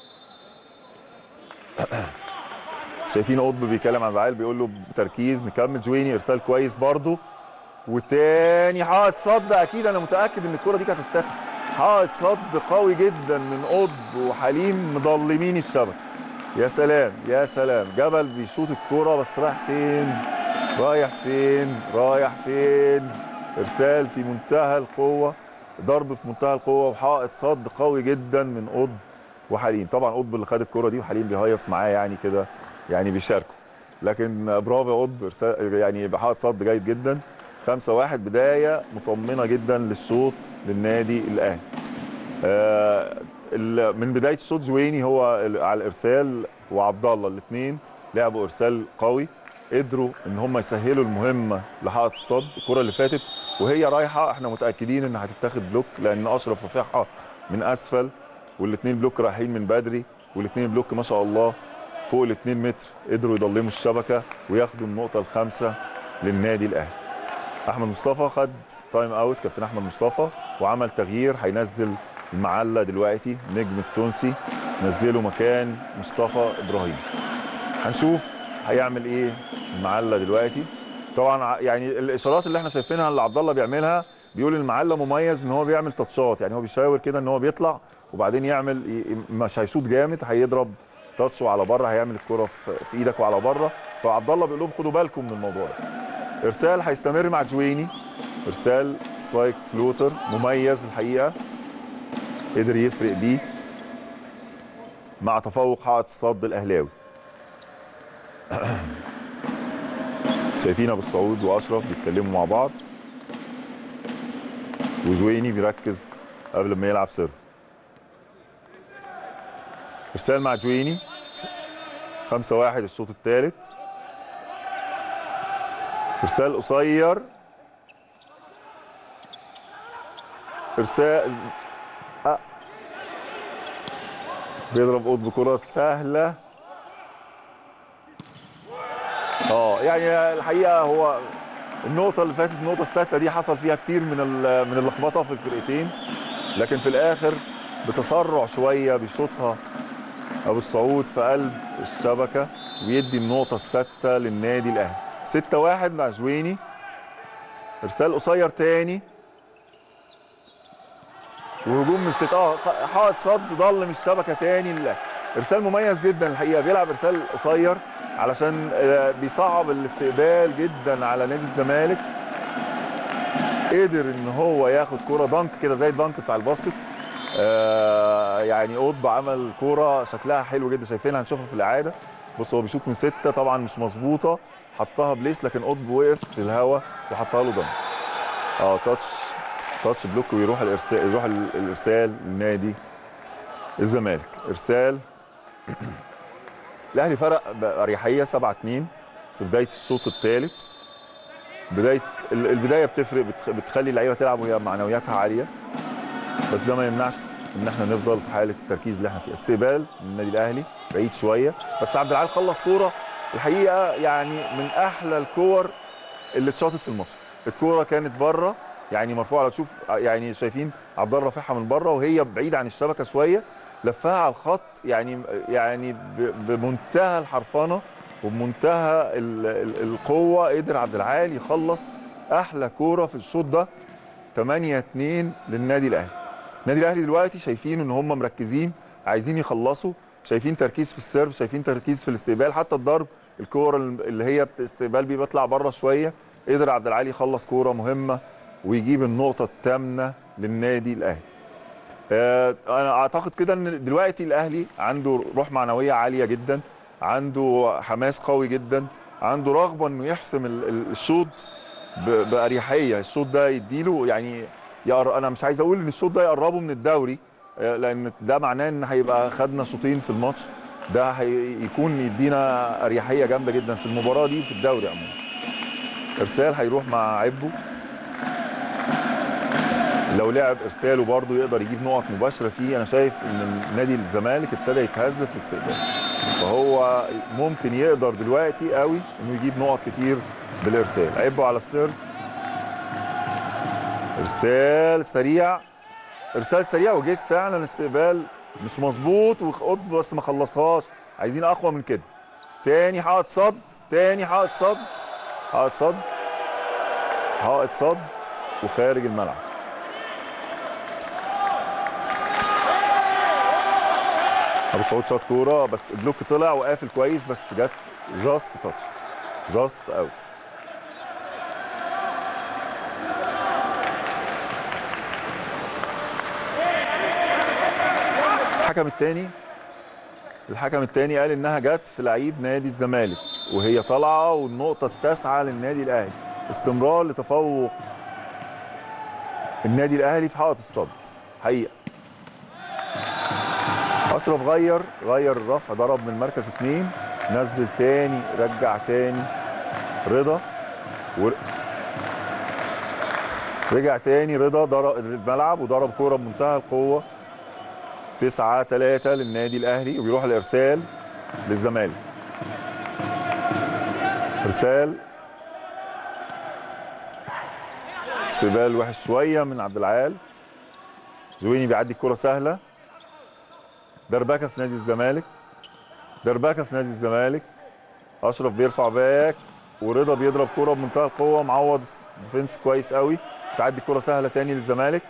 شايفين قطب بيتكلم عن بعال بيقول له بتركيز نكمل جويني ارسال كويس برضو وتاني حائط صد اكيد انا متاكد ان الكره دي كانت هتتاخد حائط صد قوي جدا من قطب وحليم مضلمين الشبكه يا سلام يا سلام جبل بيشوط الكوره بس رايح فين رايح فين رايح فين ارسال في منتهى القوه ضرب في منتهى القوه وحائط صد قوي جدا من قطب وحليم طبعا قطب اللي خد الكوره دي وحليم بيهيص معاه يعني كده يعني بيشاركوا لكن برافو يا قطب إرسال- يعني بحائط صد جيد جدا 5 1 بدايه مطمنه جدا للشوط للنادي الاهلي آه ال- من بدايه الشوط جويني هو ال- على الارسال وعبد الله الاثنين لعبوا ارسال قوي قدروا ان هم يسهلوا المهمه لحائط الصد الكره اللي فاتت وهي رايحه احنا متاكدين انها هتتاخد بلوك لان اشرف رافعها من اسفل والاثنين بلوك رايحين من بدري والاثنين بلوك ما شاء الله فوق ال 2 متر قدروا يضلموا الشبكه وياخدوا النقطه الخامسه للنادي الاهلي احمد مصطفى خد تايم اوت كابتن احمد مصطفى وعمل تغيير هينزل المعلة دلوقتي النجم التونسي نزله مكان مصطفى ابراهيم هنشوف هيعمل ايه المعلة دلوقتي طبعا ع- يعني الاشارات اللي احنا شايفينها اللي عبد الله بيعملها بيقول المعلة مميز ان هو بيعمل تاتشات يعني هو بيشاور كده ان هو بيطلع وبعدين يعمل ي- مش هيشوط جامد هيضرب تاتش وعلى بره هيعمل الكرة في في ايدك وعلى بره فعبد الله بيقول لهم خدوا بالكم من الموضوع ده ارسال هيستمر مع جويني ارسال سبايك فلوتر مميز الحقيقه قدر يفرق بيه مع تفوق حائط الصد الاهلاوي شايفين ابو السعود واشرف بيتكلموا مع بعض وجويني بيركز قبل ما يلعب سيرف ارسال مع جويني 5 1 الشوط الثالث ارسال قصير ارسال أه. بيضرب قطب كرة سهلة اه يعني الحقيقة هو النقطة اللي فاتت النقطة السادسة دي حصل فيها كتير من ال- من اللخبطة في الفرقتين لكن في الآخر بتسرع شوية بيشوطها أبو السعود في قلب الشبكة ويدي النقطة السادسة للنادي الأهلي 6 1 مع جويني إرسال قصير تاني وهجوم من ست اه خ- حائط صد ضل من الشبكه تاني لله. ارسال مميز جدا الحقيقه بيلعب ارسال قصير علشان آه، بيصعب الاستقبال جدا على نادي الزمالك قدر ان هو ياخد كوره دانك كده زي الدانك بتاع الباسكت آه يعني قطب عمل كوره شكلها حلو جدا شايفينها هنشوفها في الاعاده بص هو بيشوط من سته طبعا مش مظبوطه حطها بليس لكن قطب وقف في الهواء وحطها له دانك اه تاتش تاتش بلوك ويروح الارسال يروح ال- الارسال لنادي الزمالك ارسال الاهلي فرق باريحيه 7 2 في بدايه الشوط الثالث بدايه ال- البدايه بتفرق بتخ- بتخلي اللعيبه تلعب وهي معنوياتها عاليه بس ده ما يمنعش ان احنا نفضل في حاله التركيز اللي احنا فيها استقبال من النادي الاهلي بعيد شويه بس عبد العال خلص كوره الحقيقه يعني من احلى الكور اللي اتشاطت في الماتش الكوره كانت بره يعني مرفوعه لو تشوف يعني شايفين عبد الله رافعها من بره وهي بعيده عن الشبكه شويه لفها على الخط يعني يعني ب- بمنتهى الحرفنه وبمنتهى ال- ال- القوه قدر عبد العال يخلص احلى كوره في الشوط ده 8 2 للنادي الاهلي النادي الاهلي دلوقتي شايفين ان هم مركزين عايزين يخلصوا شايفين تركيز في السيرف شايفين تركيز في الاستقبال حتى الضرب الكوره اللي هي بت- استقبال بيه بيطلع بره شويه قدر عبد العالي يخلص كوره مهمه ويجيب النقطه الثامنه للنادي الاهلي آه، انا اعتقد كده ان دلوقتي الاهلي عنده روح معنويه عاليه جدا عنده حماس قوي جدا عنده رغبه انه يحسم ال- ال- الشوط ب- باريحيه الشوط ده يديله يعني يقر... انا مش عايز اقول ان الشوط ده يقربه من الدوري آه، لان ده معناه ان هيبقى خدنا شوطين في الماتش ده هيكون يدينا اريحيه جامده جدا في المباراه دي في الدوري عموما ارسال هيروح مع عبو لو لعب ارساله برضه يقدر يجيب نقط مباشره فيه انا شايف ان نادي الزمالك ابتدى يتهز في الاستقبال فهو ممكن يقدر دلوقتي قوي انه يجيب نقط كتير بالارسال عبوا على السيرف ارسال سريع ارسال سريع وجيت فعلا استقبال مش مظبوط وقطب بس ما خلصهاش عايزين اقوى من كده تاني حائط صد تاني حائط صد حائط صد حائط صد وخارج الملعب ابو سعود شاط كوره بس البلوك طلع وقافل كويس بس جت جاست تاتش جاست اوت الحكم الثاني الحكم الثاني قال انها جت في لعيب نادي الزمالك وهي طالعه والنقطه التاسعه للنادي الاهلي استمرار لتفوق النادي الاهلي في حائط الصد حقيقه اشرف غير غير الرفع ضرب من مركز اثنين نزل تاني رجع تاني رضا و... رجع تاني رضا ضرب الملعب وضرب كوره بمنتهى القوه 9 3 للنادي الاهلي وبيروح الارسال للزمالك ارسال استقبال وحش شويه من عبد العال زويني بيعدي الكره سهله دربكه في نادي الزمالك دربكه في نادي الزمالك اشرف بيرفع باك ورضا بيضرب كوره بمنتهى القوه معوض ديفنس كويس قوي تعدي كوره سهله تاني للزمالك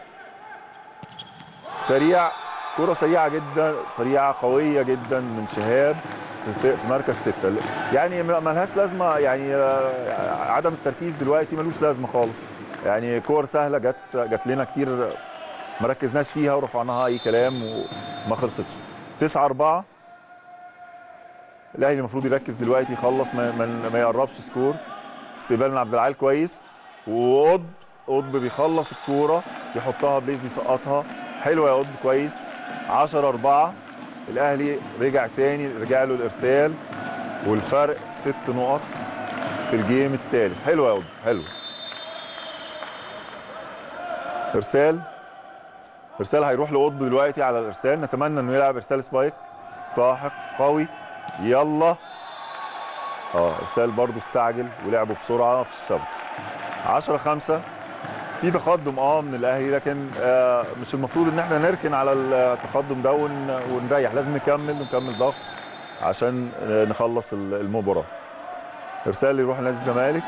سريع كرة سريعة جدا سريعة قوية جدا من شهاب في, س- في مركز ستة يعني ما ما لهاش لازمة يعني آه، عدم التركيز دلوقتي ملوش لازمة خالص يعني كور سهله جت جت لنا كتير ما ركزناش فيها ورفعناها اي كلام وما خلصتش 9 4 الاهلي المفروض يركز دلوقتي يخلص ما, ما, ما يقربش سكور استقبال من عبد العال كويس وقطب قطب بيخلص الكوره يحطها بليز بيسقطها حلوه يا قطب كويس 10 4 الاهلي رجع تاني رجع له الارسال والفرق ست نقط في الجيم الثالث حلو يا قطب حلو ارسال ارسال هيروح لقطب دلوقتي على الارسال نتمنى انه يلعب ارسال سبايك ساحق قوي يلا اه ارسال برضو استعجل ولعبوا بسرعه في السبق 10 5 في تقدم اه من الاهلي لكن آه مش المفروض ان احنا نركن على التقدم ده ون- ونريح لازم نكمل نكمل ضغط عشان آه، نخلص ال- المباراه ارسال يروح لنادي الزمالك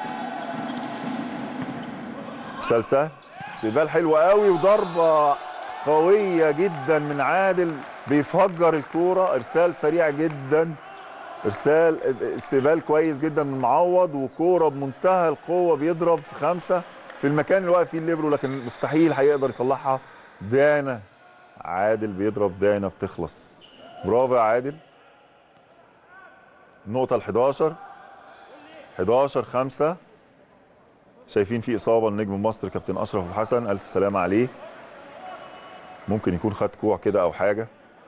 ارسال سهل استقبال حلو قوي وضربه قويه جدا من عادل بيفجر الكوره ارسال سريع جدا ارسال استقبال كويس جدا من معوض وكوره بمنتهى القوه بيضرب في خمسه في المكان اللي واقف فيه الليبرو لكن مستحيل هيقدر يطلعها دانا عادل بيضرب دانا بتخلص برافو يا عادل النقطه ال 11 11 5 شايفين في اصابه لنجم مصر كابتن اشرف أبو حسن الف سلامه عليه ممكن يكون خد كوع كده او حاجه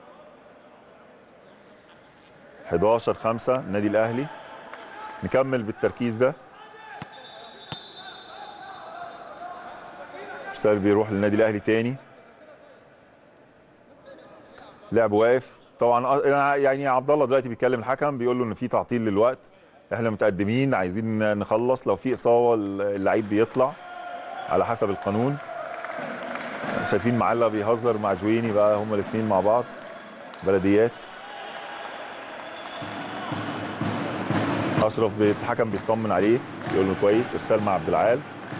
11 5 النادي الاهلي نكمل بالتركيز ده ارسال بيروح للنادي الاهلي تاني لعب واقف طبعا أنا يعني عبد الله دلوقتي بيكلم الحكم بيقول له ان في تعطيل للوقت احنا متقدمين عايزين نخلص لو في اصابه اللعيب بيطلع على حسب القانون شايفين معلق بيهزر مع جويني بقى هما الاثنين مع بعض بلديات اشرف بيت- الحكم بيطمن عليه يقول له كويس ارسال مع عبد العال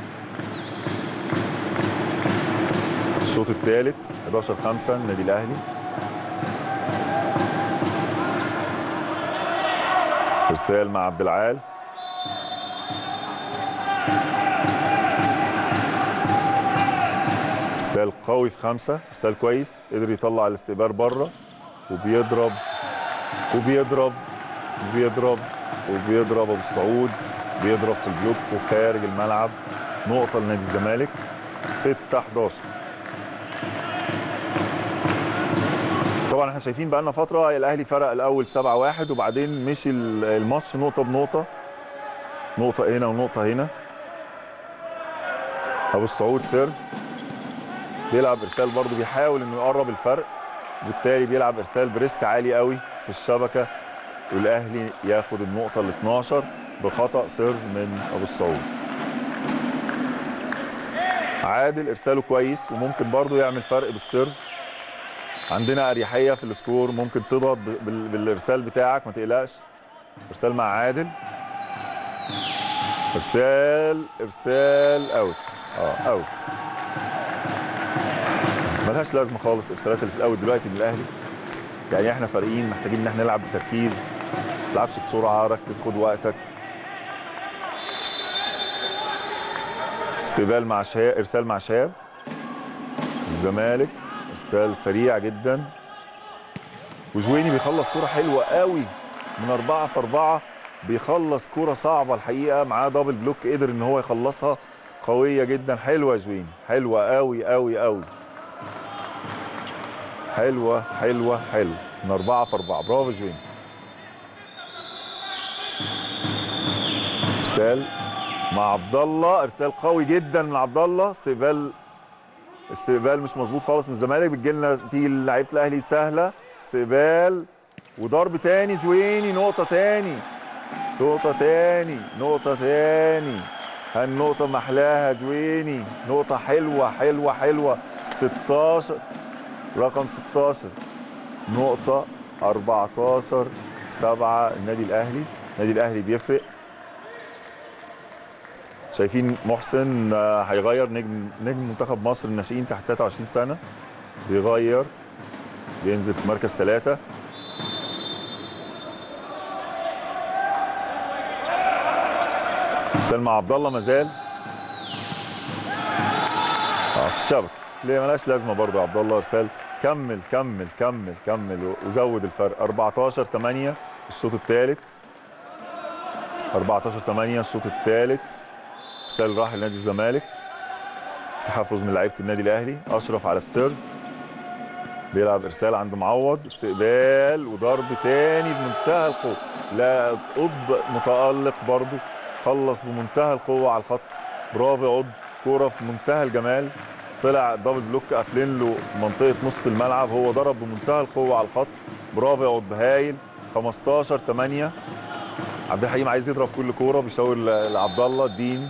الشوط الثالث 11 5 النادي الاهلي ارسال مع عبد العال ارسال قوي في خمسه ارسال كويس قدر يطلع الاستقبال بره وبيضرب وبيضرب وبيضرب وبيضرب ابو السعود بيضرب في البلوك وخارج الملعب نقطه لنادي الزمالك 6 11 طبعا احنا شايفين بقى لنا فتره الاهلي فرق الاول 7 1 وبعدين مشي ال- الماتش نقطه بنقطه نقطه هنا ونقطه هنا ابو السعود سيرف بيلعب ارسال برضه بيحاول انه يقرب الفرق وبالتالي بيلعب ارسال بريسك عالي قوي في الشبكه والاهلي ياخد النقطه ال 12 بخطا سيرف من ابو السعود عادل ارساله كويس وممكن برضه يعمل فرق بالسيرف عندنا اريحيه في السكور ممكن تضغط ب- بال- بالارسال بتاعك ما تقلقش ارسال مع عادل ارسال ارسال اوت اه اوت ملهاش لازمه خالص الارسالات اللي في الاول دلوقتي من الاهلي يعني احنا فارقين محتاجين ان احنا نلعب بتركيز ما تلعبش بسرعه ركز خد وقتك استقبال مع شهاب ارسال مع شهاب الزمالك ارسال سريع جدا وجويني بيخلص كرة حلوة قوي من أربعة في أربعة بيخلص كرة صعبة الحقيقة معاه دبل بلوك قدر إن هو يخلصها قوية جدا حلوة يا جويني حلوة قوي قوي قوي حلوة حلوة حلوة من أربعة في أربعة برافو جويني إرسال مع عبد الله إرسال قوي جدا من عبد الله استقبال استقبال مش مظبوط خالص من الزمالك بتجيلنا في لعيبه الاهلي سهله استقبال وضرب تاني جويني نقطه تاني نقطه تاني نقطه تاني هالنقطه محلاها جويني نقطه حلوه حلوه حلوه 16 رقم 16 نقطه 14 7 النادي الاهلي النادي الاهلي بيفرق شايفين محسن آه، هيغير نجم نجم منتخب مصر الناشئين تحت 23 سنه بيغير بينزل في مركز ثلاثة سلمى عبد الله مازال الشبكه اللي ملهاش لازمه برضه يا عبد الله ارسال كمل كمل كمل كمل وزود الفرق 14 8 الشوط الثالث 14 8 الشوط الثالث ارسال راح لنادي الزمالك تحفظ من لعيبه النادي الاهلي اشرف على السيرف بيلعب ارسال عند معوض استقبال وضرب تاني بمنتهى القوه لا قطب متالق برضه خلص بمنتهى القوه على الخط برافو يا قطب كوره في منتهى الجمال طلع دبل بلوك قافلين له منطقه نص الملعب هو ضرب بمنتهى القوه على الخط برافو يا قطب هايل 15 8 عبد الحليم عايز يضرب كل كوره بيشاور ل- لعبد الله الدين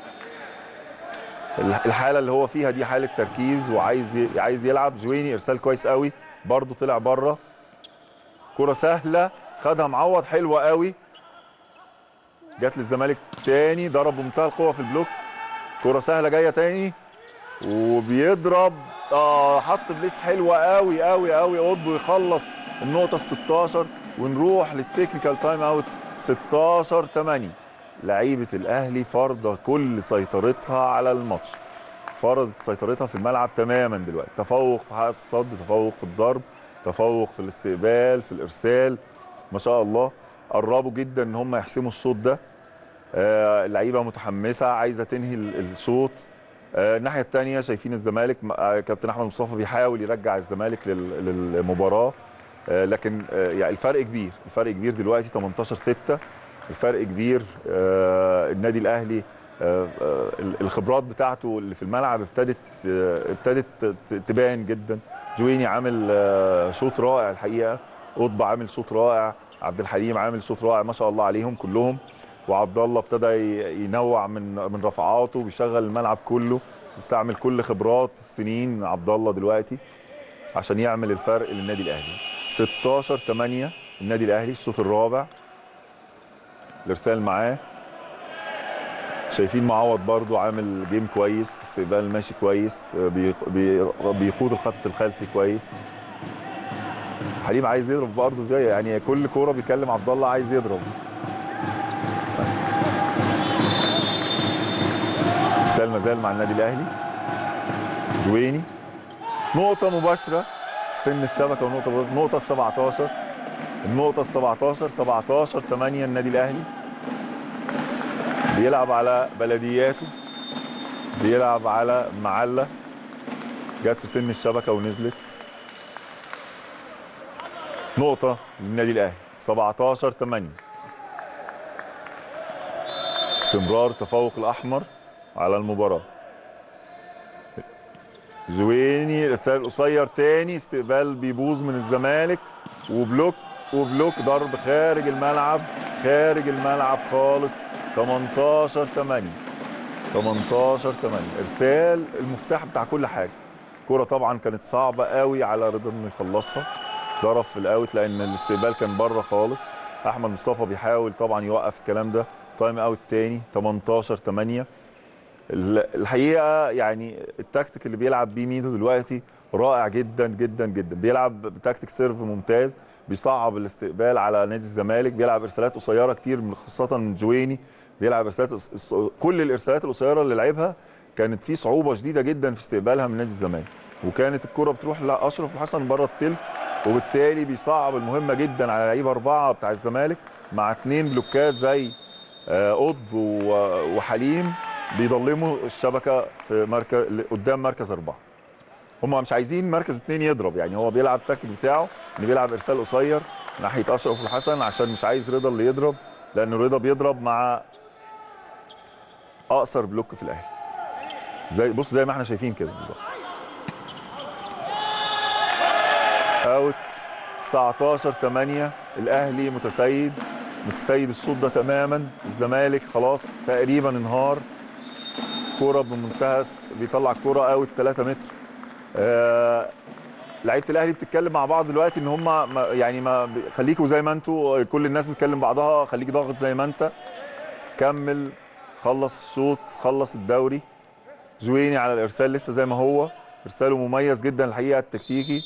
الحاله اللي هو فيها دي حاله تركيز وعايز ي- عايز يلعب جويني ارسال كويس قوي برضه طلع بره كره سهله خدها معوض حلوه قوي جت للزمالك تاني ضرب بمنتهى القوه في البلوك كره سهله جايه تاني وبيضرب اه حط بليس حلوه قوي قوي قوي قطب ويخلص النقطه ال 16 ونروح للتكنيكال تايم اوت 16 8 لعيبه الاهلي فرض كل سيطرتها على الماتش فرضت سيطرتها في الملعب تماما دلوقتي تفوق في حلقه الصد تفوق في الضرب تفوق في الاستقبال في الارسال ما شاء الله قربوا جدا ان هم يحسموا الشوط ده آه، اللعيبه متحمسه عايزه تنهي ال- الشوط آه، الناحيه الثانيه شايفين الزمالك م- آه، كابتن احمد مصطفى بيحاول يرجع الزمالك لل- للمباراه آه، لكن آه، يعني الفرق كبير الفرق كبير دلوقتي 18 6 الفرق كبير آه، النادي الاهلي آه، آه، الخبرات بتاعته اللي في الملعب ابتدت آه، ابتدت ت- تبان جدا جويني عامل آه، شوط رائع الحقيقه قطب عامل شوط رائع عبد الحليم عامل شوط رائع ما شاء الله عليهم كلهم وعبد الله ابتدى ي- ينوع من من رفعاته بيشغل الملعب كله بيستعمل كل خبرات السنين عبد الله دلوقتي عشان يعمل الفرق للنادي الاهلي 16 8 النادي الاهلي الشوط الرابع الارسال معاه شايفين معوض برضو عامل جيم كويس استقبال ماشي كويس آه، بيخ- بي- بيخوض الخط الخلفي كويس حليم عايز يضرب برضه زي يعني كل كوره بيكلم عبد الله عايز يضرب مثال مازال مع النادي الاهلي جويني نقطة مباشرة في سن الشبكة ونقطة مباشرة. النقطة ال 17 النقطة ال 17 17 8 النادي الاهلي بيلعب على بلدياته بيلعب على معلة جت في سن الشبكة ونزلت نقطة للنادي الاهلي 17 8 استمرار تفوق الاحمر على المباراة زويني رسال قصير تاني استقبال بيبوظ من الزمالك وبلوك وبلوك ضرب خارج الملعب خارج الملعب خالص 18 8 18 8 ارسال المفتاح بتاع كل حاجه كرة طبعا كانت صعبه قوي على رضا انه يخلصها ضرب في الاوت لان الاستقبال كان بره خالص احمد مصطفى بيحاول طبعا يوقف الكلام ده تايم اوت تاني 18 8 ال- الحقيقه يعني التكتيك اللي بيلعب بيه ميدو دلوقتي رائع جدا جدا جدا بيلعب بتكتيك سيرف ممتاز بيصعب الاستقبال على نادي الزمالك بيلعب ارسالات قصيره كتير من- خاصه من جويني بيلعب ارسالات قص- قص- كل الارسالات القصيره اللي لعبها كانت في صعوبه شديده جدا في استقبالها من نادي الزمالك وكانت الكره بتروح لاشرف الحسن بره التلت وبالتالي بيصعب المهمه جدا على لعيبه اربعه بتاع الزمالك مع اثنين بلوكات زي آه، قطب و- وحليم بيضلموا الشبكه في مركز قدام مركز اربعه هم مش عايزين مركز اثنين يضرب يعني هو بيلعب التكتيك بتاعه انه بيلعب ارسال قصير ناحيه اشرف الحسن عشان مش عايز رضا اللي يضرب لان رضا بيضرب مع اقصر بلوك في الاهلي زي بص زي ما احنا شايفين كده بالظبط اوت 19 8 الاهلي متسيد متسيد الشوط ده تماما الزمالك خلاص تقريبا انهار كوره بمنتهى الس- بيطلع كوره اوت 3 متر آه لعيبه الاهلي بتتكلم مع بعض دلوقتي ان هم ما يعني ما ب- خليكوا زي ما انتوا كل الناس بتكلم بعضها خليك ضاغط زي ما انت كمل خلص الشوط خلص الدوري جويني على الارسال لسه زي ما هو ارساله مميز جدا الحقيقه التكتيكي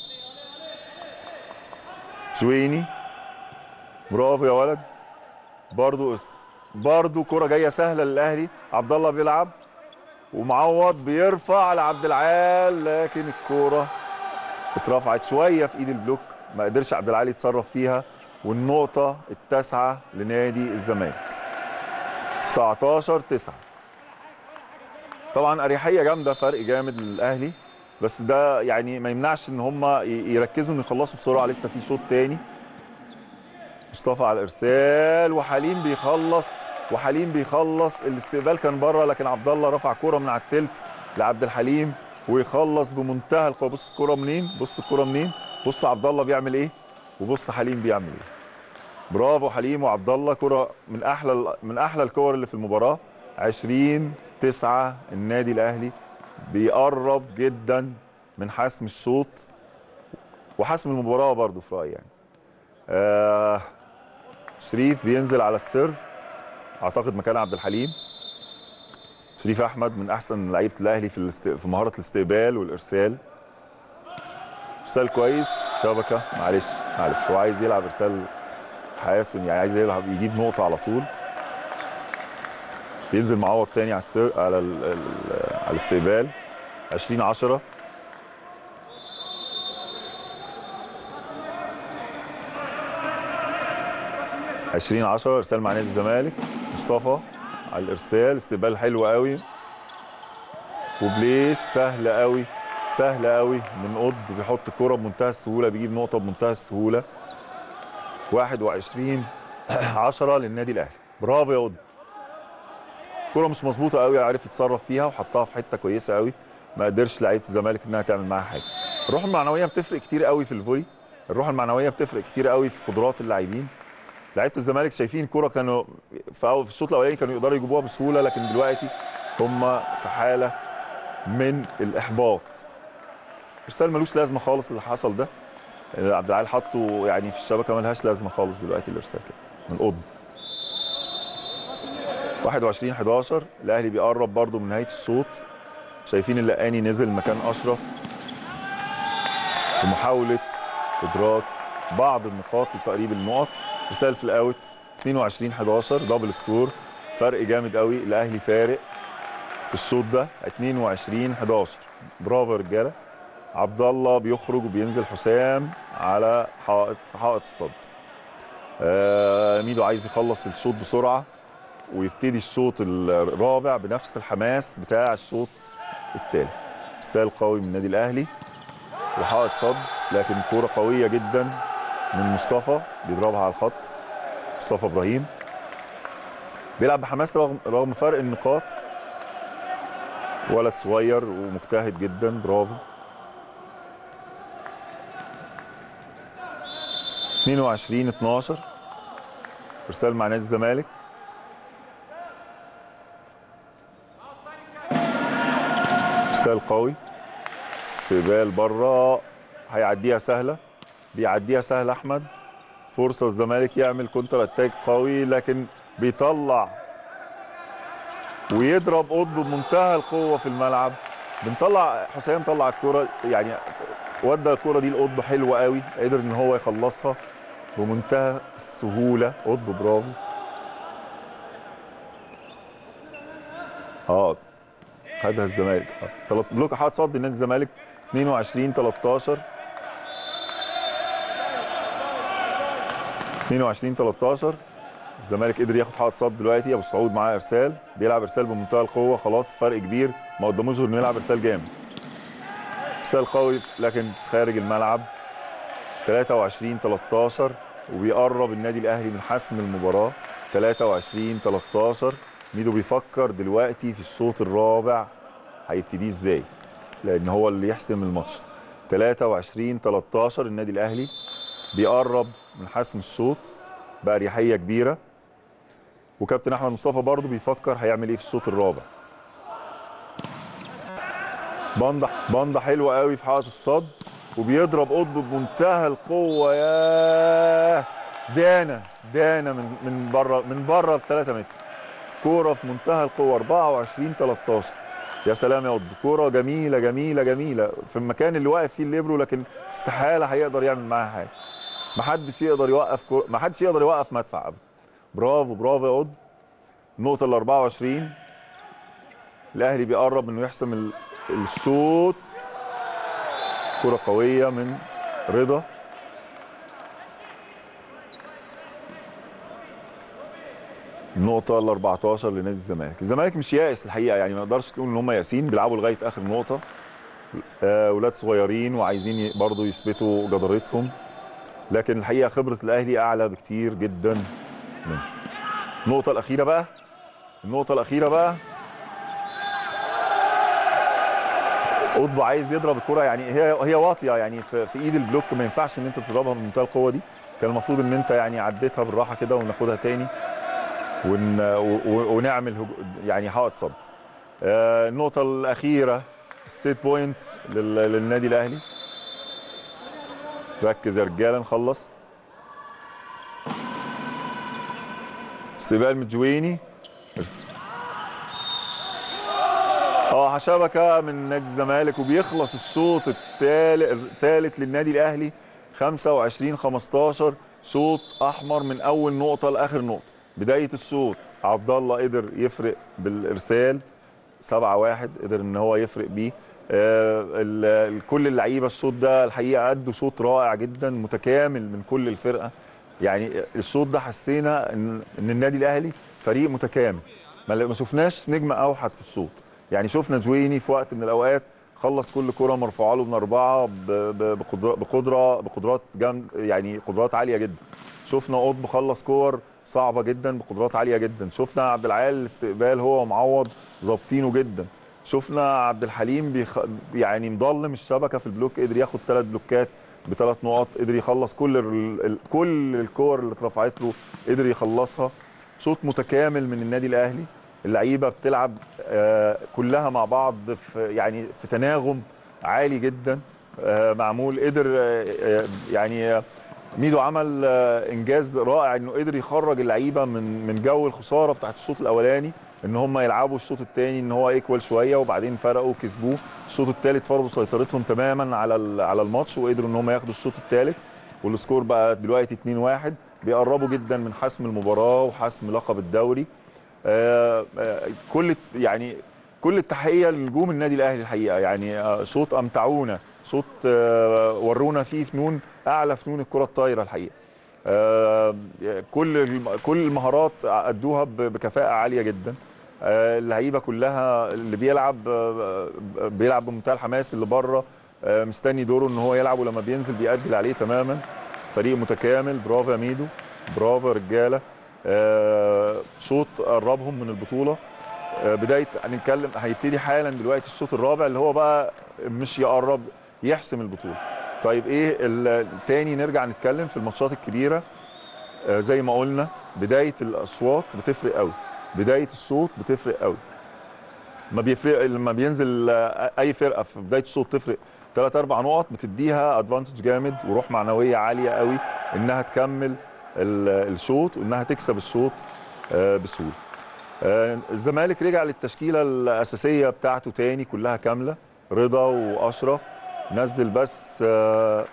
جويني برافو يا ولد برضو برضو كرة جاية سهلة للأهلي عبد الله بيلعب ومعوض بيرفع على عبد العال لكن الكوره اترفعت شويه في ايد البلوك ما قدرش عبد العال يتصرف فيها والنقطه التاسعه لنادي الزمالك 19 9 طبعا اريحيه جامده فرق جامد للاهلي بس ده يعني ما يمنعش ان هم يركزوا ان يخلصوا بسرعه لسه في شوط تاني مصطفى على الارسال وحليم بيخلص وحليم بيخلص الاستقبال كان بره لكن عبد الله رفع كوره من على التلت لعبد الحليم ويخلص بمنتهى القوه بص الكوره منين بص الكوره منين بص عبد الله بيعمل ايه وبص حليم بيعمل ايه برافو حليم وعبد الله كره من احلى من احلى الكور اللي في المباراه 20 9 النادي الاهلي بيقرب جدا من حسم الشوط وحسم المباراه برضه في رايي يعني آه شريف بينزل على السيرف اعتقد مكان عبد الحليم شريف احمد من احسن لعيبه الاهلي في الاست... في مهاره الاستقبال والارسال ارسال كويس الشبكه معلش معلش هو عايز يلعب ارسال حاسم يعني عايز يلعب يجيب نقطه على طول بينزل معوض تاني على السر... على ال... ال... على الاستقبال 20 10 20 10 ارسال مع نادي الزمالك مصطفى على الارسال استقبال حلو قوي وبليس سهل قوي سهل قوي من قطب بيحط الكوره بمنتهى السهوله بيجيب نقطه بمنتهى السهوله 21 10 للنادي الاهلي برافو يا قطب الكوره مش مظبوطه قوي عارف يتصرف فيها وحطها في حته كويسه قوي ما قدرش لعيبه الزمالك انها تعمل معاها حاجه الروح المعنويه بتفرق كتير قوي في الفولي الروح المعنويه بتفرق كتير قوي في قدرات اللاعبين لعيبه الزمالك شايفين كرة كانوا في أول- في الشوط الاولاني كانوا يقدروا يجيبوها بسهوله لكن دلوقتي هم في حاله من الاحباط ارسال ملوش لازمه خالص اللي حصل ده عبد العال حطه يعني في الشبكه ملهاش لازمه خالص دلوقتي الارسال كده من قطب 21 11 الاهلي بيقرب برده من نهايه الشوط شايفين اللقاني نزل مكان اشرف في محاوله ادراك بعض النقاط لتقريب النقط ارسال في الاوت 22 11 دبل سكور فرق جامد قوي الاهلي فارق في الشوط ده 22 11 برافو يا رجاله عبد الله بيخرج وبينزل حسام على حائط في حائط الصد آه ميدو عايز يخلص الشوط بسرعه ويبتدي الشوط الرابع بنفس الحماس بتاع الشوط الثالث ارسال قوي من النادي الاهلي وحائط صد لكن كوره قويه جدا من مصطفى بيضربها على الخط مصطفى ابراهيم بيلعب بحماس رغم رغم فرق النقاط ولد صغير ومجتهد جدا برافو 22 12 ارسال مع نادي الزمالك ارسال قوي استقبال بره هيعديها سهله بيعديها سهل احمد فرصه الزمالك يعمل كونتر اتاك قوي لكن بيطلع ويضرب قطب بمنتهى القوه في الملعب بنطلع حسام طلع الكوره يعني ودى الكوره دي لقطب حلوه قوي قدر ان هو يخلصها بمنتهى السهوله قطب برافو اه خدها الزمالك آه. تلت- بلوك حاط صد نادي الزمالك 22 13 22 13 الزمالك قدر ياخد حائط صد دلوقتي ابو السعود معاه ارسال بيلعب ارسال بمنتهى القوه خلاص فرق كبير ما قداموش غير انه يلعب ارسال جامد ارسال قوي لكن خارج الملعب 23 13 وبيقرب النادي الاهلي من حسم المباراه 23 13 ميدو بيفكر دلوقتي في الشوط الرابع هيبتدي ازاي لان هو اللي يحسم الماتش 23 13 النادي الاهلي بيقرب من حسم الشوط بأريحية كبيرة وكابتن أحمد مصطفى برضه بيفكر هيعمل إيه في الشوط الرابع باندا باندا حلوة قوي في حائط الصد وبيضرب قطب بمنتهى القوة يا دانا دانا من من بره من بره ب 3 متر كورة في منتهى القوة 24 13 يا سلام يا قطب كورة جميلة جميلة جميلة في المكان اللي واقف فيه الليبرو لكن استحالة هيقدر يعمل معاها حاجة محدش يقدر يوقف كور... محدش يقدر يوقف مدفع ابدا برافو برافو يا قطب النقطة ال 24 الاهلي بيقرب انه يحسم ال- الشوط كره قويه من رضا النقطة ال 14 لنادي الزمالك، الزمالك مش يائس الحقيقة يعني ما نقدرش تقول ان هم يائسين بيلعبوا لغاية آخر نقطة. آه، اولاد صغيرين وعايزين ي- برضو يثبتوا جدارتهم. لكن الحقيقة خبرة الأهلي أعلى بكتير جدا منه. النقطة الأخيرة بقى النقطة الأخيرة بقى قطب عايز يضرب الكرة يعني هي هي واطية يعني في, في ايد البلوك ما ينفعش ان انت تضربها بمنتهى القوة دي كان المفروض ان انت يعني عديتها بالراحة كده وناخدها تاني ون و- و- ونعمل هجو- يعني حائط صد. آه، النقطة الأخيرة السيت بوينت لل- للنادي الأهلي. ركز يا رجالة نخلص. استقبال من جويني اه شبكه من نادي الزمالك وبيخلص الشوط الثالث للنادي الاهلي 25 15 شوط احمر من اول نقطه لاخر نقطه بدايه الشوط عبد الله قدر يفرق بالارسال 7 1 قدر ان هو يفرق بيه آه، ال- ال- كل اللعيبه الشوط ده الحقيقه ادوا شوط رائع جدا متكامل من كل الفرقه يعني الشوط ده حسينا ان ان النادي الاهلي فريق متكامل ما ما شفناش نجم اوحد في الشوط يعني شفنا جويني في وقت من الاوقات خلص كل كره مرفوعه له من اربعه ب- ب- بقدره بقدره بقدرات جامد يعني قدرات عاليه جدا شفنا قطب خلص كور صعبه جدا بقدرات عاليه جدا شفنا عبد العال الاستقبال هو ومعوض ظابطينه جدا شفنا عبد الحليم بيخ... يعني مضلم الشبكه في البلوك قدر ياخد ثلاث بلوكات بثلاث نقط قدر يخلص كل ال... ال- كل الكور اللي اترفعت له قدر يخلصها شوط متكامل من النادي الاهلي اللعيبه بتلعب آه، كلها مع بعض في يعني في تناغم عالي جدا آه، معمول قدر آه، آه، يعني آه، ميدو عمل آه، انجاز رائع انه قدر يخرج اللعيبه من من جو الخساره بتاعت الشوط الاولاني ان هم يلعبوا الشوط الثاني ان هو ايكوال شويه وبعدين فرقوا وكسبوه الشوط الثالث فرضوا سيطرتهم تماما على ال- على الماتش وقدروا ان هم ياخدوا الشوط الثالث والسكور بقى دلوقتي 2-1 بيقربوا جدا من حسم المباراه وحسم لقب الدوري آه، آه، كل يعني كل التحيه لنجوم النادي الاهلي الحقيقه يعني آه، شوط امتعونا شوط آه، ورونا فيه فنون اعلى فنون الكره الطايره الحقيقه آه، كل الم- كل المهارات ادوها ب- بكفاءه عاليه جدا آه، اللعيبه كلها اللي بيلعب آه، بيلعب بمنتهى الحماس اللي بره آه، مستني دوره ان هو يلعب ولما بينزل بيأدي اللي عليه تماما فريق متكامل برافو يا ميدو برافو يا رجاله آه، شوط قربهم من البطوله آه، بدايه هنتكلم هيبتدي حالا دلوقتي الشوط الرابع اللي هو بقى مش يقرب يحسم البطوله طيب ايه التاني نرجع نتكلم في الماتشات الكبيره آه، زي ما قلنا بدايه الاصوات بتفرق قوي بدايه الصوت بتفرق قوي ما بيفرق لما بينزل آه، اي فرقه في بدايه الصوت تفرق ثلاث اربع نقط بتديها ادفانتج جامد وروح معنويه عاليه قوي انها تكمل ال- الشوط وانها تكسب الشوط آه، بسهوله آه، الزمالك رجع للتشكيله الاساسيه بتاعته تاني كلها كامله رضا واشرف نزل بس آه،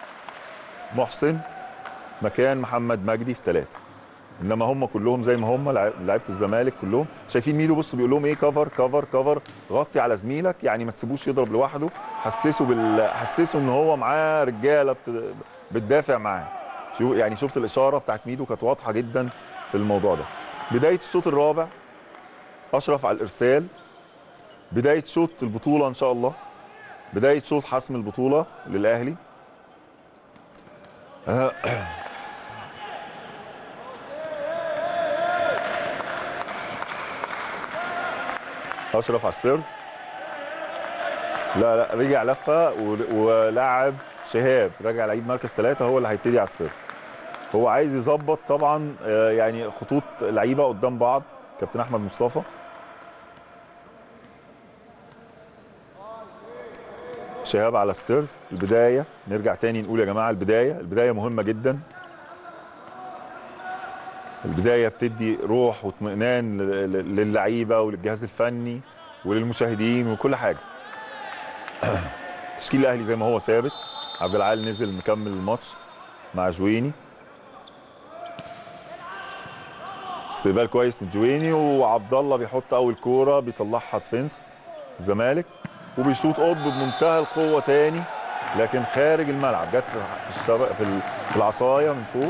محسن مكان محمد مجدي في ثلاثه انما هم كلهم زي ما هم لعيب- لعيبه الزمالك كلهم شايفين ميدو بص بيقول لهم ايه كفر كفر كفر غطي على زميلك يعني ما تسيبوش يضرب لوحده حسسه بال حسسه ان هو معاه رجاله بت... بتدافع معاه شو يعني شفت الاشاره بتاعت ميدو كانت واضحه جدا في الموضوع ده بدايه الشوط الرابع اشرف على الارسال بدايه شوط البطوله ان شاء الله بدايه شوط حسم البطوله للاهلي آه، اشرف على السيرف لا لا رجع لفه و- ولعب شهاب رجع لعيب مركز ثلاثه هو اللي هيبتدي على السيرف هو عايز يظبط طبعا آه، يعني خطوط لعيبه قدام بعض كابتن احمد مصطفى شهاب على السيرف البدايه نرجع تاني نقول يا جماعه البدايه البدايه مهمه جدا البدايه بتدي روح واطمئنان ل- ل- للعيبه وللجهاز الفني وللمشاهدين وكل حاجه تشكيل الاهلي زي ما هو ثابت عبد العال نزل مكمل الماتش مع جويني استقبال كويس من جويني وعبد الله بيحط اول كوره بيطلعها ديفنس الزمالك وبيشوط قطب بمنتهى القوه تاني لكن خارج الملعب جت في الشر... في ال- في العصايه من فوق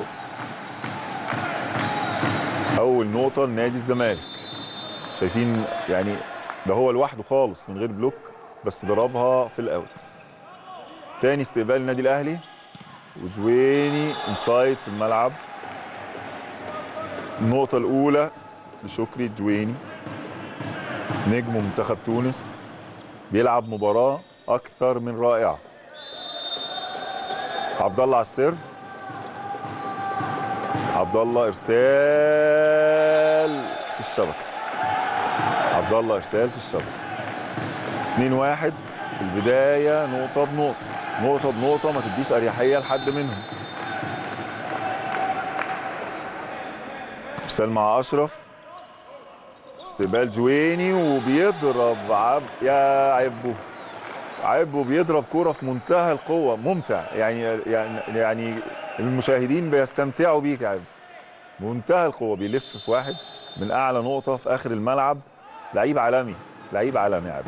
اول نقطه لنادي الزمالك شايفين يعني ده هو لوحده خالص من غير بلوك بس ضربها في الاوت تاني استقبال النادي الاهلي وجويني انسايد في الملعب النقطة الأولى لشكري جويني نجم منتخب تونس بيلعب مباراة أكثر من رائعة عبد الله على السر عبد الله إرسال في الشبكة عبد الله إرسال في الشبكة 2 1 في البداية نقطة بنقطة نقطة بنقطة ما تديش أريحية لحد منهم ارسال مع اشرف استقبال جويني وبيضرب عب يا عبو عبو بيضرب كوره في منتهى القوه ممتع يعني يعني يعني المشاهدين بيستمتعوا بيك يا عبو منتهى القوه بيلف في واحد من اعلى نقطه في اخر الملعب لعيب عالمي لعيب عالمي يا عبو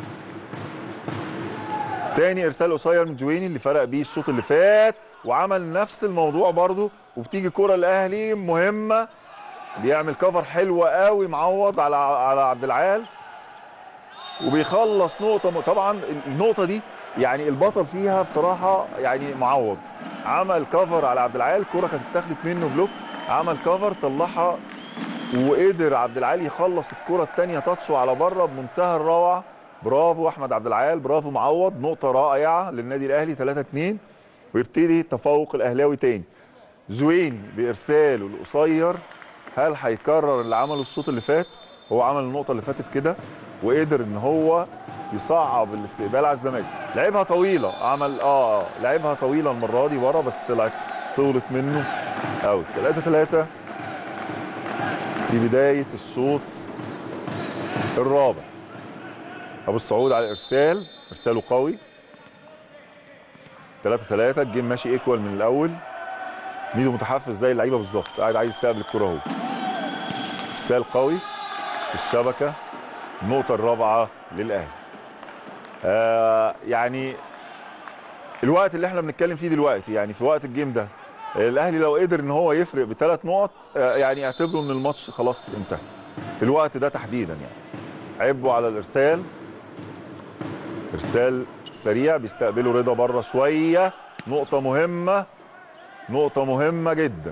تاني ارسال قصير من جويني اللي فرق بيه الشوط اللي فات وعمل نفس الموضوع برضه وبتيجي كرة الاهلي مهمه بيعمل كفر حلو قوي معوض على على عبد العال وبيخلص نقطة م- طبعا النقطة دي يعني البطل فيها بصراحة يعني معوض عمل كفر على عبد العال الكرة كانت اتاخدت منه بلوك عمل كفر طلعها وقدر عبد العال يخلص الكرة الثانية تاتشو على بره بمنتهى الروعة برافو احمد عبد العال برافو معوض نقطة رائعة للنادي الاهلي 3 2 ويبتدي تفوق الاهلاوي تاني زوين بارساله القصير هل هيكرر اللي عمله الشوط اللي فات هو عمل النقطه اللي فاتت كده وقدر ان هو يصعب الاستقبال على الزمالك لعبها طويله عمل اه لعبها طويله المره دي ورا بس طلعت طولت منه اوت 3 3 في بدايه الشوط الرابع ابو السعود على الارسال ارساله قوي 3 3 الجيم ماشي ايكوال من الاول ميدو متحفز زي اللعيبه بالظبط قاعد عايز يستقبل الكره اهو ارسال قوي في الشبكه النقطه الرابعه للاهلي آه يعني الوقت اللي احنا بنتكلم فيه دلوقتي يعني في وقت الجيم ده الاهلي لو قدر ان هو يفرق بثلاث نقط آه يعني اعتبروا ان الماتش خلاص انتهى في الوقت ده تحديدا يعني عبوا على الارسال ارسال سريع بيستقبلوا رضا بره شويه نقطه مهمه نقطة مهمة جدا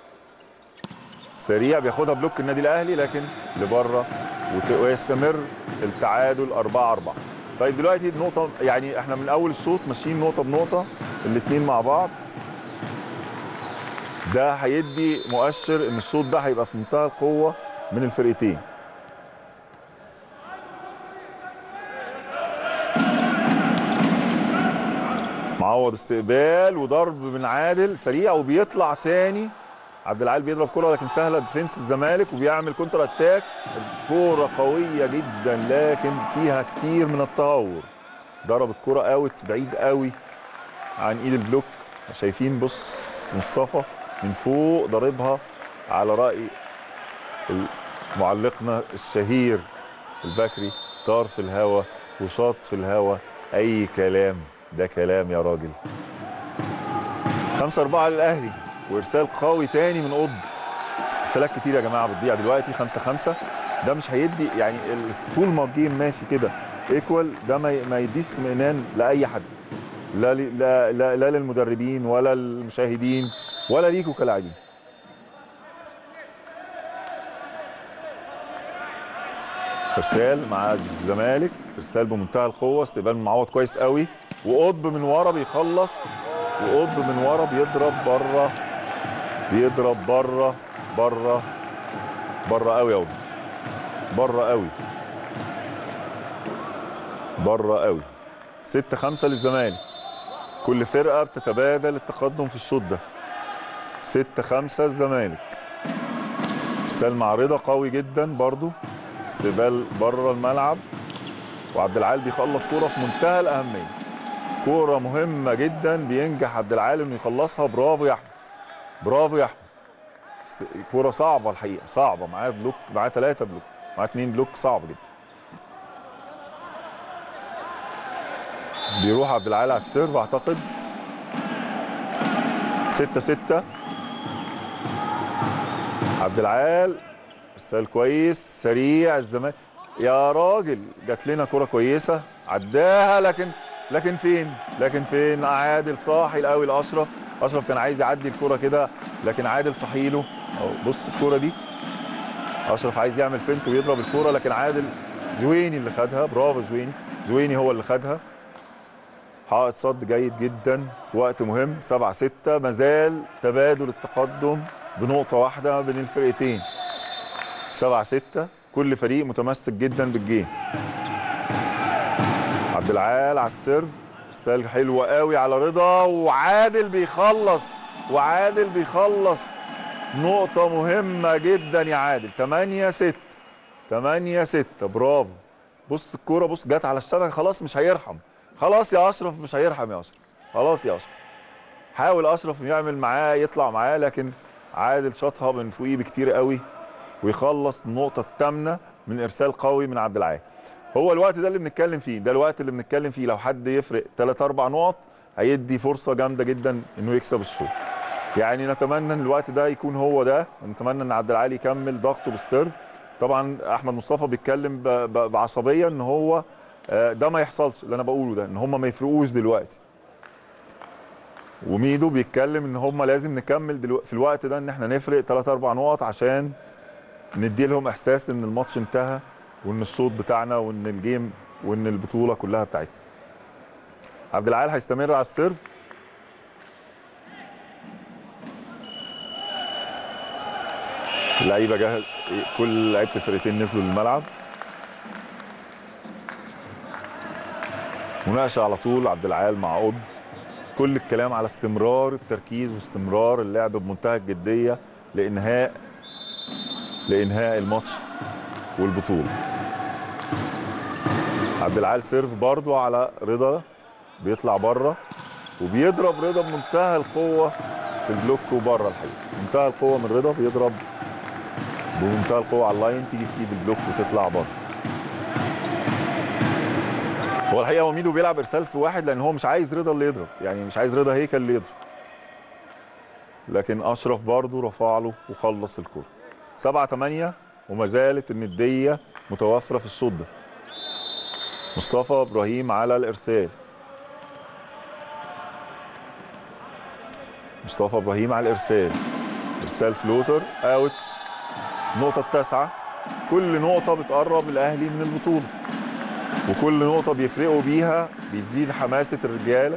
سريع بياخدها بلوك النادي الأهلي لكن لبره وت- ويستمر التعادل 4 4 طيب دلوقتي النقطة يعني احنا من أول الشوط ماشيين نقطة بنقطة الاتنين مع بعض ده هيدي مؤشر إن الشوط ده هيبقى في منتهى القوة من الفرقتين معوض استقبال وضرب من عادل سريع وبيطلع تاني عبد العال بيضرب كرة لكن سهلة ديفنس الزمالك وبيعمل كونتر اتاك الكرة قوية جدا لكن فيها كتير من التهور ضرب الكرة اوت بعيد قوي عن ايد البلوك شايفين بص مصطفى من فوق ضاربها على رأي معلقنا الشهير البكري طار في الهوا وشاط في الهوا اي كلام ده كلام يا راجل خمسة أربعة للأهلي وإرسال قوي تاني من قطب إرسالات كتير يا جماعة بتضيع دلوقتي خمسة خمسة ده مش هيدي يعني ال- طول ما الجيم ماشي كده ايكوال ده ما ي- ما يديش اطمئنان لأي حد لا ل- لا لا, لا للمدربين ولا المشاهدين ولا ليكوا كلاعبين ارسال مع الزمالك ارسال بمنتهى القوه استقبال من معوض كويس قوي وقطب من ورا بيخلص وقطب من ورا بيضرب بره بيضرب بره بره بره قوي يا قطب بره قوي بره قوي 6 5 للزمالك كل فرقه بتتبادل التقدم في الشوط ده 6 5 الزمالك ارسال مع رضا قوي جدا برضو استقبال بره الملعب وعبد العال بيخلص كوره في منتهى الاهميه كوره مهمه جدا بينجح عبد العال انه يخلصها برافو يا احمد برافو يا احمد است- كوره صعبه الحقيقه صعبه معاه بلوك معاه ثلاثه بلوك معاه اثنين بلوك صعب جدا بيروح عبد العال على السيرف اعتقد 6 6 عبد العال ارسال كويس سريع الزمان يا راجل جات لنا كرة كويسة عداها لكن لكن فين؟ لكن فين؟ عادل صاحي قوي لاشرف اشرف كان عايز يعدي الكرة كده لكن عادل صحيله اهو بص الكرة دي اشرف عايز يعمل فنت ويضرب الكرة لكن عادل زويني اللي خدها برافو زويني زويني هو اللي خدها حائط صد جيد جدا في وقت مهم 7 6 مازال تبادل التقدم بنقطة واحدة بين الفرقتين 7 6 كل فريق متمسك جدا بالجيم عبد العال على السيرف ارسال حلو قوي على رضا وعادل بيخلص وعادل بيخلص نقطة مهمة جدا يا عادل 8 6 8 6 برافو بص الكورة بص جت على الشبكة خلاص مش هيرحم خلاص يا اشرف مش هيرحم يا اشرف خلاص يا اشرف حاول اشرف يعمل معاه يطلع معاه لكن عادل شاطها من فوقيه بكتير قوي ويخلص النقطة الثامنة من إرسال قوي من عبد العال هو الوقت ده اللي بنتكلم فيه ده الوقت اللي بنتكلم فيه لو حد يفرق 3 4 نقط هيدي فرصة جامدة جدا إنه يكسب الشوط يعني نتمنى ان الوقت ده يكون هو ده نتمنى ان عبد العالي يكمل ضغطه بالسيرف طبعا احمد مصطفى بيتكلم ب- ب- بعصبيه ان هو آه، ده ما يحصلش اللي انا بقوله ده ان هم ما يفرقوش دلوقتي وميدو بيتكلم ان هم لازم نكمل دلوقتي في الوقت ده ان احنا نفرق 3 4 نقط عشان ندي لهم احساس ان الماتش انتهى وان الشوط بتاعنا وان الجيم وان البطوله كلها بتاعتنا عبد العال هيستمر على السيرف اللعيبه جاهز كل لعيبه الفرقتين نزلوا للملعب مناقشه على طول عبد العال مع قطب كل الكلام على استمرار التركيز واستمرار اللعب بمنتهى الجديه لانهاء لانهاء الماتش والبطوله عبد العال سيرف برضو على رضا بيطلع بره وبيضرب رضا بمنتهى القوه في البلوك وبره الحقيقه منتهى القوه من رضا بيضرب بمنتهى القوه على اللاين تيجي في ايد البلوك وتطلع بره هو الحقيقه هو ميدو بيلعب ارسال في واحد لان هو مش عايز رضا اللي يضرب يعني مش عايز رضا هيكل اللي يضرب لكن اشرف برضه رفع له وخلص الكره 7 8 وما زالت النديه متوفره في الشوط ده مصطفى ابراهيم على الارسال مصطفى ابراهيم على الارسال ارسال فلوتر اوت النقطه التاسعه كل نقطه بتقرب الاهلي من البطوله وكل نقطة بيفرقوا بيها بيزيد حماسة الرجالة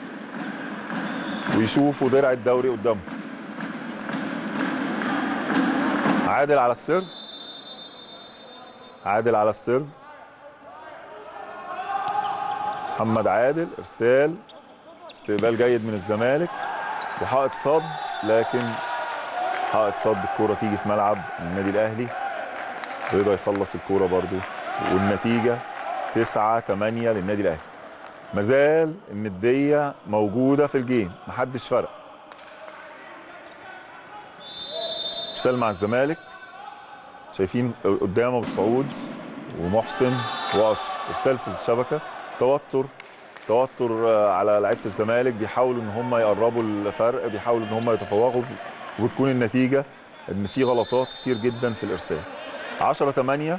ويشوفوا درع الدوري قدامهم عادل على السيرف عادل على السيرف محمد عادل ارسال استقبال جيد من الزمالك وحائط صد لكن حائط صد الكرة تيجي في ملعب النادي الاهلي رضا يخلص الكرة برضو والنتيجة 9 8 للنادي الاهلي مازال النديه موجوده في الجيم محدش فرق ارسال مع الزمالك شايفين قدام ابو السعود ومحسن واشرف ارسال في الشبكه توتر توتر آه، على لعيبه الزمالك بيحاولوا ان هم يقربوا الفرق بيحاولوا ان هم يتفوقوا وتكون النتيجه ان في غلطات كتير جدا في الارسال 10 8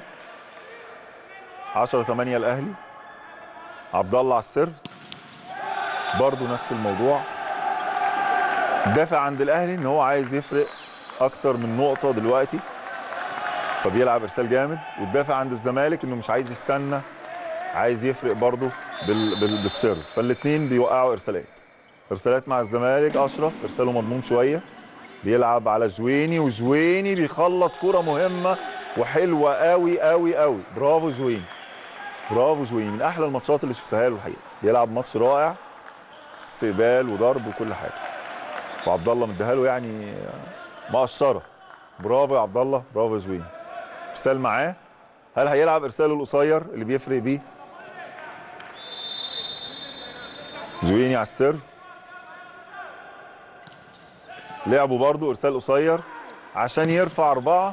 10 8 الاهلي عبد الله على السر برضه نفس الموضوع دافع عند الاهلي ان هو عايز يفرق اكتر من نقطه دلوقتي فبيلعب ارسال جامد والدافع عند الزمالك انه مش عايز يستنى عايز يفرق برضه بال... بال... بالسيرف فالاثنين بيوقعوا ارسالات ارسالات مع الزمالك اشرف ارساله مضمون شويه بيلعب على جويني وجويني بيخلص كرة مهمة وحلوة قوي قوي قوي برافو جويني برافو جويني من احلى الماتشات اللي شفتها له الحقيقة بيلعب ماتش رائع استقبال وضرب وكل حاجة وعبد الله مديها له يعني مقشرة برافو يا عبد الله برافو يا جويني ارسال معاه هل هيلعب ارساله القصير اللي بيفرق بيه جويني على السيرف لعبوا برضو ارسال قصير عشان يرفع اربعه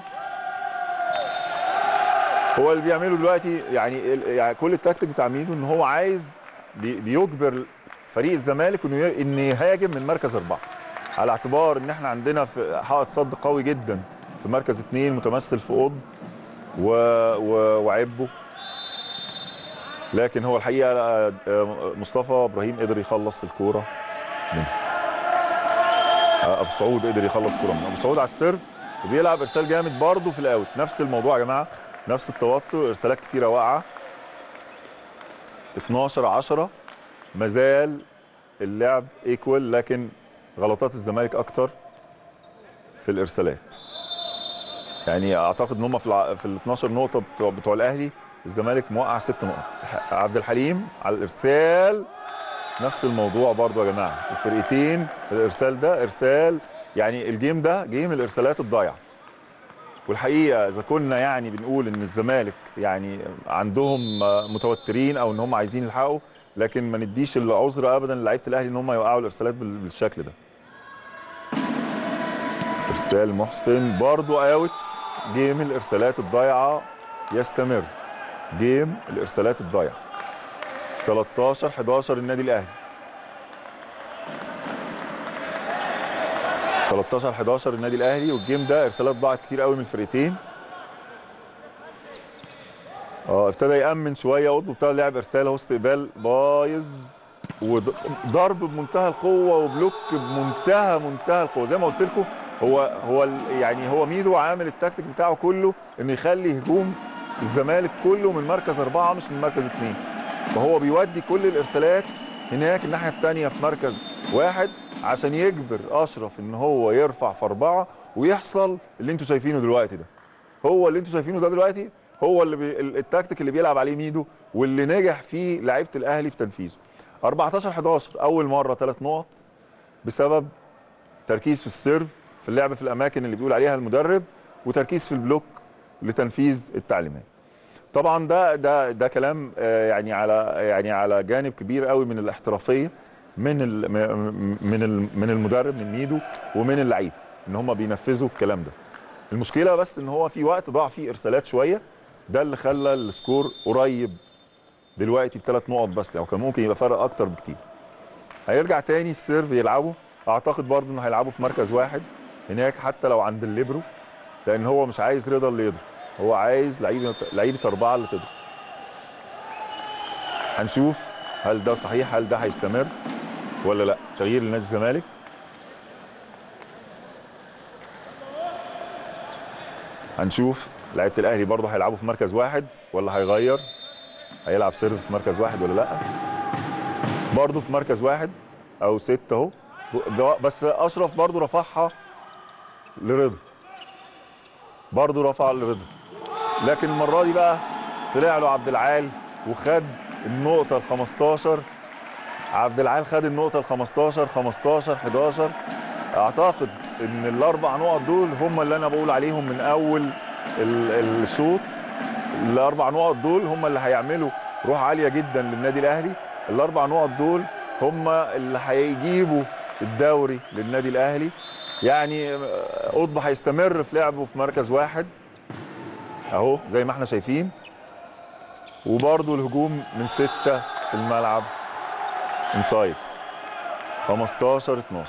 هو اللي بيعمله دلوقتي يعني, ال- يعني كل التكتيك بتاع ميدو ان هو عايز بي- بيجبر فريق الزمالك انه ي- ان يهاجم من مركز اربعه على اعتبار ان احنا عندنا في حائط صد قوي جدا في مركز اثنين متمثل في قطب و... و... وعبه لكن هو الحقيقه آه، آه، مصطفى ابراهيم قدر يخلص الكوره منه آه، ابو سعود قدر يخلص كوره منه ابو سعود على السيرف وبيلعب ارسال جامد برضه في الاوت نفس الموضوع يا جماعه نفس التوتر ارسالات كتيره واقعه 12 10 مازال اللعب ايكوال لكن غلطات الزمالك اكتر في الارسالات يعني اعتقد ان هم في الع... في ال 12 نقطه بتوع, بتوع الاهلي الزمالك موقع ست نقط ح- عبد الحليم على الارسال نفس الموضوع برضو يا جماعه الفرقتين الارسال ده ارسال يعني الجيم ده جيم الارسالات الضايعه والحقيقه اذا كنا يعني بنقول ان الزمالك يعني عندهم متوترين او ان هم عايزين يلحقوا لكن ما نديش العذر ابدا للعيبه الاهلي ان هم يوقعوا الارسالات بال- بالشكل ده ارسال محسن برضو اوت جيم الارسالات الضايعه يستمر جيم الارسالات الضايعه 13 11 النادي الاهلي 13 11 النادي الاهلي والجيم ده ارسالات ضاعت كتير قوي من الفرقتين اه ابتدى يامن شويه قطب ابتدى لعب ارسال اهو استقبال بايظ وضرب بمنتهى القوه وبلوك بمنتهى منتهى القوه زي ما قلت لكم هو هو ال- يعني هو ميدو عامل التكتيك بتاعه كله انه يخلي هجوم الزمالك كله من مركز اربعه مش من مركز اثنين فهو بيودي كل الارسالات هناك الناحيه الثانيه في مركز واحد عشان يجبر اشرف ان هو يرفع في اربعه ويحصل اللي انتوا شايفينه دلوقتي ده هو اللي انتوا شايفينه ده دلوقتي هو اللي بي... ال- التكتيك اللي بيلعب عليه ميدو واللي نجح فيه لعيبه الاهلي في تنفيذه 14 11 اول مره ثلاث نقط بسبب تركيز في السيرف في اللعب في الاماكن اللي بيقول عليها المدرب وتركيز في البلوك لتنفيذ التعليمات طبعا ده ده ده كلام آه، يعني على يعني على جانب كبير قوي من الاحترافيه من ال م- من ال من المدرب من ميدو ومن اللعيبه ان هم بينفذوا الكلام ده المشكله بس ان هو في وقت ضاع فيه ارسالات شويه ده اللي خلى السكور قريب دلوقتي بثلاث نقط بس يعني كان ممكن يبقى فرق اكتر بكتير هيرجع تاني السيرف يلعبوا اعتقد برضه انه هيلعبوا في مركز واحد هناك حتى لو عند الليبرو لان هو مش عايز رضا اللي يضرب هو عايز لعيبه لعيبه اربعه اللي تضرب هنشوف هل ده صحيح هل ده هيستمر ولا لا تغيير لنادي الزمالك هنشوف لعيبه الاهلي برضه هيلعبوا في مركز واحد ولا هيغير هيلعب سيرف في مركز واحد ولا لا برضه في مركز واحد او ست اهو ب- بس اشرف برضه رفعها لرضا برضه رفع لرضا لكن المره دي بقى طلع له عبد العال وخد النقطه ال 15 عبد العال خد النقطه ال 15 15 11 اعتقد ان الاربع نقط دول هم اللي انا بقول عليهم من اول ال- الشوط الاربع نقط دول هم اللي هيعملوا روح عاليه جدا للنادي الاهلي الاربع نقط دول هم اللي هيجيبوا الدوري للنادي الاهلي يعني آه، قطب هيستمر في لعبه في مركز واحد اهو زي ما احنا شايفين وبرده الهجوم من ستة في الملعب انسايد 15 12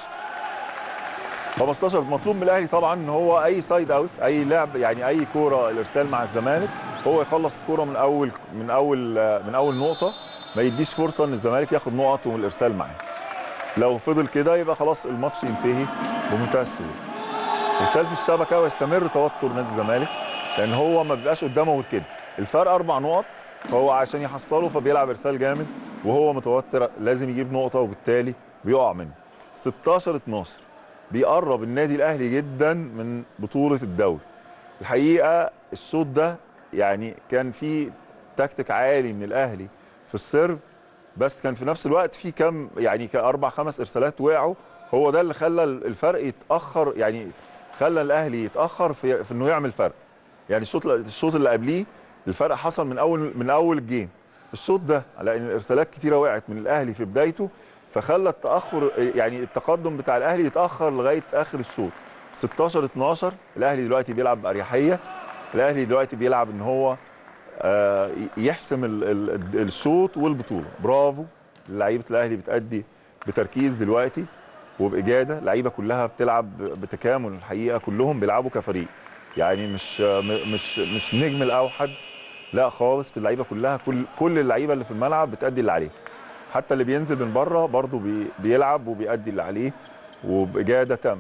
15 مطلوب من الاهلي طبعا ان هو اي سايد اوت اي لعب يعني اي كوره الارسال مع الزمالك هو يخلص الكوره من اول من اول من اول نقطه ما يديش فرصه ان الزمالك ياخد نقط والارسال معاه لو فضل كده يبقى خلاص الماتش ينتهي بمنتهى السهوله ارسال في الشبكه ويستمر توتر نادي الزمالك لان هو ما بيبقاش قدامه غير كده الفرق اربع نقط فهو عشان يحصله فبيلعب ارسال جامد وهو متوتر لازم يجيب نقطه وبالتالي بيقع منه 16 12 بيقرب النادي الاهلي جدا من بطوله الدوري الحقيقه الشوط ده يعني كان في تكتيك عالي من الاهلي في السيرف بس كان في نفس الوقت في كم يعني كاربع خمس ارسالات وقعوا هو ده اللي خلى الفرق يتاخر يعني خلى الاهلي يتاخر في, في انه يعمل فرق يعني الشوط الشوط اللي قبليه الفرق حصل من اول من اول الجيم الشوط ده على ان الارسالات كتيره وقعت من الاهلي في بدايته فخلى التاخر يعني التقدم بتاع الاهلي يتاخر لغايه اخر الشوط 16 12 الاهلي دلوقتي بيلعب باريحيه الاهلي دلوقتي بيلعب ان هو آه، يحسم ال- ال- الشوط والبطوله برافو لعيبه الاهلي بتأدي بتركيز دلوقتي وباجاده اللعيبه كلها بتلعب بتكامل الحقيقه كلهم بيلعبوا كفريق يعني مش م- مش مش نجم الاوحد لا خالص في اللعيبه كلها كل كل اللعيبه اللي في الملعب بتأدي اللي عليه حتى اللي بينزل من بره برضه بي بيلعب وبيأدي اللي عليه وبإجادة تام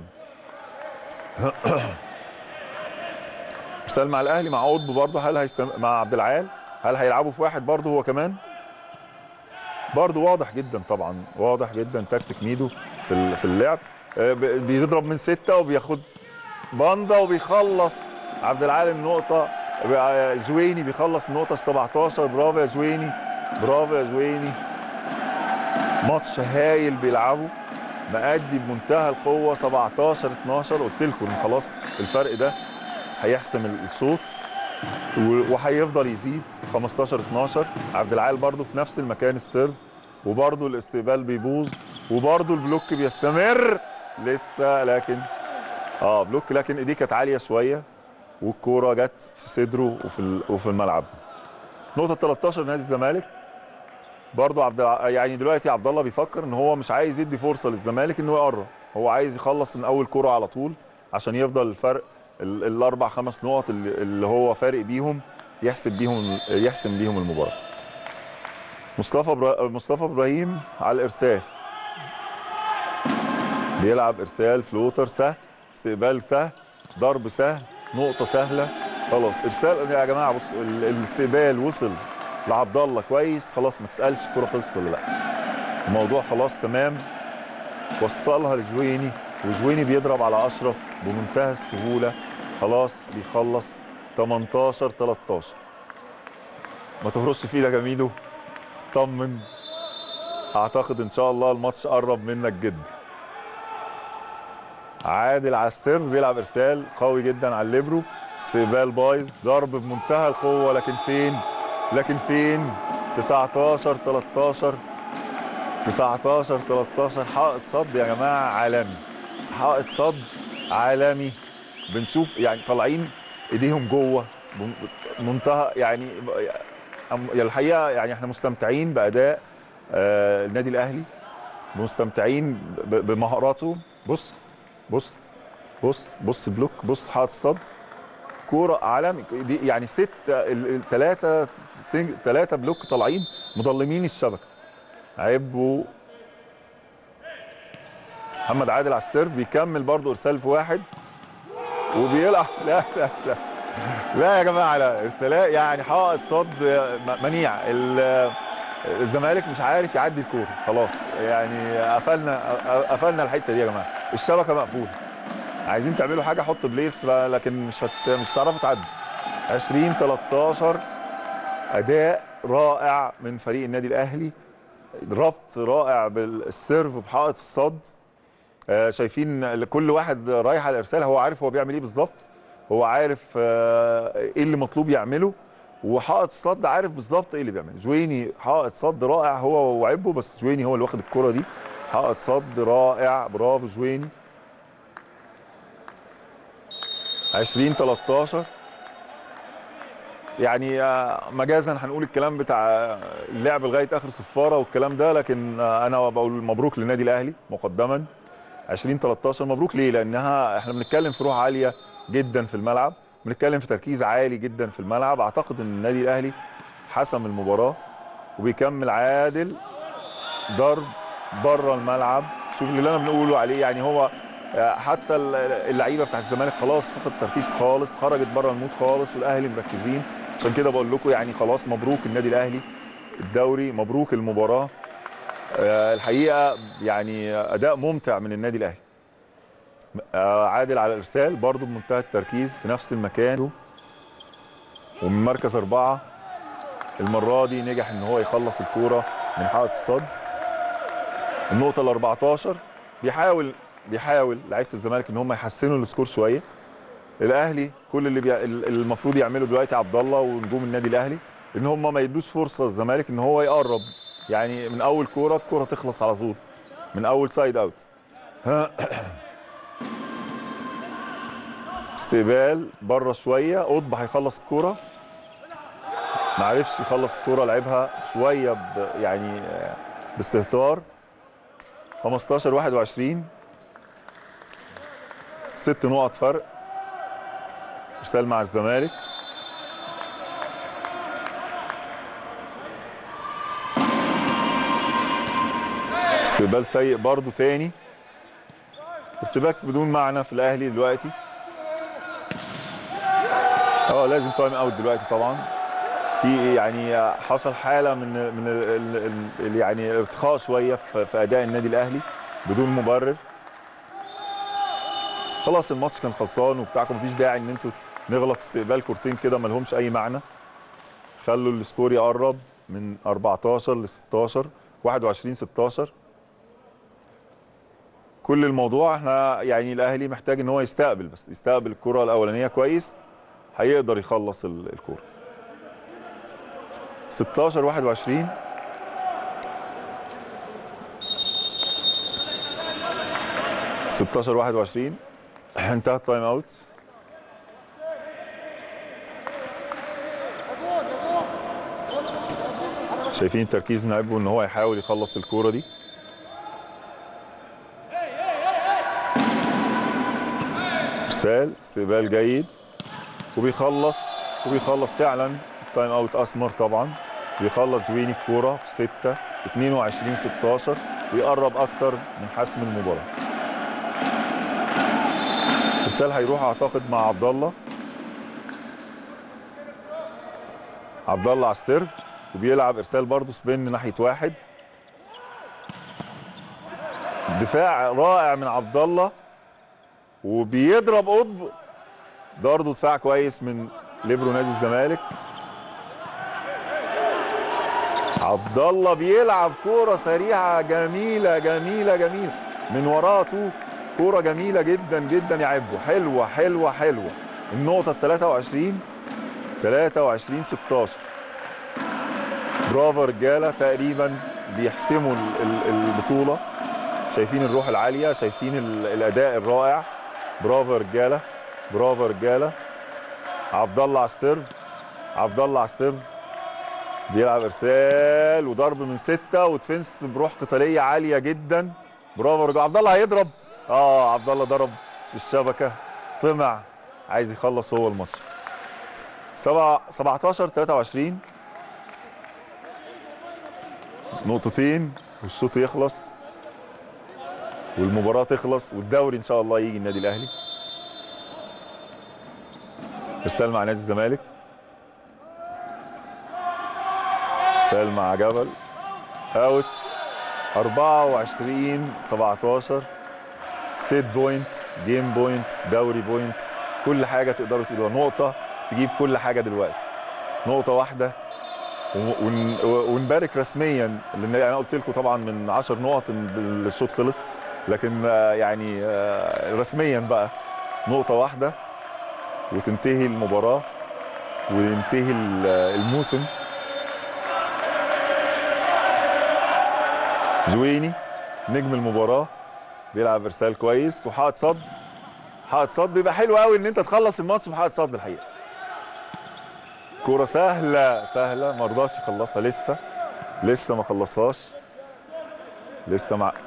ارسال مع الاهلي مع قطب برضه هل هيستم... مع عبد العال هل هيلعبوا في واحد برضه هو كمان برضه واضح جدا طبعا واضح جدا تكتيك ميدو في ال- في اللعب آه، ب- بيضرب من ستة وبياخد باندا وبيخلص عبد العال النقطة آه، زويني بيخلص النقطة ال 17 برافو يا زويني برافو يا زويني ماتش هايل بيلعبه مأدي بمنتهى القوة 17 12 قلت لكم ان خلاص الفرق ده هيحسم الصوت و- وهيفضل يزيد 15 12 عبد العال برضه في نفس المكان السيرف وبرضه الاستقبال بيبوظ وبرضه البلوك بيستمر لسه لكن اه بلوك لكن ايديه كانت عاليه شويه والكوره جت في صدره وفي ال- وفي الملعب نقطه 13 نادي الزمالك برضه عبد الع... يعني دلوقتي عبد الله بيفكر ان هو مش عايز يدي فرصه للزمالك انه يقرب هو عايز يخلص من اول كوره على طول عشان يفضل الفرق ال- الاربع خمس نقط اللي, اللي هو فارق بيهم يحسب بيهم يحسم بيهم المباراه مصطفى برا... مصطفى ابراهيم على الارسال بيلعب ارسال فلوتر سهل استقبال سهل ضرب سهل نقطه سهله خلاص ارسال يا جماعه بص ال- الاستقبال وصل لعبد الله كويس خلاص ما تسالش الكوره خلصت ولا لا الموضوع خلاص تمام وصلها لجويني وجويني بيضرب على اشرف بمنتهى السهوله خلاص بيخلص 18 13 ما تهرش في ايدك يا ميدو طمن اعتقد ان شاء الله الماتش قرب منك جدا عادل على السيرف بيلعب ارسال قوي جدا على الليبرو استقبال بايظ ضرب بمنتهى القوه لكن فين لكن فين 19 13 19 13 حائط صد يا جماعه عالمي حائط صد عالمي بنشوف يعني طالعين ايديهم جوه بم- منتهى يعني أم- يعني الحقيقه يعني احنا مستمتعين باداء آه، النادي الاهلي مستمتعين ب- بمهاراته بص بص بص بص بلوك بص حائط صد كوره عالمي دي يعني ست الثلاثه ثلاثه بلوك طالعين مضلمين الشبكه عيب محمد عادل على السيرف بيكمل برضو ارسال في واحد وبيلعب لا لا لا لا يا جماعه لا ارسالات يعني حائط صد م- منيع ال- الزمالك مش عارف يعدي الكوره خلاص يعني قفلنا قفلنا الحته دي يا جماعه الشبكه مقفوله عايزين تعملوا حاجه حط بليس بقى، لكن مش هت... مش هتعرفوا تعدوا 20 13 اداء رائع من فريق النادي الاهلي ربط رائع بالسيرف بحائط الصد آه، شايفين كل واحد رايح على الارسال هو عارف هو بيعمل ايه بالظبط هو عارف آه، ايه اللي مطلوب يعمله وحائط الصد عارف بالظبط ايه اللي بيعمله جويني حائط صد رائع هو وعبه بس جويني هو اللي واخد الكرة دي حائط صد رائع برافو جويني 20 13 يعني آه، مجازا هنقول الكلام بتاع اللعب لغايه اخر صفاره والكلام ده لكن آه، انا بقول مبروك للنادي الاهلي مقدما 20 13 مبروك ليه؟ لانها احنا بنتكلم في روح عاليه جدا في الملعب بنتكلم في تركيز عالي جدا في الملعب اعتقد ان النادي الاهلي حسم المباراه وبيكمل عادل ضرب بره الملعب شوف اللي انا بنقوله عليه يعني هو آه، حتى ال- اللعيبه بتاعت الزمالك خلاص فقد تركيز خالص خرجت بره المود خالص والاهلي مركزين عشان كده بقول لكم يعني خلاص مبروك النادي الاهلي الدوري مبروك المباراه آه، الحقيقه يعني اداء ممتع من النادي الاهلي آه، عادل على الارسال برضو بمنتهى التركيز في نفس المكان ومن مركز اربعه المره دي نجح ان هو يخلص الكوره من حائط الصد النقطه ال 14 بيحاول بيحاول لعيبه الزمالك ان هم يحسنوا السكور شويه الاهلي كل اللي بي... المفروض يعمله دلوقتي عبد الله ونجوم النادي الاهلي ان هم ما يدوش فرصه للزمالك ان هو يقرب يعني من اول كوره الكوره تخلص على طول من اول سايد اوت استقبال بره شويه قطب هيخلص الكوره ما عرفش يخلص الكوره لعبها شويه ب يعني آه، باستهتار 15 21 ست نقط فرق ارسال مع الزمالك استقبال سيء برضو تاني ارتباك بدون معنى في الاهلي دلوقتي اه لازم تايم اوت دلوقتي طبعا في يعني حصل حاله من من ال ال ال يعني ارتخاء شويه في في اداء النادي الاهلي بدون مبرر خلاص الماتش كان خلصان وبتاعكم مفيش داعي ان انتوا نغلط استقبال كورتين كده ما لهمش اي معنى خلوا السكور يقرب من 14 ل 16 21 16 كل الموضوع احنا يعني الاهلي محتاج ان هو يستقبل بس يستقبل الكره الاولانيه كويس هيقدر يخلص ال- الكوره 16 21 16 21 انتهى التايم اوت شايفين تركيز من لعيبه ان هو يحاول يخلص الكوره دي ارسال استقبال جيد وبيخلص وبيخلص فعلا التايم اوت اسمر طبعا بيخلص جويني الكوره في 6 22 16 ويقرب اكتر من حسم المباراه ارسال هيروح اعتقد مع عبد الله عبد الله على السيرف وبيلعب ارسال برضه سبين ناحيه واحد دفاع رائع من عبد الله وبيضرب قطب برضه دفاع كويس من ليبرو نادي الزمالك عبد الله بيلعب كوره سريعه جميله جميله جميله من وراه تو كوره جميله جدا جدا يا عبو حلوه حلوه حلوه النقطه ال 23 23 16 برافو رجاله تقريبا بيحسموا ال- ال- البطوله شايفين الروح العاليه شايفين ال- الاداء الرائع برافو يا رجاله برافو يا رجاله عبد الله على السيرف عبد الله على السيرف بيلعب ارسال وضرب من سته ودفنس بروح قتاليه عاليه جدا برافو يا رجاله عبد الله هيضرب اه عبد الله ضرب في الشبكه طمع عايز يخلص هو الماتش سبعة 17 23 نقطتين والشوط يخلص والمباراة تخلص والدوري إن شاء الله يجي النادي الأهلي إرسال مع نادي الزمالك إرسال مع جبل أوت 24 17 سيت بوينت جيم بوينت دوري بوينت كل حاجة تقدروا تقولوها نقطة تجيب كل حاجة دلوقتي نقطة واحدة ون- ونبارك رسميا لان انا قلت لكم طبعا من 10 نقط إن الشوط خلص لكن آه، يعني آه، رسميا بقى نقطة واحدة وتنتهي المباراة وينتهي ال- الموسم جويني نجم المباراة بيلعب ارسال كويس وحاط صد حاط صد بيبقى حلو قوي ان انت تخلص الماتش بحاط صد الحقيقة كورة سهلة سهلة ما رضاش يخلصها لسه لسه ما خلصهاش لسه مع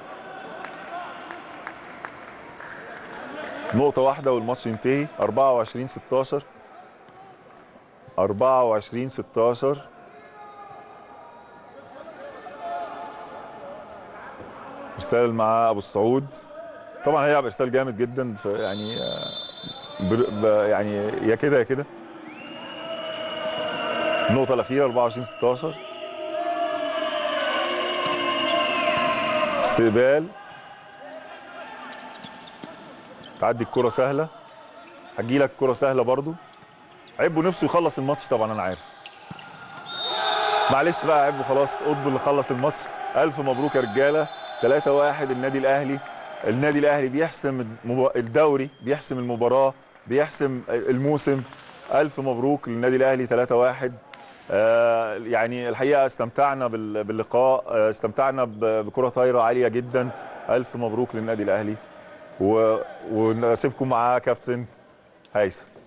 نقطة واحدة والماتش ينتهي 24 16 24 16 ارسال مع ابو السعود طبعا هيلعب ارسال جامد جدا في يعني آه، بر- ب- يعني يا كده يا كده النقطة الأخيرة 24 16 استقبال تعدي الكرة سهلة هتجي لك كرة سهلة برضو عبو نفسه يخلص الماتش طبعا أنا عارف معلش بقى عبو خلاص قطب اللي خلص الماتش ألف مبروك يا رجالة 3 1 النادي الأهلي النادي الأهلي بيحسم المب- الدوري بيحسم المباراة بيحسم الموسم ألف مبروك للنادي الأهلي 3 1 آه، يعني الحقيقه استمتعنا بال- باللقاء آه، استمتعنا ب- بكره طايره عاليه جدا الف مبروك للنادي الاهلي و- ونسيبكم معاه كابتن هيثم